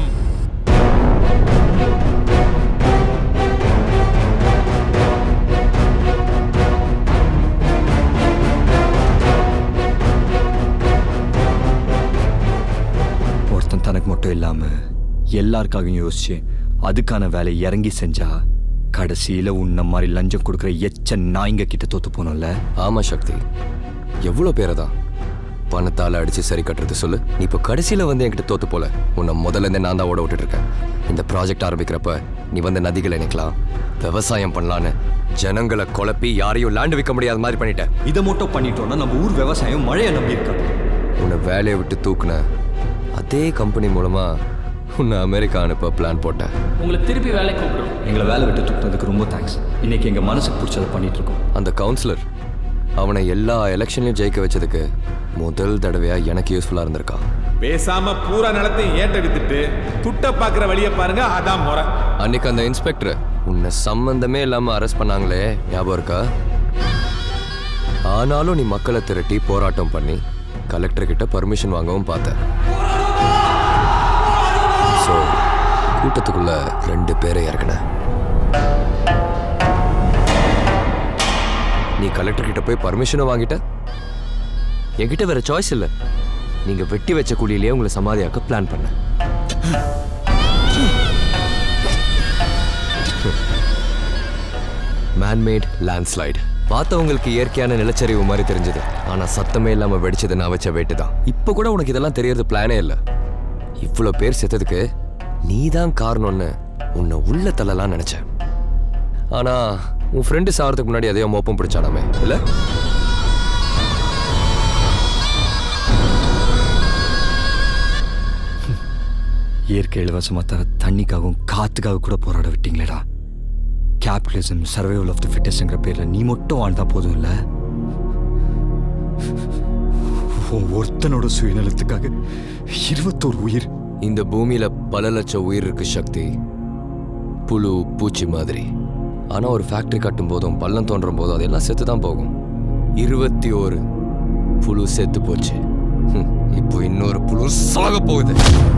ஒருத்தன் தனக்கு மட்டும் இல்லாம எல்லாருக்காகவும் யோசிச்சு அதுக்கான வேலையை இறங்கி செஞ்சா கடைசியில உன்ன மாதிரி லஞ்சம் கொடுக்குற எச்ச நாய்ங்க கிட்ட தோத்து போனோம்ல ஆமா சக்தி எவ்வளோ பேரை தான் பணத்தால் அடிச்சு சரி கட்டுறது சொல்லு நீ இப்போ கடைசியில் வந்து என்கிட்ட தோத்து போல உன்னை முதல்ல இருந்தே நான் தான் ஓட விட்டுட்டு இருக்கேன் இந்த ப்ராஜெக்ட் ஆரம்பிக்கிறப்ப நீ வந்து நதிகளை நினைக்கலாம் விவசாயம் பண்ணலான்னு ஜனங்களை குழப்பி யாரையும் லேண்ட் விற்க முடியாத மாதிரி பண்ணிட்ட இதை மட்டும் பண்ணிட்டோம்னா நம்ம ஊர் விவசாயம் மழையை நம்பி இருக்காது உன்னை வேலையை விட்டு தூக்குன அதே கம்பெனி மூலமா உன்னை அமெரிக்கா அனுப்ப பிளான் போட்டேன் உங்களை திருப்பி வேலைக்கு கூப்பிடுறோம் எங்களை வேலை விட்டு தூக்குனதுக்கு ரொம்ப தேங்க்ஸ் இன்னைக்கு எங்க மனசுக்கு பிடிச்சதை பண்ணிட்டு இருக்கோம் அந்த கவுன்சிலர் அவனை எல்லா எலெக்ஷன்லையும் ஜெயிக்க வச்சதுக்கு முதல் தடவையா எனக்கு யூஸ்ஃபுல்லா இருந்திருக்கான் பேசாம பூரா நிலத்தையும் ஏட்டடித்துட்டு துட்ட பாக்குற வழியை பாருங்க அதான் முறை அன்னைக்கு அந்த இன்ஸ்பெக்டர் உன்னை சம்பந்தமே இல்லாம அரெஸ்ட் பண்ணாங்களே ஞாபகம் இருக்கா ஆனாலும் நீ மக்களை திரட்டி போராட்டம் பண்ணி கலெக்டர் கிட்ட பர்மிஷன் வாங்கவும் பார்த்த ஸோ கூட்டத்துக்குள்ள ரெண்டு பேரை இறக்குன நீ கலெக்டர் கிட்ட போய் பர்மிஷனும் வாங்கிட்ட என்கிட்ட வேற சாய்ஸ் இல்லை நீங்க வெட்டி வச்ச கூலியிலேயே உங்களை சமாதியாக்க பிளான் பண்ண மேன்மேட் லேண்ட்ஸ்லைடு பார்த்தவங்களுக்கு இயற்கையான நிலச்சரிவு மாதிரி தெரிஞ்சது ஆனா சத்தமே இல்லாம வெடிச்சது நான் வச்ச வெட்டு தான் இப்போ கூட உனக்கு இதெல்லாம் தெரியறது பிளானே இல்லை இவ்வளோ பேர் செத்ததுக்கு நீ தான் காரணம்னு உன்னை உள்ள தள்ளலாம் நினைச்சேன் ஆனா உன் ஃப்ரெண்டு சாகிறதுக்கு முன்னாடி எதையோ மோப்பம் பிடிச்சானாமே இல்லை இயற்கை இலவசமா தர தண்ணிக்காகவும் காத்துக்காக கூட போராட விட்டீங்களேடா கேபிட்டலிசம் சர்வைவல் ஆஃப் த ஃபிட்டஸ்ங்கிற பேர்ல நீ மட்டும் வாழ்ந்தா போதும் இல்ல உன் ஒருத்தனோட சுயநலத்துக்காக இருபத்தோரு உயிர் இந்த பூமியில பல லட்சம் உயிர் இருக்கு சக்தி புழு பூச்சி மாதிரி ஆனா ஒரு ஃபேக்டரி கட்டும் போதும் பள்ளம் தோன்றும் போதும் அதெல்லாம் செத்து தான் போகும் இருபத்தி ஓரு புழு செத்து போச்சு ஹம், இப்போ இன்னொரு புழு சாக போகுது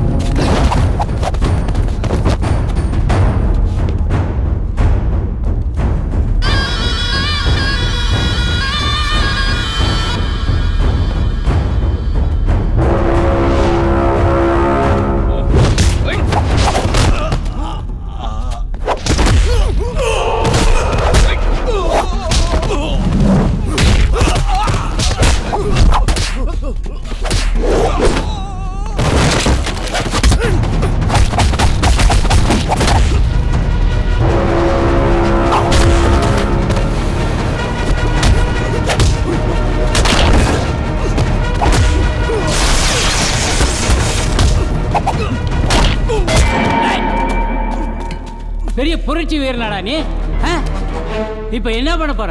பெரிய புரட்சி வீரனாடா நீ ஆ? இப்ப என்ன பண்ண போற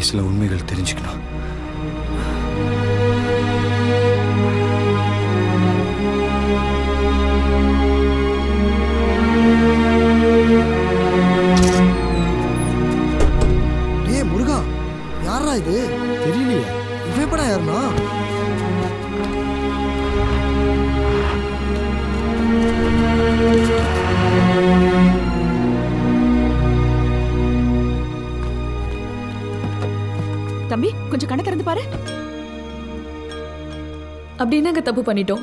சில உண்மைகள் தெரிஞ்சுக்கணும் டேய் முருகா யாரா இது தெரியலையே இவன் எப்படா யாருனா தம்பி கொஞ்சம் கணக்கு இருந்து பாரு அப்படி என்னங்க தப்பு பண்ணிட்டோம்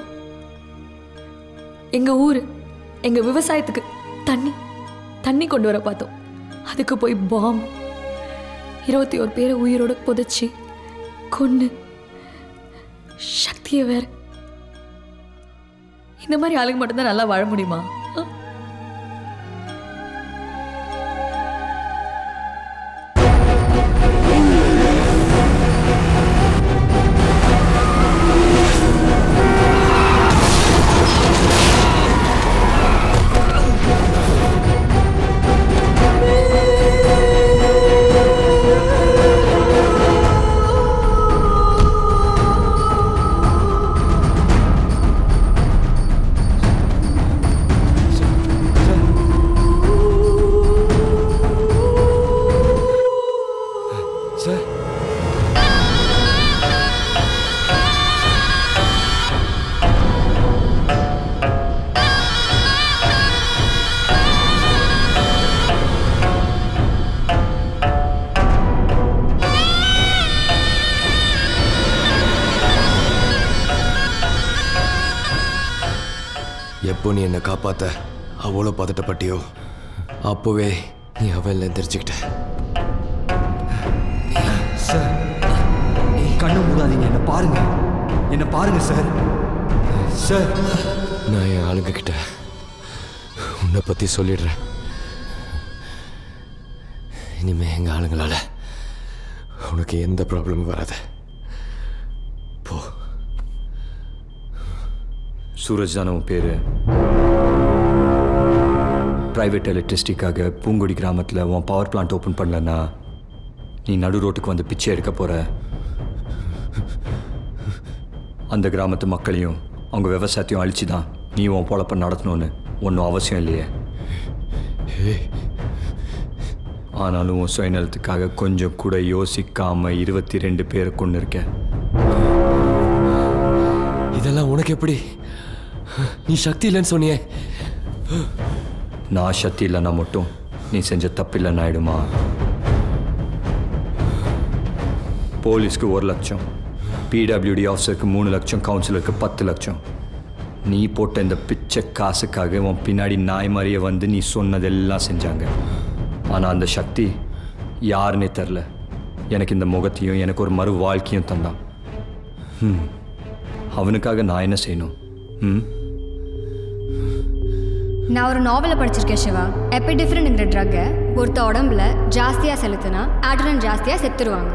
எங்க ஊர் எங்க விவசாயத்துக்கு தண்ணி தண்ணி கொண்டு வர பார்த்தோம் அதுக்கு போய் பாம் இருபத்தி ஒரு பேரை உயிரோட புதைச்சி கொன்னு சக்தியை வேற இந்த மாதிரி ஆளுங்க மட்டும்தான் நல்லா வாழ முடியுமா ஆ? சார் எப்போ நீ என்னை காப்பாத்த அவ்வளோ பதட்டப்பட்டியோ அப்போவே நீ அவன் தெரிஞ்சுக்கிட்ட சார் கண்ணு மூடாதீங்க என்ன பாருங்க என்ன பாருங்க சார் சார் நான் என் ஆளுங்க கிட்ட உன்னை பற்றி சொல்லிடுறேன் இனிமே எங்கள் ஆளுங்களால உனக்கு எந்த ப்ராப்ளமும் வராது போ சூரஜ் தானே உன் பேரு ப்ரைவேட் எலக்ட்ரிசிட்டிக்காக பூங்குடி கிராமத்தில் உன் பவர் பிளான்ட் ஓப்பன் பண்ணலன்னா நீ நடு ரோட்டுக்கு வந்து பிச்சை எடுக்க போற அந்த கிராமத்து மக்களையும் அவங்க விவசாயத்தையும் அழிச்சு தான் நீ உன் பொழப்ப நடத்தணும்னு ஒன்றும் அவசியம் இல்லையே ஆனாலும் உன் சுயநலத்துக்காக கொஞ்சம் கூட யோசிக்காம இருபத்தி ரெண்டு பேரை கொண்டு இருக்க இதெல்லாம் உனக்கு எப்படி நீ சக்தி இல்லைன்னு சொன்னியே நான் சக்தி இல்லைன்னா மட்டும் நீ செஞ்ச தப்பு இல்லைன்னு ஆயிடுமா போலீஸ்க்கு ஒரு லட்சம் பிடபிள்யூடி ஆஃபீஸருக்கு மூணு லட்சம் கவுன்சிலருக்கு பத்து லட்சம் நீ போட்ட இந்த பிச்சை காசுக்காக உன் பின்னாடி நாய் மாதிரியே வந்து நீ சொன்னதெல்லாம் செஞ்சாங்க ஆனால் அந்த சக்தி யாருன்னே தெரில எனக்கு இந்த முகத்தையும் எனக்கு ஒரு மறு வாழ்க்கையும் தந்தான் ம் அவனுக்காக நான் என்ன செய்யணும் ம் நான் ஒரு நாவலை படிச்சிருக்கேன் சிவா எபிடிஃப்ரெண்ட்ங்கிற ட்ரக்கை ஒருத்த உடம்புல ஜாஸ்தியாக செலுத்தினா ஆட்ரன் ஜாஸ்தியாக செத்துருவாங்க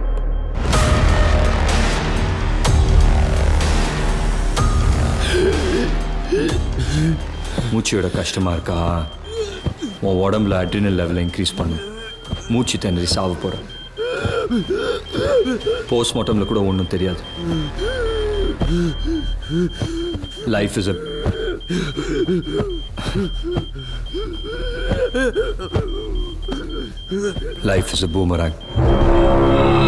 மூச்சு விட கஷ்டமாக இருக்கா உன் உடம்புல அட்ரினல் லெவலை இன்க்ரீஸ் பண்ணும் மூச்சு திணறி சாவ போகிற போஸ்ட்மார்ட்டமில் கூட ஒன்றும் தெரியாது life is a life is a boomerang